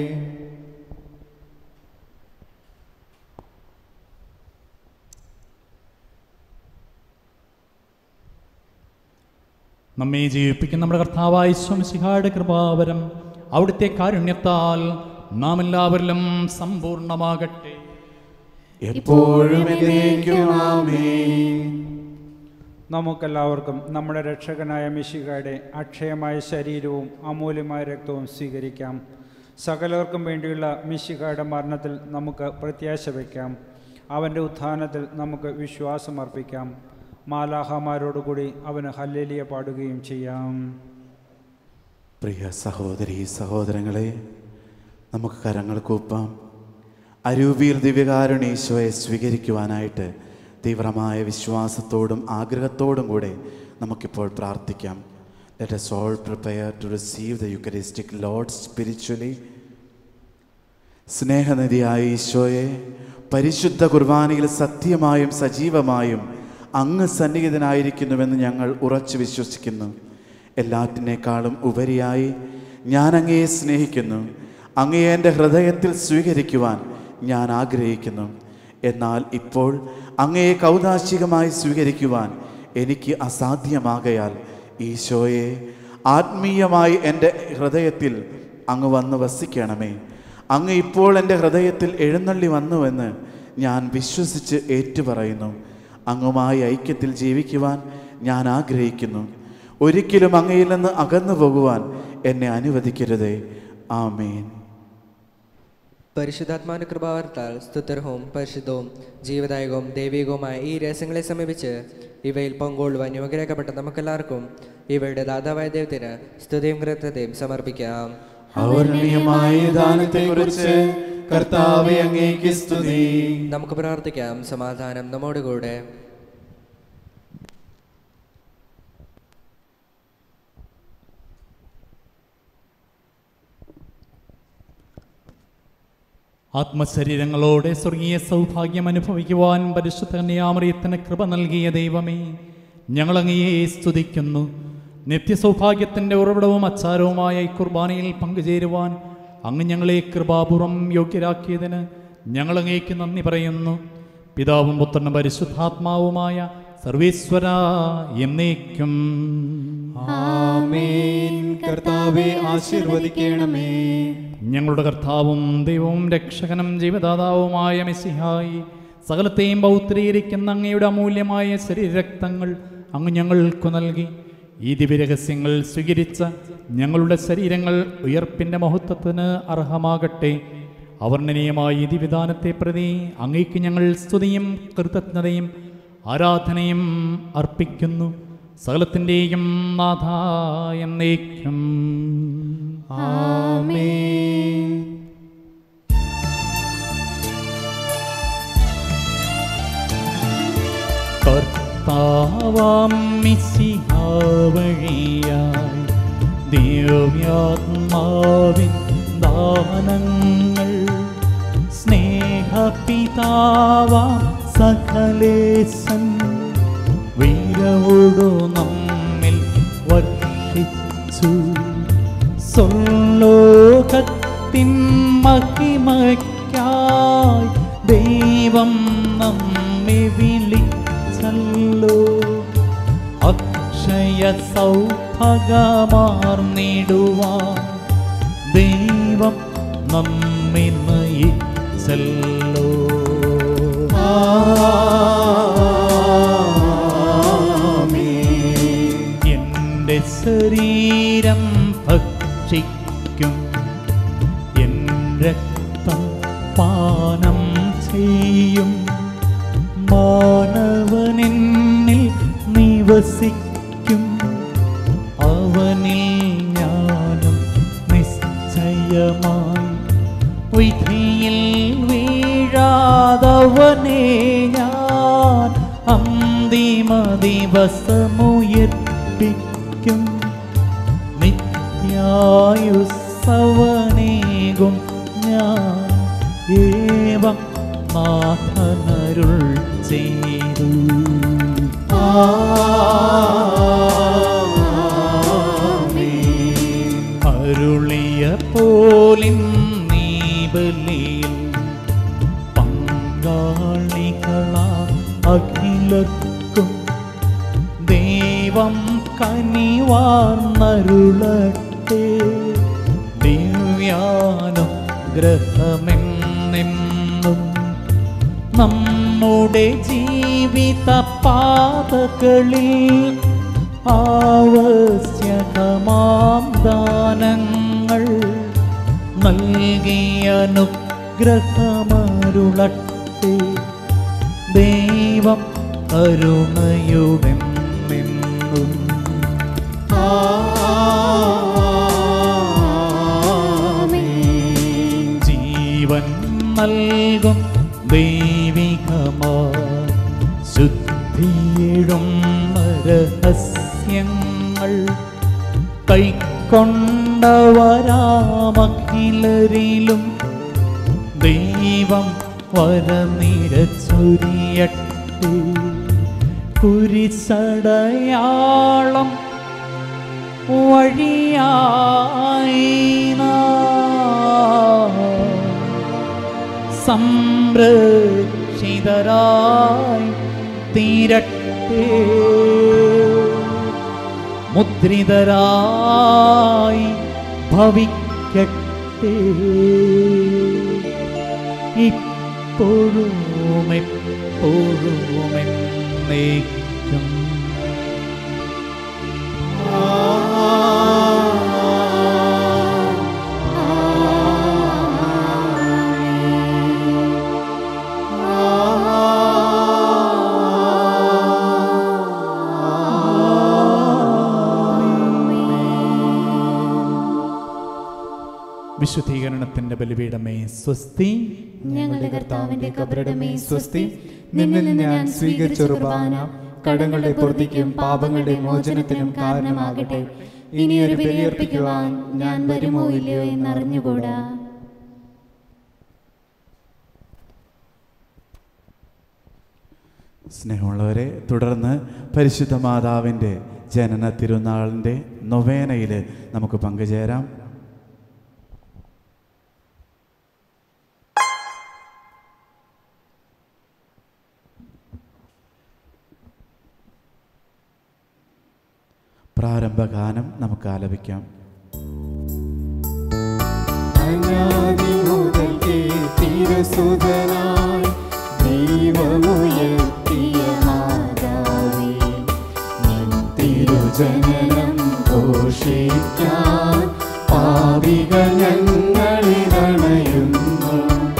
നമ്മെ ജീവിപ്പിക്കുന്ന നമ്മുടെ കർത്താവായ ശംസിഹായുടെ കൃപാവരം അവിടുത്തെ കാരുണ്യത്താൽ നാം എല്ലാവരിലും സമ്പൂർണ്ണമാകട്ടെ എപ്പോഴും എന്നേക്കും ആമേൻ നമുക്കെല്ലാവർക്കും നമ്മുടെ രക്ഷകനായ മിശികയുടെ അക്ഷയമായ ശരീരവും അമൂല്യമായ രക്തവും സ്വീകരിക്കാം സകലർക്കും വേണ്ടിയുള്ള മിശികയുടെ മരണത്തിൽ നമുക്ക് പ്രത്യാശ വയ്ക്കാം അവൻ്റെ ഉത്ഥാനത്തിൽ നമുക്ക് വിശ്വാസം അർപ്പിക്കാം മാലാഹമാരോടുകൂടി അവന് ഹല്ലേലിയ പാടുകയും ചെയ്യാം പ്രിയ സഹോദരി സഹോദരങ്ങളെ നമുക്ക് കരങ്ങൾ കൂപ്പാം അരൂപിയിൽ ദിവ്യകാരുണീശോയെ സ്വീകരിക്കുവാനായിട്ട് തീവ്രമായ വിശ്വാസത്തോടും ആഗ്രഹത്തോടും കൂടെ നമുക്കിപ്പോൾ പ്രാർത്ഥിക്കാം let us all prepare to receive the Eucharistic Lord spiritually. സ്നേഹനിധിയായ ഈശോയെ പരിശുദ്ധ കുർബാനയിൽ സത്യമായും സജീവമായും അങ്ങ് സന്നിഹിതനായിരിക്കുന്നുവെന്ന് ഞങ്ങൾ ഉറച്ചു വിശ്വസിക്കുന്നു എല്ലാറ്റിനേക്കാളും ഉപരിയായി ഞാൻ അങ്ങയെ സ്നേഹിക്കുന്നു അങ്ങയെ എൻ്റെ ഹൃദയത്തിൽ സ്വീകരിക്കുവാൻ ഞാൻ ആഗ്രഹിക്കുന്നു എന്നാൽ ഇപ്പോൾ അങ്ങയെ കൗതാശികമായി സ്വീകരിക്കുവാൻ എനിക്ക് അസാധ്യമാകയാൽ ഈശോയെ ആത്മീയമായി എൻ്റെ ഹൃദയത്തിൽ അങ്ങ് വന്ന് വസിക്കണമേ അങ്ങ് ഇപ്പോൾ എൻ്റെ ഹൃദയത്തിൽ എഴുന്നള്ളി വന്നുവെന്ന് ഞാൻ വിശ്വസിച്ച് ഏറ്റുപറയുന്നു അങ്ങുമായി ഐക്യത്തിൽ ജീവിക്കുവാൻ ഞാൻ ആഗ്രഹിക്കുന്നു ഒരിക്കലും അങ്ങയിൽ നിന്ന് അകന്നു പോകുവാൻ എന്നെ അനുവദിക്കരുതേ ആമേൻ പരിശുദ്ധാത്മാവിന്റെ കൃപാവർത്താൽ സ്തുത്യർഹവും പരിശുദ്ധവും ജീവദായകവും ദൈവികവുമായ ഈ രഹസ്യങ്ങളെ സമീപിച്ച് ഇവയിൽ പങ്കുകൊള്ളുവാൻ യോഗ്യരാക്കപ്പെട്ട നമുക്കെല്ലാവർക്കും ഇവയുടെ ദാതാവായ ദൈവത്തിന് സ്തുതിയും കൃത്യതയും സമർപ്പിക്കാം അവർണീയമായ ദാനത്തെക്കുറിച്ച് കർത്താവെ അങ്ങേക്ക് സ്തുതി നമുക്ക് പ്രാർത്ഥിക്കാം സമാധാനം നമ്മോടുകൂടെ ആത്മശരീരങ്ങളോടെ സ്വർഗീയ സൗഭാഗ്യം അനുഭവിക്കുവാൻ പരിശുദ്ധ കന്യാമറിയത്തിന് കൃപ നൽകിയ ദൈവമേ ഞങ്ങളങ്ങയെ സ്തുതിക്കുന്നു നിത്യസൗഭാഗ്യത്തിൻ്റെ ഉറവിടവും അച്ചാരവുമായ ഈ കുർബാനയിൽ പങ്കുചേരുവാൻ അങ്ങ് ഞങ്ങളെ കൃപാപൂർവം യോഗ്യരാക്കിയതിന് ഞങ്ങളങ്ങേക്ക് നന്ദി പറയുന്നു പിതാവും പുത്രനും പരിശുദ്ധാത്മാവുമായ സർവീശ്വര എന്നേക്കും ആമേൻ കർത്താവെ ആശീർവദിക്കണമേ ഞങ്ങളുടെ കർത്താവും ദൈവവും രക്ഷകനും ജീവദാതാവുമായ മെസ്സിഹായി സകലത്തെയും പൗത്രീകരിക്കുന്ന അങ്ങയുടെ അമൂല്യമായ ശരീരരക്തങ്ങൾ അങ്ങ് ഞങ്ങൾക്ക് നൽകി ഈ ദിവ്യരഹസ്യങ്ങൾ സ്വീകരിച്ച ഞങ്ങളുടെ ശരീരങ്ങൾ ഉയർപ്പിൻ്റെ മഹത്വത്തിന് അർഹമാകട്ടെ അവർണ്ണനീയമായ ഈ ദിവിധാനത്തെ പ്രതി അങ്ങേക്ക് ഞങ്ങൾ സ്തുതിയും കൃതജ്ഞതയും ആരാധനയും അർപ്പിക്കുന്നു സകലത്തിൻ്റെയും നാഥായ എന്നേക്കും ആമേൻ കർത്താവാം മിശിഹാവഴിയായി ദിവ്യാത്മാവിൻ ദാനങ്ങൾ സ്നേഹപിതാവാം സകലേശൻ വീരവോടു നമ്മിൽ വർഷിച്ചു സ്വലോകത്തിൻ മഹിമയ്ക്കായി ദൈവം നമ്മെ വിളിച്ചല്ലോ അക്ഷയ സൗഭഗമാർന്നിടുവാൻ ദൈവം നമ്മെ നയിച്ചല്ലോ എന്റെ ശരീരം ഭക്ഷിക്കും എൻ രക്തം പാനം ചെയ്യും മാനവനെന്നിൽ നിവസിക്കും അവനിൽ ഞാനും നിശ്ചയമായി വിധിയിൽ വീഴാതവനെ ഞാൻ അന്തിമ ദിവസമുയർപ്പിക്കും നിത്യായുസവനേകും ഞാൻ ഏവം നാഥനരുൾ ചെയ്തു അരുളിയ പോലിൻ നീ ബലിയിൽ പങ്കാളികളാ അഖിലർക്കും ദൈവം കനിവാർന്നരുളട്ടെ ദിവ്യാനുഗ്രഹമെന്നെന്നും നമ്മുടെ ജീവിത പാതകളിൽ ആവശ്യകമാം ദാനങ്ങൾ നൽകിയനുഗ്രഹമരുളട്ടെ ദൈവം കരുണയുടെ നിന്നും ജീവൻ നൽകും ദൈവികമാ ശുദ്ധിയിടും രഹസ്യങ്ങൾ കൈക്കൊണ്ടവരാമഖിലരിലും ദൈവം വരനിരച്ചൊരിയട്ടെ കുരിശടയാളം വഴിയായി നാം സംരക്ഷിതരായി തീരട്ടെ മുദ്രിതരായി ഭവിക്കട്ടെ വർദ്ധിക്കട്ടെ ഇപ്പോഴും എപ്പോഴും എന്നേക്കും വിശുദ്ധീകരണത്തിന്റെ ബലിപീഠമേ സ്വസ്തി ഞങ്ങളുടെ കർത്താവിന്റെ കബറിടമേ സ്വസ്തി നിന്നിൽ നിന്ന് ഞാൻ സ്വീകരിച്ച കുർബാന കടങ്ങളുടെ പൂർത്തിക്കും പാപങ്ങളുടെ മോചനത്തിനും കാരണമാകട്ടെ ഇനി ഒരു ബലിയർപ്പിക്കുവാൻ ഞാൻ വരുമോ ഇല്ലയോ എന്നറിഞ്ഞുകൂടാ സ്നേഹമുള്ളവരെ തുടർന്ന് പരിശുദ്ധ മാതാവിൻ്റെ ജനന തിരുനാളിൻ്റെ നൊവേനയിൽ നമുക്ക് പങ്കുചേരാം പ്രാരംഭഗാനം നമുക്ക് ആലപിക്കാം അനാദി മുതൽക്കേ തിരുസുതനായി ദൈവമുയർത്തിയ മാതാവേ നിൻ തിരുജനനം ഘോഷിക്കാൻ പാപികൾ ഞങ്ങളിരണയുന്നു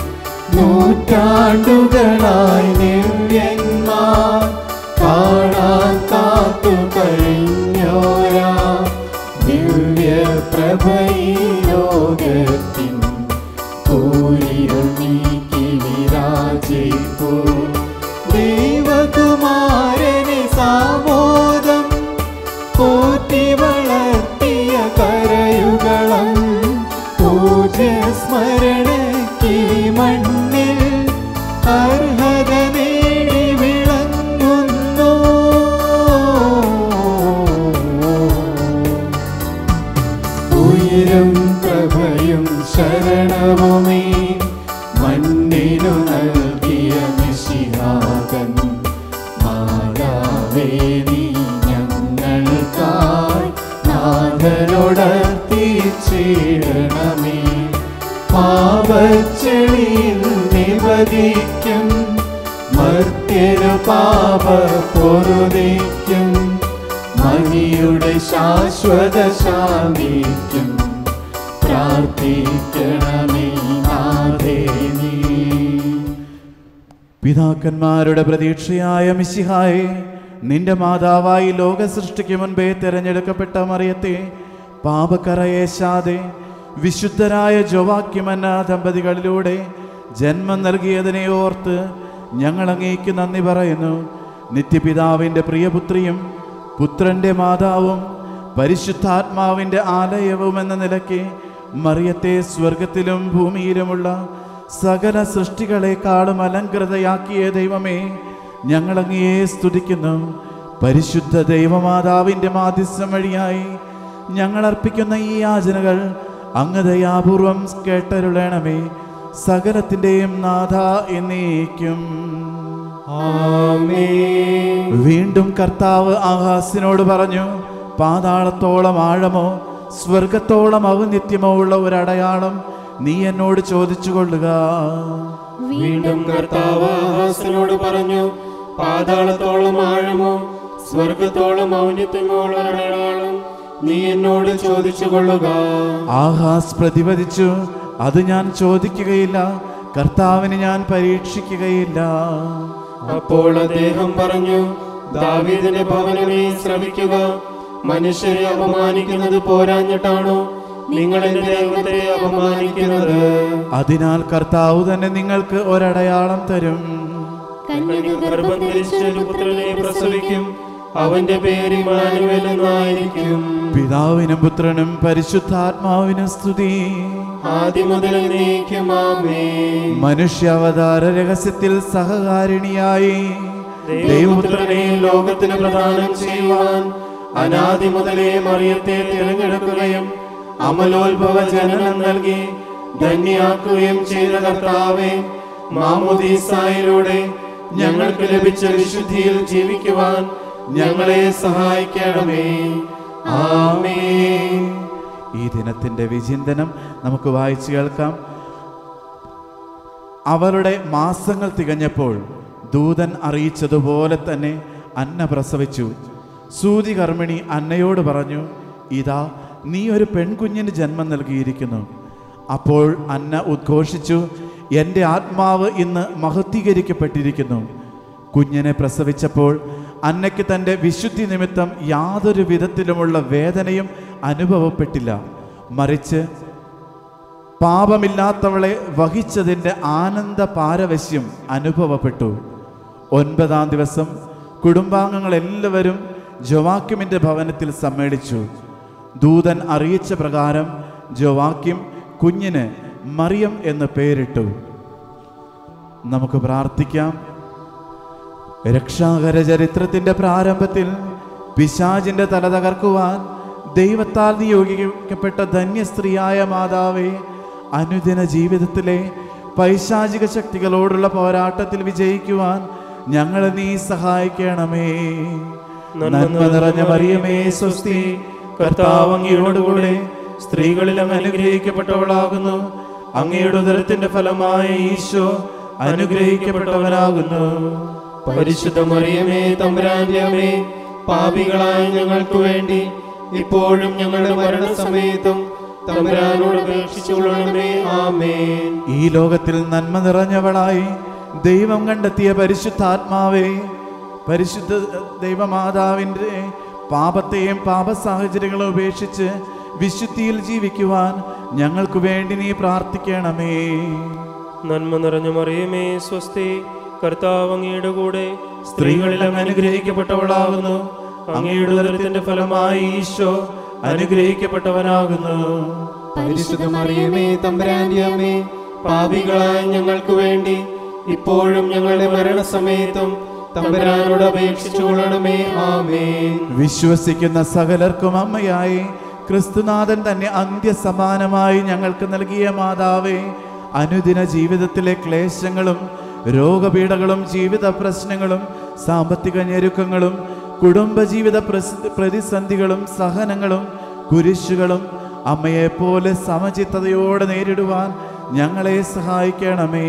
നൂറ്റാണ്ടുകളായി നിവ്യന്മാർ കാണാൻ കാത്തു കഴിഞ്ഞോരാ ദിവ്യ പ്രഭയിലോകത്തിൻ കൂരിരുൾ നീക്കി വിരാജിപ്പൂ ദൈവകുമാരനെ സാമോദം പോറ്റി വളർത്തിയ കരയുകളം പൂജ്യ സ്മരണയ്ക്ക് മണ്ണിൽ അർഹത നേടി വിളങ്ങുന്നു ഉയരും പ്രഭയും ശരണവുമേ മണ്ണിനു നൽകിയ നിശിഹാകൻ മാതാവേ നീ ഞങ്ങൾക്കായി നാഥനോടർത്തിച്ചിടണമേ പാപച്ചെളിയിൽ നിവദിക്കും മർത്യരു പാപ പൊറുതിക്കും മഹിയുടെ ശാശ്വത ശാന്തിക്കും പ്രാർത്ഥിക്കണമേ നാഥേ നീ പിതാക്കന്മാരുടെ പ്രതീക്ഷയായ മിശിഹായെ നിന്റെ മാതാവായി ലോക സൃഷ്ടിക്ക് മുൻപേ തിരഞ്ഞെടുക്കപ്പെട്ട മറിയത്തെ പാപക്കറയേശാതെ വിശുദ്ധരായ ജോവാക്യമന്ന ദമ്പതികളിലൂടെ ജന്മം നൽകിയതിനെ ഓർത്ത് ഞങ്ങൾ അങ്ങേക്ക് നന്ദി പറയുന്നു നിത്യപിതാവിൻ്റെ പ്രിയപുത്രിയും പുത്രൻ്റെ മാതാവും പരിശുദ്ധാത്മാവിൻ്റെ ആലയവും എന്ന നിലയ്ക്ക് മറിയത്തെ സ്വർഗത്തിലും ഭൂമിയിലുമുള്ള സകല സൃഷ്ടികളെക്കാളും അലങ്കൃതയാക്കിയ ദൈവമേ ഞങ്ങളങ്ങയെ സ്തുതിക്കുന്നു പരിശുദ്ധ ദൈവമാതാവിൻ്റെ മാധ്യസ്ഥം വഴിയായി ഞങ്ങൾ അർപ്പിക്കുന്ന ഈ യാചനകൾ അങ്ങ് ദയാപൂർവം കേട്ടരുളണമേ സകലത്തിൻ്റെയും നാഥ എന്നേക്കും വീണ്ടും കർത്താവ് ആഹാസിനോട് പറഞ്ഞു പാതാളത്തോളം ആഴമോ സ്വർഗത്തോളം ഔന്നിത്യമോ ഉള്ള ഒരു അടയാളം നീ എന്നോട് ചോദിച്ചു കൊള്ളുക വീണ്ടും കർത്താവ് ആഹാസിനോട് പറഞ്ഞു പാതാളത്തോളം ആഴമോ സ്വർഗത്തോളം ഔന്നത്യമോ ഉള്ള ഒരാളും നീ എന്നോട് ചോദിച്ചു കൊള്ളുക ആഹാസ് പ്രതിപദിച്ചു അത് ഞാൻ ചോദിക്കുകയില്ല കർത്താവിന് ഞാൻ പരീക്ഷിക്കുകയില്ല അപ്പോൾ അദ്ദേഹം പറഞ്ഞു ദാവീദിന്റെ ഭവനമേ ശ്രമിക്കുക മനുഷ്യരെ അപമാനിക്കുന്നത് പോരാഞ്ഞിട്ടാണോ നിങ്ങൾ എന്റെ ദൈവത്തെ അപമാനിക്കുന്നത് അതിനാൽ കർത്താവ് തന്നെ നിങ്ങൾക്ക് ഒരടയാളം തരും കന്യക ഗർഭം ധരിച്ച് ഒരു പുത്രനെ പ്രസവിക്കും അവന്റെ പേര് ഇമ്മാനുവേൽ എന്നായിരിക്കും പിതാവിനും പുത്രനും പരിശുദ്ധാത്മാവിനും സ്തുതി ആദ്യം മുതൽ എന്നേക്കും ആമേൻ മനുഷ്യാവതാര രഹസ്യത്തിൽ സഹകാരിണിയായി ദൈവപുത്രനെ ലോകത്തിന് പ്രദാനം ചെയ്യുവാൻ അനാദി മുതലേ മറിയത്തെ തിരഞ്ഞെടുക്കുകയും അമലോത്ഭവ ജനനം നൽകി ധന്യാക്കുകയും ചെയ്ത കർത്താവെ മാമുദീസായിലൂടെ ഞങ്ങൾക്ക് ലഭിച്ച വിശുദ്ധിയിൽ ജീവിക്കുവാൻ ഞങ്ങളെ സഹായിക്കണമേ ആമേ ഈ ദിനത്തിൻ്റെ വിചിന്തനം നമുക്ക് വായിച്ചു കേൾക്കാം അവളുടെ മാസങ്ങൾ തികഞ്ഞപ്പോൾ ദൂതൻ അറിയിച്ചതുപോലെ തന്നെ അന്ന പ്രസവിച്ചു സൂതി കർമ്മിണി അന്നയോട് പറഞ്ഞു ഇതാ നീ ഒരു പെൺകുഞ്ഞിന് ജന്മം നൽകിയിരിക്കുന്നു അപ്പോൾ അന്ന ഉദ്ഘോഷിച്ചു എൻ്റെ ആത്മാവ് ഇന്ന് മഹത്വീകരിക്കപ്പെട്ടിരിക്കുന്നു കുഞ്ഞിനെ പ്രസവിച്ചപ്പോൾ അന്നയ്ക്ക് തൻ്റെ വിശുദ്ധി നിമിത്തം യാതൊരു വിധത്തിലുമുള്ള വേദനയും അനുഭവപ്പെട്ടില്ല മറിച്ച് പാപമില്ലാത്തവളെ വഹിച്ചതിൻ്റെ ആനന്ദ പാരവശ്യം അനുഭവപ്പെട്ടു ഒൻപതാം ദിവസം കുടുംബാംഗങ്ങൾ എല്ലാവരും ജോവാക്യമിൻ്റെ ഭവനത്തിൽ സമ്മേളിച്ചു ദൂതൻ അറിയിച്ച പ്രകാരം ജോവാക്യം കുഞ്ഞിന് മറിയം എന്ന് പേരിട്ടു നമുക്ക് പ്രാർത്ഥിക്കാം രക്ഷാകര ചരിത്രത്തിന്റെ പ്രാരംഭത്തിൽ പിശാചിന്റെ തല തകർക്കുവാൻ ദൈവത്താൽ നിയോഗിക്കപ്പെട്ട ധന്യസ്ത്രീയായ മാതാവെ അനുദിന ജീവിതത്തിലെ പൈശാചിക ശക്തികളോടുള്ള പോരാട്ടത്തിൽ വിജയിക്കുവാൻ ഞങ്ങളെ നീ സഹായിക്കണമേ നന്മ നിറഞ്ഞ മറിയമേ സ്വസ്തി കർത്താവ് അങ്ങയോടുകൂടെ സ്ത്രീകളിൽ അങ്ങ് അനുഗ്രഹിക്കപ്പെട്ടവളാകുന്നു അങ്ങയുടെ ഉദരത്തിന്റെ ഫലമായ ഈശോ അനുഗ്രഹിക്കപ്പെട്ടവനാകുന്നു പരിശുദ്ധ മറിയമേ തമ്പുരാന്റെ അമ്മേ പാപികളായ ഞങ്ങൾക്ക് വേണ്ടി ഇപ്പോഴും ഞങ്ങളുടെ മരണസമയത്തും തമ്പുരാനോട് അപേക്ഷിച്ചുകൊള്ളണമേ ആമേൻ ഈ ലോകത്തിൽ നന്മ നിറഞ്ഞവളായി ദൈവം കണ്ടെത്തിയ പരിശുദ്ധാത്മാവേ പരിശുദ്ധ ദൈവമാതാവിൻ്റെ പാപത്തെയും പാപ സാഹചര്യങ്ങളും ഉപേക്ഷിച്ച് വിശുദ്ധിയിൽ ജീവിക്കുവാൻ ഞങ്ങൾക്ക് വേണ്ടി നീ പ്രാർത്ഥിക്കണമേ നന്മ നിറഞ്ഞ മറിയമേ സ്വസ്തി കർത്താവ് അങ്ങയുടെ കൂടെ സ്ത്രീകളിൽ അങ്ങ് അനുഗ്രഹിക്കപ്പെട്ടവളാകുന്നു അങ്ങയുടെ ഉദരത്തിന്റെ ഫലമായി ഈശോ അനുഗ്രഹിക്കപ്പെട്ടവനാകുന്നു പരിശുദ്ധ മറിയമേ തമ്പുരാന്റെ അമ്മേ പാപികളായ ഞങ്ങൾക്ക് വേണ്ടി ഇപ്പോഴും ഞങ്ങളുടെ മരണസമയത്തും തമ്പുരാനോട് അപേക്ഷിച്ചുകൊള്ളണമേ ആമേൻ വിശ്വസിക്കുന്ന സകലർക്കും അമ്മയായി ക്രിസ്തുനാഥൻ തന്നെ അന്ത്യസമാനമായി ഞങ്ങൾക്ക് നൽകിയ മാതാവേ അനുദിന ജീവിതത്തിലെ ക്ലേശങ്ങളും രോഗപീഠകളും ജീവിത പ്രശ്നങ്ങളും സാമ്പത്തിക ഞെരുക്കങ്ങളും കുടുംബജീവിത പ്രസ- പ്രതിസന്ധികളും സഹനങ്ങളും കുരിശുകളും അമ്മയെപ്പോലെ സമചിത്തതയോടെ നേരിടുവാൻ ഞങ്ങളെ സഹായിക്കണമേ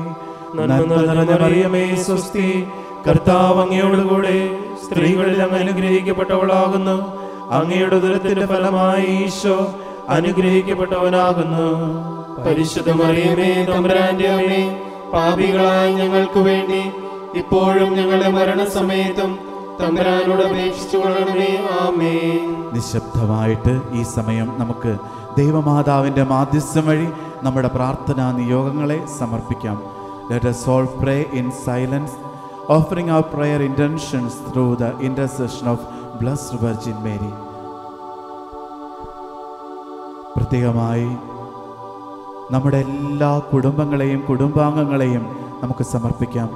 നന്മ നിറഞ്ഞ മറിയമേ സ്വസ്തി കർത്താവ് അങ്ങയോടുകൂടെ സ്ത്രീകളിൽ അങ്ങ് അനുഗ്രഹിക്കപ്പെട്ടവളാകുന്നു അങ്ങയുടെ ഉദരത്തിന്റെ ഫലമായി ഈശോ അനുഗ്രഹിക്കപ്പെട്ടവനാകുന്നു പരിശുദ്ധ മറിയമേ തമ്പുരാന്റെ അമ്മേ പാപികളായ ഞങ്ങൾക്ക് വേണ്ടി ഇപ്പോഴും ഞങ്ങളുടെ മരണസമയത്തും തമ്പുരാനോട് അപേക്ഷിച്ചുകൊള്ളണമേ ആമേൻ നിശബ്ദമായിട്ട് ഈ സമയം നമുക്ക് ദൈവമാതാവിൻ്റെ മാധ്യസ്ഥം വഴി നമ്മുടെ പ്രാർത്ഥനാ നിയോഗങ്ങളെ സമർപ്പിക്കാം let us all pray in silence offering our prayer intentions through the intercession of blessed virgin mary പ്രത്യേകമായി നമ്മുടെ എല്ലാ കുടുംബങ്ങളെയും കുടുംബാംഗങ്ങളെയും നമുക്ക് സമർപ്പിക്കാം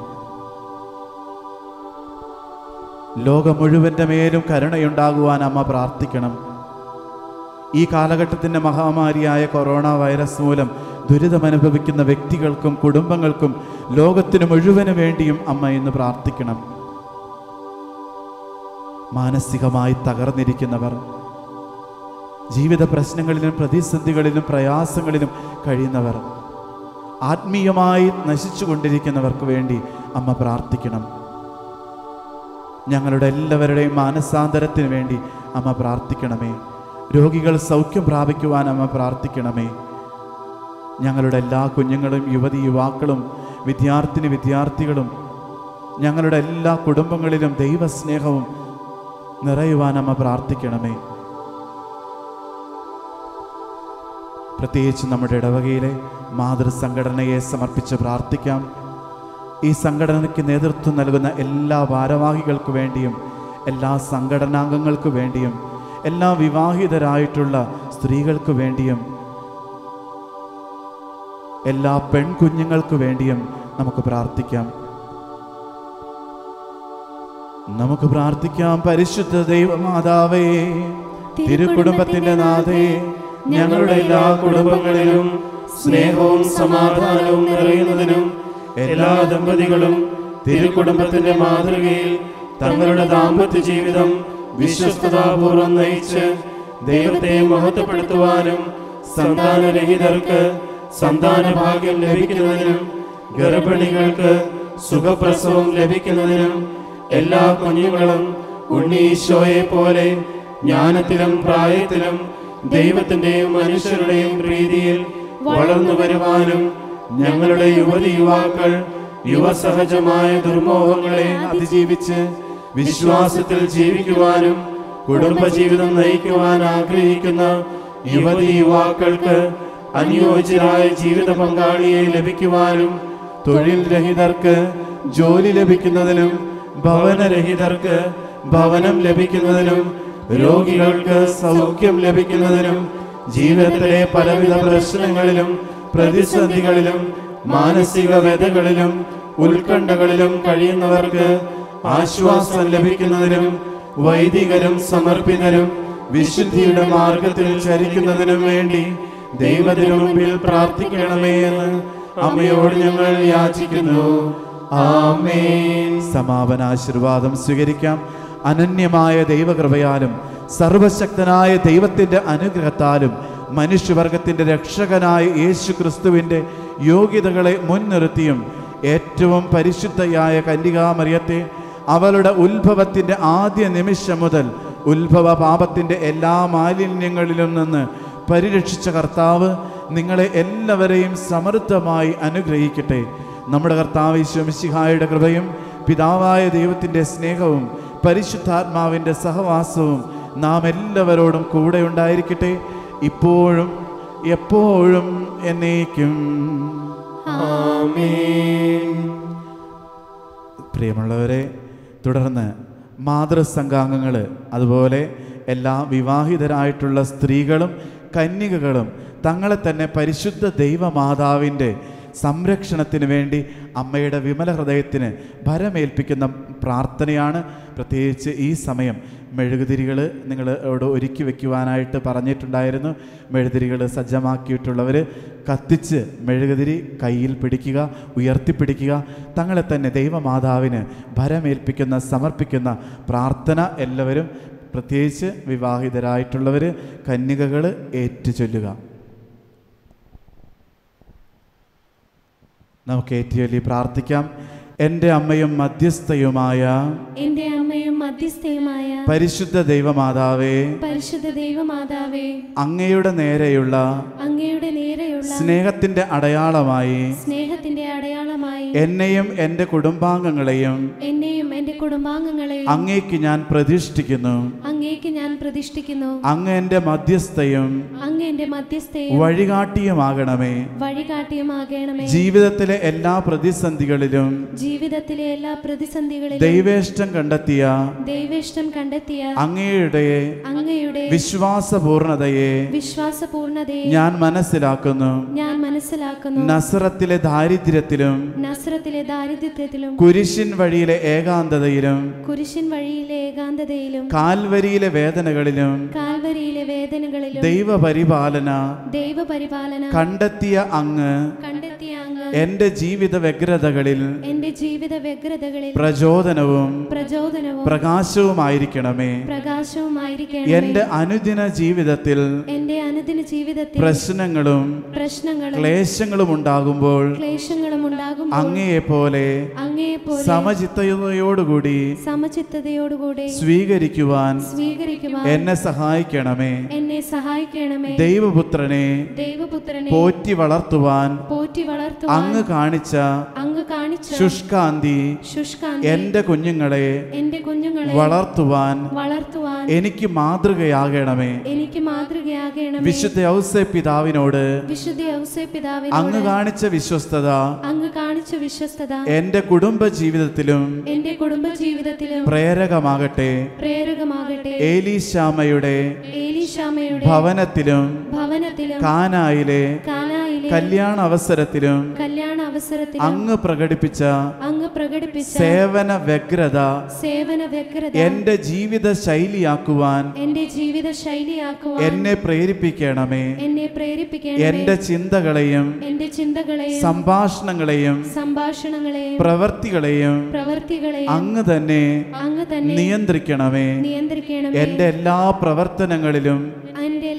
ലോകം മുഴുവൻ്റെ മേലും കരുണയുണ്ടാകുവാൻ അമ്മ പ്രാർത്ഥിക്കണം ഈ കാലഘട്ടത്തിൻ്റെ മഹാമാരിയായ കൊറോണ വൈറസ് മൂലം ദുരിതമനുഭവിക്കുന്ന വ്യക്തികൾക്കും കുടുംബങ്ങൾക്കും ലോകത്തിന് മുഴുവന് വേണ്ടിയും അമ്മ ഇന്ന് പ്രാർത്ഥിക്കണം മാനസികമായി തകർന്നിരിക്കുന്നവർ ജീവിത പ്രശ്നങ്ങളിലും പ്രതിസന്ധികളിലും പ്രയാസങ്ങളിലും കഴിയുന്നവർ ആത്മീയമായി നശിച്ചുകൊണ്ടിരിക്കുന്നവർക്ക് വേണ്ടി അമ്മ പ്രാർത്ഥിക്കണം ഞങ്ങളുടെ എല്ലാവരുടെയും മാനസാന്തരത്തിന് വേണ്ടി അമ്മ പ്രാർത്ഥിക്കണമേ രോഗികൾ സൗഖ്യം പ്രാപിക്കുവാൻ അമ്മ പ്രാർത്ഥിക്കണമേ ഞങ്ങളുടെ എല്ലാ കുഞ്ഞുങ്ങളും യുവതി യുവാക്കളും വിദ്യാർത്ഥിനി വിദ്യാർത്ഥികളും ഞങ്ങളുടെ എല്ലാ കുടുംബങ്ങളിലും ദൈവസ്നേഹവും നിറയുവാൻ അമ്മ പ്രാർത്ഥിക്കണമേ പ്രത്യേകിച്ച് നമ്മുടെ ഇടവകയിലെ മാതൃസംഘടനയെ സമർപ്പിച്ച് പ്രാർത്ഥിക്കാം ഈ സംഘടനയ്ക്ക് നേതൃത്വം നൽകുന്ന എല്ലാ ഭാരവാഹികൾക്ക് വേണ്ടിയും എല്ലാ സംഘടനാംഗങ്ങൾക്ക് വേണ്ടിയും എല്ലാ വിവാഹിതരായിട്ടുള്ള സ്ത്രീകൾക്ക് വേണ്ടിയും എല്ലാ പെൺകുഞ്ഞുങ്ങൾക്ക് വേണ്ടിയും നമുക്ക് പ്രാർത്ഥിക്കാം നമുക്ക് പ്രാർത്ഥിക്കാം പരിശുദ്ധ ദൈവമാതാവേ തിരുക്കുടുംബത്തിന്റെ നാഥേ ഞങ്ങളുടെ എല്ലാ കുടുംബങ്ങളിലും സ്നേഹവും സമാധാനവും നിറയുന്നതിനും എല്ലാ ദമ്പതികളും തിരുക്കുടുംബത്തിന്റെ മാതൃകയിൽ തങ്ങളുടെ ദാമ്പത്യ ജീവിതം വിശ്വസ്തതാപൂർവം നയിച്ച് ദൈവത്തെ മഹത്വപ്പെടുത്തുവാനും സന്താനരഹിതർക്ക് സന്താന ഭാഗ്യം ലഭിക്കുന്നതിനും ഗർഭിണികൾക്ക് സുഖപ്രസവം ലഭിക്കുന്നതിനും എല്ലാ കുഞ്ഞുങ്ങളും ഉണ്ണീശോയെ പോലെ ജ്ഞാനത്തിലും പ്രായത്തിലും ദൈവത്തിന്റെയും മനുഷ്യരുടെയും പ്രീതിയിൽ വളർന്നു വരുവാനും ഞങ്ങളുടെ യുവതി യുവാക്കൾ യുവസഹജമായ ദുർമോഹങ്ങളെ അതിജീവിച്ച് വിശ്വാസത്തിൽ ജീവിക്കുവാനും കുടുംബജീവിതം നയിക്കുവാൻ ആഗ്രഹിക്കുന്ന യുവതി യുവാക്കൾക്ക് അനുയോജ്യരായ ജീവിത പങ്കാളിയെ ലഭിക്കുവാനും തൊഴിൽ രഹിതർക്ക് ജോലി ലഭിക്കുന്നതിനും ഭവനരഹിതർക്ക് ഭവനം ലഭിക്കുന്നതിനും രോഗികൾക്ക് സൗഖ്യം ലഭിക്കുന്നതിനും ജീവിതത്തിലെ പലവിധ പ്രശ്നങ്ങളിലും പ്രതിസന്ധികളിലും മാനസിക വ്യതകളിലും ഉത്കണ്ഠകളിലും കഴിയുന്നവർക്ക് ആശ്വാസം ലഭിക്കുന്നതിനും വൈദികരും സമർപ്പിതരും വിശുദ്ധിയുടെ മാർഗത്തിൽ ചരിക്കുന്നതിനും വേണ്ടി ദൈവത്തിനു മുമ്പിൽ പ്രാർത്ഥിക്കണമേ എന്ന് അമ്മയോട് ഞങ്ങൾ യാചിക്കുന്നു ആമേൻ സമാപനാശീർവാദം സ്വീകരിക്കാം അനന്യമായ ദൈവകൃപയാലും സർവശക്തനായ ദൈവത്തിൻ്റെ അനുഗ്രഹത്താലും മനുഷ്യവർഗത്തിൻ്റെ രക്ഷകനായ യേശു ക്രിസ്തുവിൻ്റെ യോഗ്യതകളെ മുൻനിർത്തിയും ഏറ്റവും പരിശുദ്ധയായ കന്യകാമറിയത്തെ അവളുടെ ഉത്ഭവത്തിൻ്റെ ആദ്യ നിമിഷം മുതൽ ഉത്ഭവ പാപത്തിൻ്റെ എല്ലാ മാലിന്യങ്ങളിലും നിന്ന് പരിരക്ഷിച്ച കർത്താവ് നിങ്ങളെ എല്ലാവരെയും സമൃദ്ധമായി അനുഗ്രഹിക്കട്ടെ നമ്മുടെ കർത്താവ് ഈശ്വമിശിഹായുടെ കൃപയും പിതാവായ ദൈവത്തിൻ്റെ സ്നേഹവും പരിശുദ്ധാത്മാവിൻ്റെ സഹവാസവും നാം എല്ലാവരോടും കൂടെ ഉണ്ടായിരിക്കട്ടെ ഇപ്പോഴും എപ്പോഴും എന്നേക്കും പ്രിയമുള്ളവരെ തുടർന്ന് മാതൃസംഘാംഗങ്ങൾ അതുപോലെ എല്ലാ വിവാഹിതരായിട്ടുള്ള സ്ത്രീകളും കന്യകകളും തങ്ങളെ തന്നെ പരിശുദ്ധ ദൈവമാതാവിൻ്റെ സംരക്ഷണത്തിന് വേണ്ടി അമ്മയുടെ വിമല ഹൃദയത്തിന് ഭരമേൽപ്പിക്കുന്ന പ്രാർത്ഥനയാണ് പ്രത്യേകിച്ച് ഈ സമയം മെഴുകുതിരികൾ നിങ്ങളോട് ഒരുക്കി വെക്കുവാനായിട്ട് പറഞ്ഞിട്ടുണ്ടായിരുന്നു മെഴുകുതിരികൾ സജ്ജമാക്കിയിട്ടുള്ളവർ കത്തിച്ച് മെഴുകുതിരി കയ്യിൽ പിടിക്കുക ഉയർത്തിപ്പിടിക്കുക തങ്ങളെ തന്നെ ദൈവമാതാവിന് ഭരമേൽപ്പിക്കുന്ന സമർപ്പിക്കുന്ന പ്രാർത്ഥന എല്ലാവരും പ്രത്യേകിച്ച് വിവാഹിതരായിട്ടുള്ളവർ കന്യകകൾ ഏറ്റുചൊല്ലുക നമുക്ക് ഏറ്റുചൊല്ലി പ്രാർത്ഥിക്കാം എൻ്റെ അമ്മയും മധ്യസ്ഥയുമായ എന്റെ അമ്മയും മധ്യസ്ഥയുമായ പരിശുദ്ധ ദൈവമാതാവേ പരിശുദ്ധ ദൈവമാതാവേ അങ്ങയുടെ നേരെയുള്ള അങ്ങയുടെ നേരെയുള്ള സ്നേഹത്തിൻ്റെ അടയാളമായി സ്നേഹത്തിന്റെ അടയാളമായി എന്നെയും എൻ്റെ കുടുംബാംഗങ്ങളെയും എന്നെയും എന്റെ കുടുംബാംഗങ്ങളെയും അങ്ങേക്ക് ഞാൻ പ്രതിഷ്ഠിക്കുന്നു അങ്ങേക്ക് ഞാൻ പ്രതിഷ്ഠിക്കുന്നു അങ്ങ് എൻ്റെ മധ്യസ്ഥയും അങ്ങ് എന്റെ മധ്യസ്ഥയും വഴികാട്ടിയുമാകണമേ വഴികാട്ടിയുമാകണമേ ജീവിതത്തിലെ എല്ലാ പ്രതിസന്ധികളിലും ജീവിതത്തിലെ എല്ലാ പ്രതിസന്ധികളിലും ദൈവേഷ്ടം കണ്ടെത്തിയ ദൈവേഷ്ടം കണ്ടെത്തിയ അങ്ങയുടെ അങ്ങയുടെ വിശ്വാസപൂർണതയെ വിശ്വാസപൂർണതയെ ഞാൻ മനസ്സിലാക്കുന്നു ഞാൻ മനസ്സിലാക്കുന്നു നസ്രത്തിലെ ദാരിദ്ര്യത്തിലും നസ്രത്തിലെ ദാരിദ്ര്യത്തിലും കുരിശിൻ വഴിയിലെ ഏകാന്തതയിലും കുരിശിൻ വഴിയിലെ ഏകാന്തതയിലും കാൽവരിയിലെ വേദനകളിലും കാൽവരിയിലെ വേദനകളിലും ദൈവപരിപാലന ദൈവപരിപാലന കണ്ടെത്തിയ അങ്ങ് കണ്ടെത്തിയ അങ്ങ് എന്റെ ജീവിത വ്യഗ്രതകളിൽ എന്റെ ജീവിത വ്യഗ്രതകളിൽ പ്രചോദനവും പ്രചോദനവും പ്രകാശവുമായിരിക്കണമേ പ്രകാശവുമായിരിക്കണം എന്റെ അനുദിന ജീവിതത്തിൽ എന്റെ അനുദിന ജീവിതത്തിൽ പ്രശ്നങ്ങളും പ്രശ്നങ്ങളും ക്ലേശങ്ങളും ഉണ്ടാകുമ്പോൾ ക്ലേശങ്ങളും ഉണ്ടാകുമ്പോൾ അങ്ങയെ പോലെ അങ്ങയെപ്പോലെ സമചിത്തയോടുകൂടി സമചിത്തതയോടുകൂടെ സ്വീകരിക്കുവാൻ സ്വീകരിക്കുവാൻ എന്നെ സഹായിക്കണമേ എന്നെ സഹായിക്കണമേ ദൈവപുത്രനെ ദൈവപുത്രനെ പോറ്റി വളർത്തുവാൻ പോറ്റി വളർത്തുവാൻ അങ്ങ് കാണിച്ച അങ്ങ് കാണിച്ച ശുഷ്കാന്തി ശുഷ്കാന്തി എന്റെ കുഞ്ഞുങ്ങളെ എന്റെ കുഞ്ഞുങ്ങളെ വളർത്തുവാൻ വളർത്തുവാൻ എനിക്ക് മാതൃകയാകണമേ എനിക്ക് മാതൃകയാകണമേ വിശുദ്ധ ഔസേ പിതാവിനോട് വിശുദ്ധ ഔസേ അങ്ങ് പിതാവിനോട് കാണിച്ച വിശ്വസ്തത അങ്ങ് കാണിച്ച വിശ്വസ്തത എന്റെ കുടുംബ ജീവിതത്തിലും എന്റെ കുടുംബ ജീവിതത്തിലും പ്രേരകമാകട്ടെ പ്രേരകമാകട്ടെ ഏലീശാമയുടെ ഏലീശാമയുടെ ഭവനത്തിലും ഭവനത്തിലും കാനായിലെ കാനായിലെ കല്യാണ അവസരത്തിലും കല്യാണ അവസരത്തിലും അങ്ങ് പ്രകടിപ്പിച്ച അങ്ങ് പ്രകടിപ്പിച്ച സേവന വ്യഗ്രത സേവന വ്യഗ്രത എന്റെ ജീവിത ശൈലിയാക്കുവാൻ എന്റെ ജീവിത ശൈലിയാക്കുവാൻ എന്നെ പ്രേരിപ്പിക്കണമേ എന്നെ പ്രേരിപ്പിക്കണമേ എന്റെ ചിന്തകളെയും എന്റെ ചിന്തകളെയും സംഭാഷണങ്ങളെയും സംഭാഷണങ്ങളെയും പ്രവർത്തികളെയും പ്രവർത്തികളെയും അങ്ങ് തന്നെ അങ്ങ് തന്നെ നിയന്ത്രിക്കണമേ നിയന്ത്രിക്കണമേ എന്റെ എല്ലാ പ്രവർത്തനങ്ങളിലും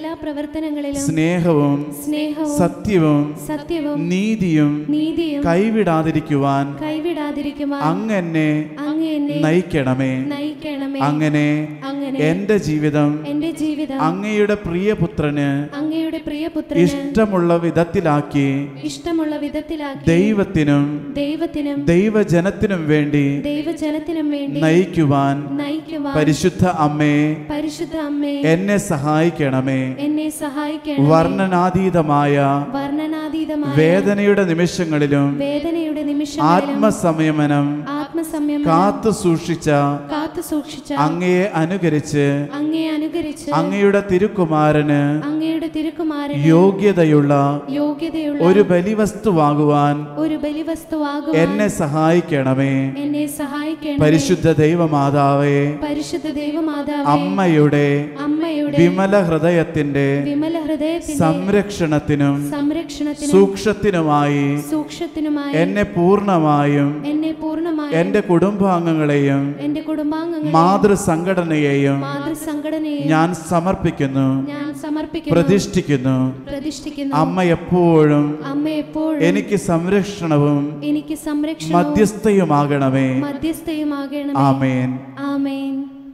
എല്ലാ പ്രവർത്തനങ്ങളിലും സ്നേഹവും സ്നേഹവും സത്യവും സത്യവും നീതിയും നീതിയും കൈവിടാതിരിക്കുവാൻ കൈവിടാതിരിക്കുവാൻ അങ്ങ് എന്നെ അങ്ങ് എന്നെ നയിക്കണമേ നയിക്കണമേ അങ്ങനെ അങ്ങനെ എന്റെ ജീവിതം എന്റെ ജീവിതം അങ്ങയുടെ പ്രിയപുത്രന് അങ്ങയുടെ പ്രിയപുത്രന് ഇഷ്ടമുള്ള വിധത്തിലാക്കി ഇഷ്ടമുള്ള വിധത്തിലാക്കി ദൈവത്തിനും ദൈവത്തിനും ദൈവജനത്തിനും വേണ്ടി ദൈവജനത്തിനും വേണ്ടി നയിക്കുവാൻ നയിക്കുവാൻ പരിശുദ്ധ അമ്മേ പരിശുദ്ധ അമ്മേ എന്നെ സഹായിക്കണമേ എന്നെ സഹായിക്കണം വർണ്ണനാതീതമായ വർണ്ണനാതീതമായ വേദനയുടെ നിമിഷങ്ങളിലും വേദനയുടെ നിമിഷങ്ങളിലും ആത്മസംയമനം ആത്മസംയമനം കാത്തു സൂക്ഷിച്ച കാത്തു സൂക്ഷിച്ച അങ്ങയെ അനുകരിച്ച് അങ്ങയെ അനുകരിച്ച് അങ്ങയുടെ തിരുക്കുമാരന് അങ്ങയുടെ തിരുക്കുമാരൻ യോഗ്യതയുള്ള യോഗ്യതയുള്ള ഒരു ബലിവസ്തുവാകുവാൻ ഒരു ബലിവസ്തുവാകുവാൻ എന്നെ സഹായിക്കണമേ എന്നെ സഹായിക്കണം പരിശുദ്ധ ദൈവമാതാവേ പരിശുദ്ധ ദൈവമാതാവേ അമ്മയുടെ അമ്മയുടെ വിമല ഹൃദയത്തിന്റെ വിമല ഹൃദയത്തിന്റെ സംരക്ഷണത്തിനും സംരക്ഷണത്തിനും സൂക്ഷ്മത്തിനുമായി സൂക്ഷ്യത്തിനുമായി എന്നെ പൂർണ്ണമായും എന്നെ പൂർണ്ണമായി എന്റെ കുടുംബാംഗങ്ങളെയും എന്റെ കുടുംബാംഗങ്ങളെ മാതൃസംഘടനയെയും മാതൃസംഘടനയെ ഞാൻ സമർപ്പിക്കുന്നു ഞാൻ സമർപ്പിക്കുന്നു പ്രതിഷ്ഠിക്കുന്നു പ്രതിഷ്ഠിക്കുന്നു അമ്മ എപ്പോഴും അമ്മ എപ്പോഴും എനിക്ക് സംരക്ഷണവും എനിക്ക് സംരക്ഷണവും മധ്യസ്ഥയുമാകണമേ മധ്യസ്ഥയുമാകണമേ ആമേൻ ആമേൻ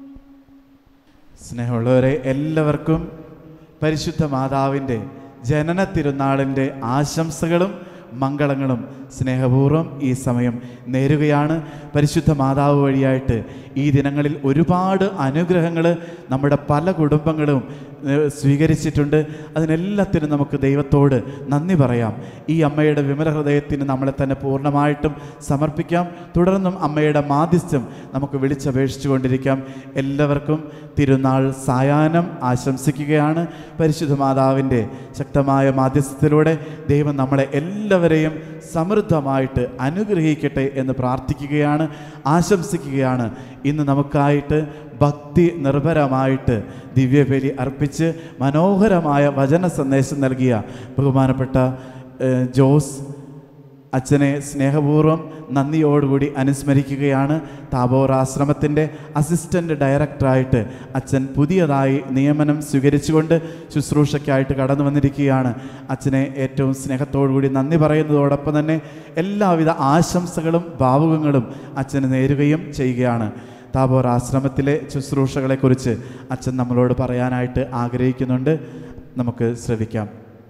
സ്നേഹമുള്ളവരെ എല്ലാവർക്കും പരിശുദ്ധ മാതാവിൻ്റെ ജനന തിരുനാളിൻ്റെ ആശംസകളും മംഗളങ്ങളും സ്നേഹപൂർവ്വം ഈ സമയം നേരുകയാണ് പരിശുദ്ധ മാതാവ് വഴിയായിട്ട് ഈ ദിനങ്ങളിൽ ഒരുപാട് അനുഗ്രഹങ്ങൾ നമ്മുടെ പല കുടുംബങ്ങളും ഏഹ്, സ്വീകരിച്ചിട്ടുണ്ട് അതിനെല്ലാത്തിനും നമുക്ക് ദൈവത്തോട് നന്ദി പറയാം ഈ അമ്മയുടെ വിമല ഹൃദയത്തിന് നമ്മളെ തന്നെ പൂർണ്ണമായിട്ടും സമർപ്പിക്കാം തുടർന്നും അമ്മയുടെ മാധ്യസ്ഥം നമുക്ക് വിളിച്ചപേക്ഷിച്ചു കൊണ്ടിരിക്കാം എല്ലാവർക്കും തിരുനാൾ സായാഹ്നം ആശംസിക്കുകയാണ് പരിശുദ്ധ മാതാവിൻ്റെ ശക്തമായ മാധ്യസ്ഥത്തിലൂടെ ദൈവം നമ്മളെ എല്ലാവരെയും സമൃദ്ധമായിട്ട് അനുഗ്രഹിക്കട്ടെ എന്ന് പ്രാർത്ഥിക്കുകയാണ് ആശംസിക്കുകയാണ് ഇന്ന് നമുക്കായിട്ട് ഭക്തി നിർഭരമായിട്ട് ദിവ്യബലി അർപ്പിച്ച് മനോഹരമായ വചന സന്ദേശം നൽകിയ ബഹുമാനപ്പെട്ട ഏഹ്, ജോസ് അച്ഛനെ സ്നേഹപൂർവ്വം നന്ദിയോടുകൂടി അനുസ്മരിക്കുകയാണ് താബോർ ആശ്രമത്തിൻ്റെ അസിസ്റ്റൻ്റ് ഡയറക്ടറായിട്ട് അച്ഛൻ പുതിയതായി നിയമനം സ്വീകരിച്ചുകൊണ്ട് ശുശ്രൂഷയ്ക്കായിട്ട് കടന്നു വന്നിരിക്കുകയാണ് അച്ഛനെ ഏറ്റവും സ്നേഹത്തോടുകൂടി നന്ദി പറയുന്നതോടൊപ്പം തന്നെ എല്ലാവിധ ആശംസകളും ഭാവുകങ്ങളും അച്ഛന് നേരുകയും ചെയ്യുകയാണ് താബോർ ആശ്രമത്തിലെ ശുശ്രൂഷകളെക്കുറിച്ച് അച്ഛൻ നമ്മളോട് പറയാനായിട്ട് ആഗ്രഹിക്കുന്നുണ്ട് നമുക്ക് ശ്രവിക്കാം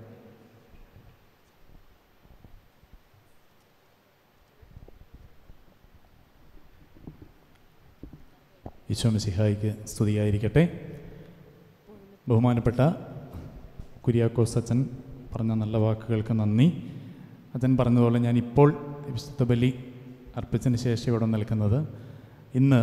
ഈശോ മിശിഹായിക്ക് സ്തുതിയായിരിക്കട്ടെ ബഹുമാനപ്പെട്ട കുര്യാക്കോസ് അച്ഛൻ പറഞ്ഞ നല്ല വാക്കുകൾക്ക് നന്ദി അച്ഛൻ പറഞ്ഞതുപോലെ ഞാൻ ഇപ്പോൾ വിശുദ്ധ ബലി അർപ്പിച്ചതിന് ശേഷം ഇവിടെ നിൽക്കുന്നത് ഇന്ന്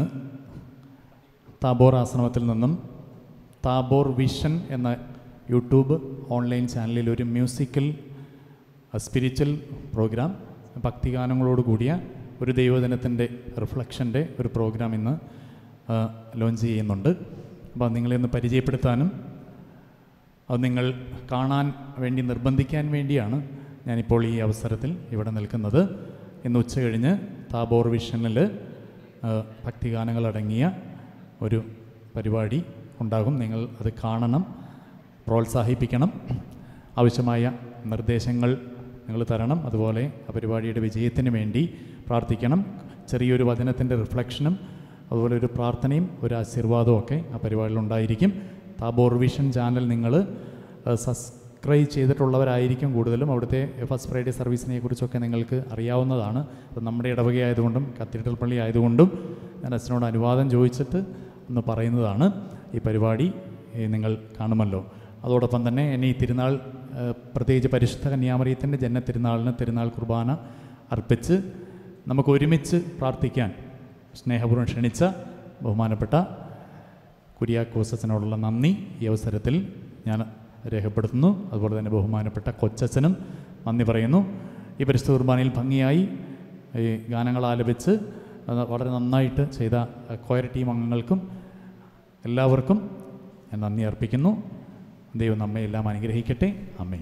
താബോർ ആശ്രമത്തിൽ നിന്നും താബോർ വിഷൻ എന്ന യൂട്യൂബ് ഓൺലൈൻ ചാനലിൽ ഒരു മ്യൂസിക്കൽ സ്പിരിച്വൽ പ്രോഗ്രാം ഭക്തിഗാനങ്ങളോട് കൂടിയ ഒരു ദൈവദിനത്തിൻ്റെ റിഫ്ലക്ഷൻ്റെ ഒരു പ്രോഗ്രാം ഇന്ന് ആ, ലോഞ്ച് ചെയ്യുന്നുണ്ട് അപ്പോൾ അത് നിങ്ങളെ ഒന്ന് പരിചയപ്പെടുത്താനും അത് നിങ്ങൾ കാണാൻ വേണ്ടി നിർബന്ധിക്കാൻ വേണ്ടിയാണ് ഞാനിപ്പോൾ ഈ അവസരത്തിൽ ഇവിടെ നിൽക്കുന്നത് ഇന്ന് ഉച്ച കഴിഞ്ഞ് താബോർ വിഷനിൽ ഭക്തിഗാനങ്ങളടങ്ങിയ ഒരു പരിപാടി ഉണ്ടാകും നിങ്ങൾ അത് കാണണം പ്രോത്സാഹിപ്പിക്കണം ആവശ്യമായ നിർദ്ദേശങ്ങൾ നിങ്ങൾ തരണം അതുപോലെ ആ പരിപാടിയുടെ വിജയത്തിന് വേണ്ടി പ്രാർത്ഥിക്കണം ചെറിയൊരു വചനത്തിൻ്റെ റിഫ്ലക്ഷനും അതുപോലെ ഒരു പ്രാർത്ഥനയും ഒരു ആശീർവാദവും ഒക്കെ ആ പരിപാടിയിൽ ഉണ്ടായിരിക്കും താബോർ വിഷൻ ചാനൽ നിങ്ങൾ സബ്സ്ക്രൈബ് ചെയ്തിട്ടുള്ളവരായിരിക്കും കൂടുതലും അവിടുത്തെ ഫസ്റ്റ് ഫ്രൈഡേ സർവീസിനെ കുറിച്ചൊക്കെ നിങ്ങൾക്ക് അറിയാവുന്നതാണ് അത് നമ്മുടെ ഇടവകയായതുകൊണ്ടും കത്തീഡ്രൽ പള്ളി ആയതുകൊണ്ടും ഞാൻ അച്ഛനോട് അനുവാദം ചോദിച്ചിട്ട് ഒന്ന് പറയുന്നതാണ് ഈ പരിപാടി ഏ, നിങ്ങൾ കാണുമല്ലോ അതോടൊപ്പം തന്നെ എന്നെ ഈ തിരുനാൾ ഏ, പ്രത്യേകിച്ച് പരിശുദ്ധ കന്യാമറിയത്തിൻ്റെ ജന്മ തിരുനാളിന് തിരുനാൾ കുർബാന അർപ്പിച്ച് നമുക്ക് ഒരുമിച്ച് പ്രാർത്ഥിക്കാൻ സ്നേഹപൂർവ്വം ക്ഷണിച്ച ബഹുമാനപ്പെട്ട കുര്യാക്കോസച്ചനോടുള്ള നന്ദി ഈ അവസരത്തിൽ ഞാൻ രേഖപ്പെടുത്തുന്നു അതുപോലെ തന്നെ ബഹുമാനപ്പെട്ട കൊച്ചച്ഛനും നന്ദി പറയുന്നു ഈ പരിശുദ്ധ കുർബാനയിൽ ഭംഗിയായി ഈ ഗാനങ്ങൾ ആലപിച്ച് അത് വളരെ നന്നായിട്ട് ചെയ്ത കോയർ ടീം അംഗങ്ങൾക്കും എല്ലാവർക്കും ഞാൻ നന്ദി അർപ്പിക്കുന്നു ദൈവം നമ്മെ എല്ലാം അനുഗ്രഹിക്കട്ടെ അമ്മേ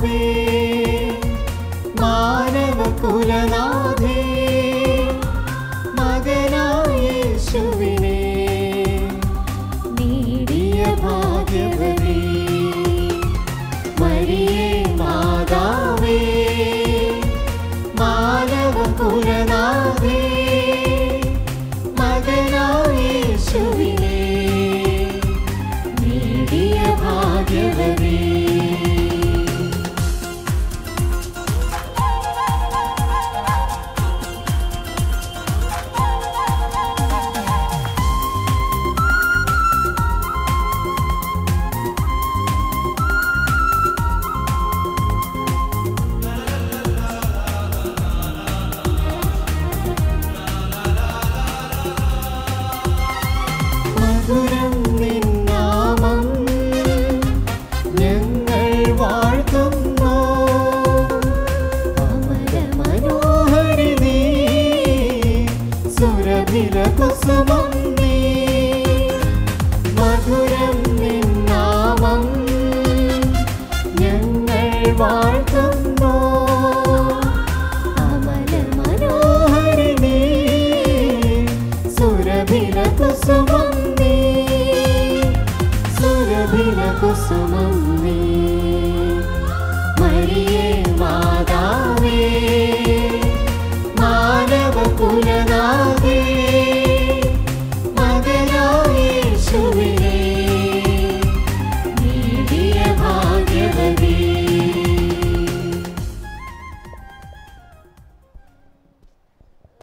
മാതാവേ മാനവകുലനാഥേ മകനായ യേശുവിനെ നേടിയ ഭാഗ്യവതി മരിയേ മാതാവേ മാനവകുലനാഥേ മകനായ യേശുവിനെ നേടിയ ഭാഗ്യവതി മധുരം നിന്നാമം ഞങ്ങൾ വാഴ്ത്തുന്നു അമര മനോഹരി നീ സുരഭില കുസുമം നീ മധുരം നിന്നാമം ഞങ്ങൾ വാഴ്ത്തുന്നു അമല മനോഹരി നീ സുരഭില കുസുമം നീ സുരഭില കുസുമം നീ മരിയേ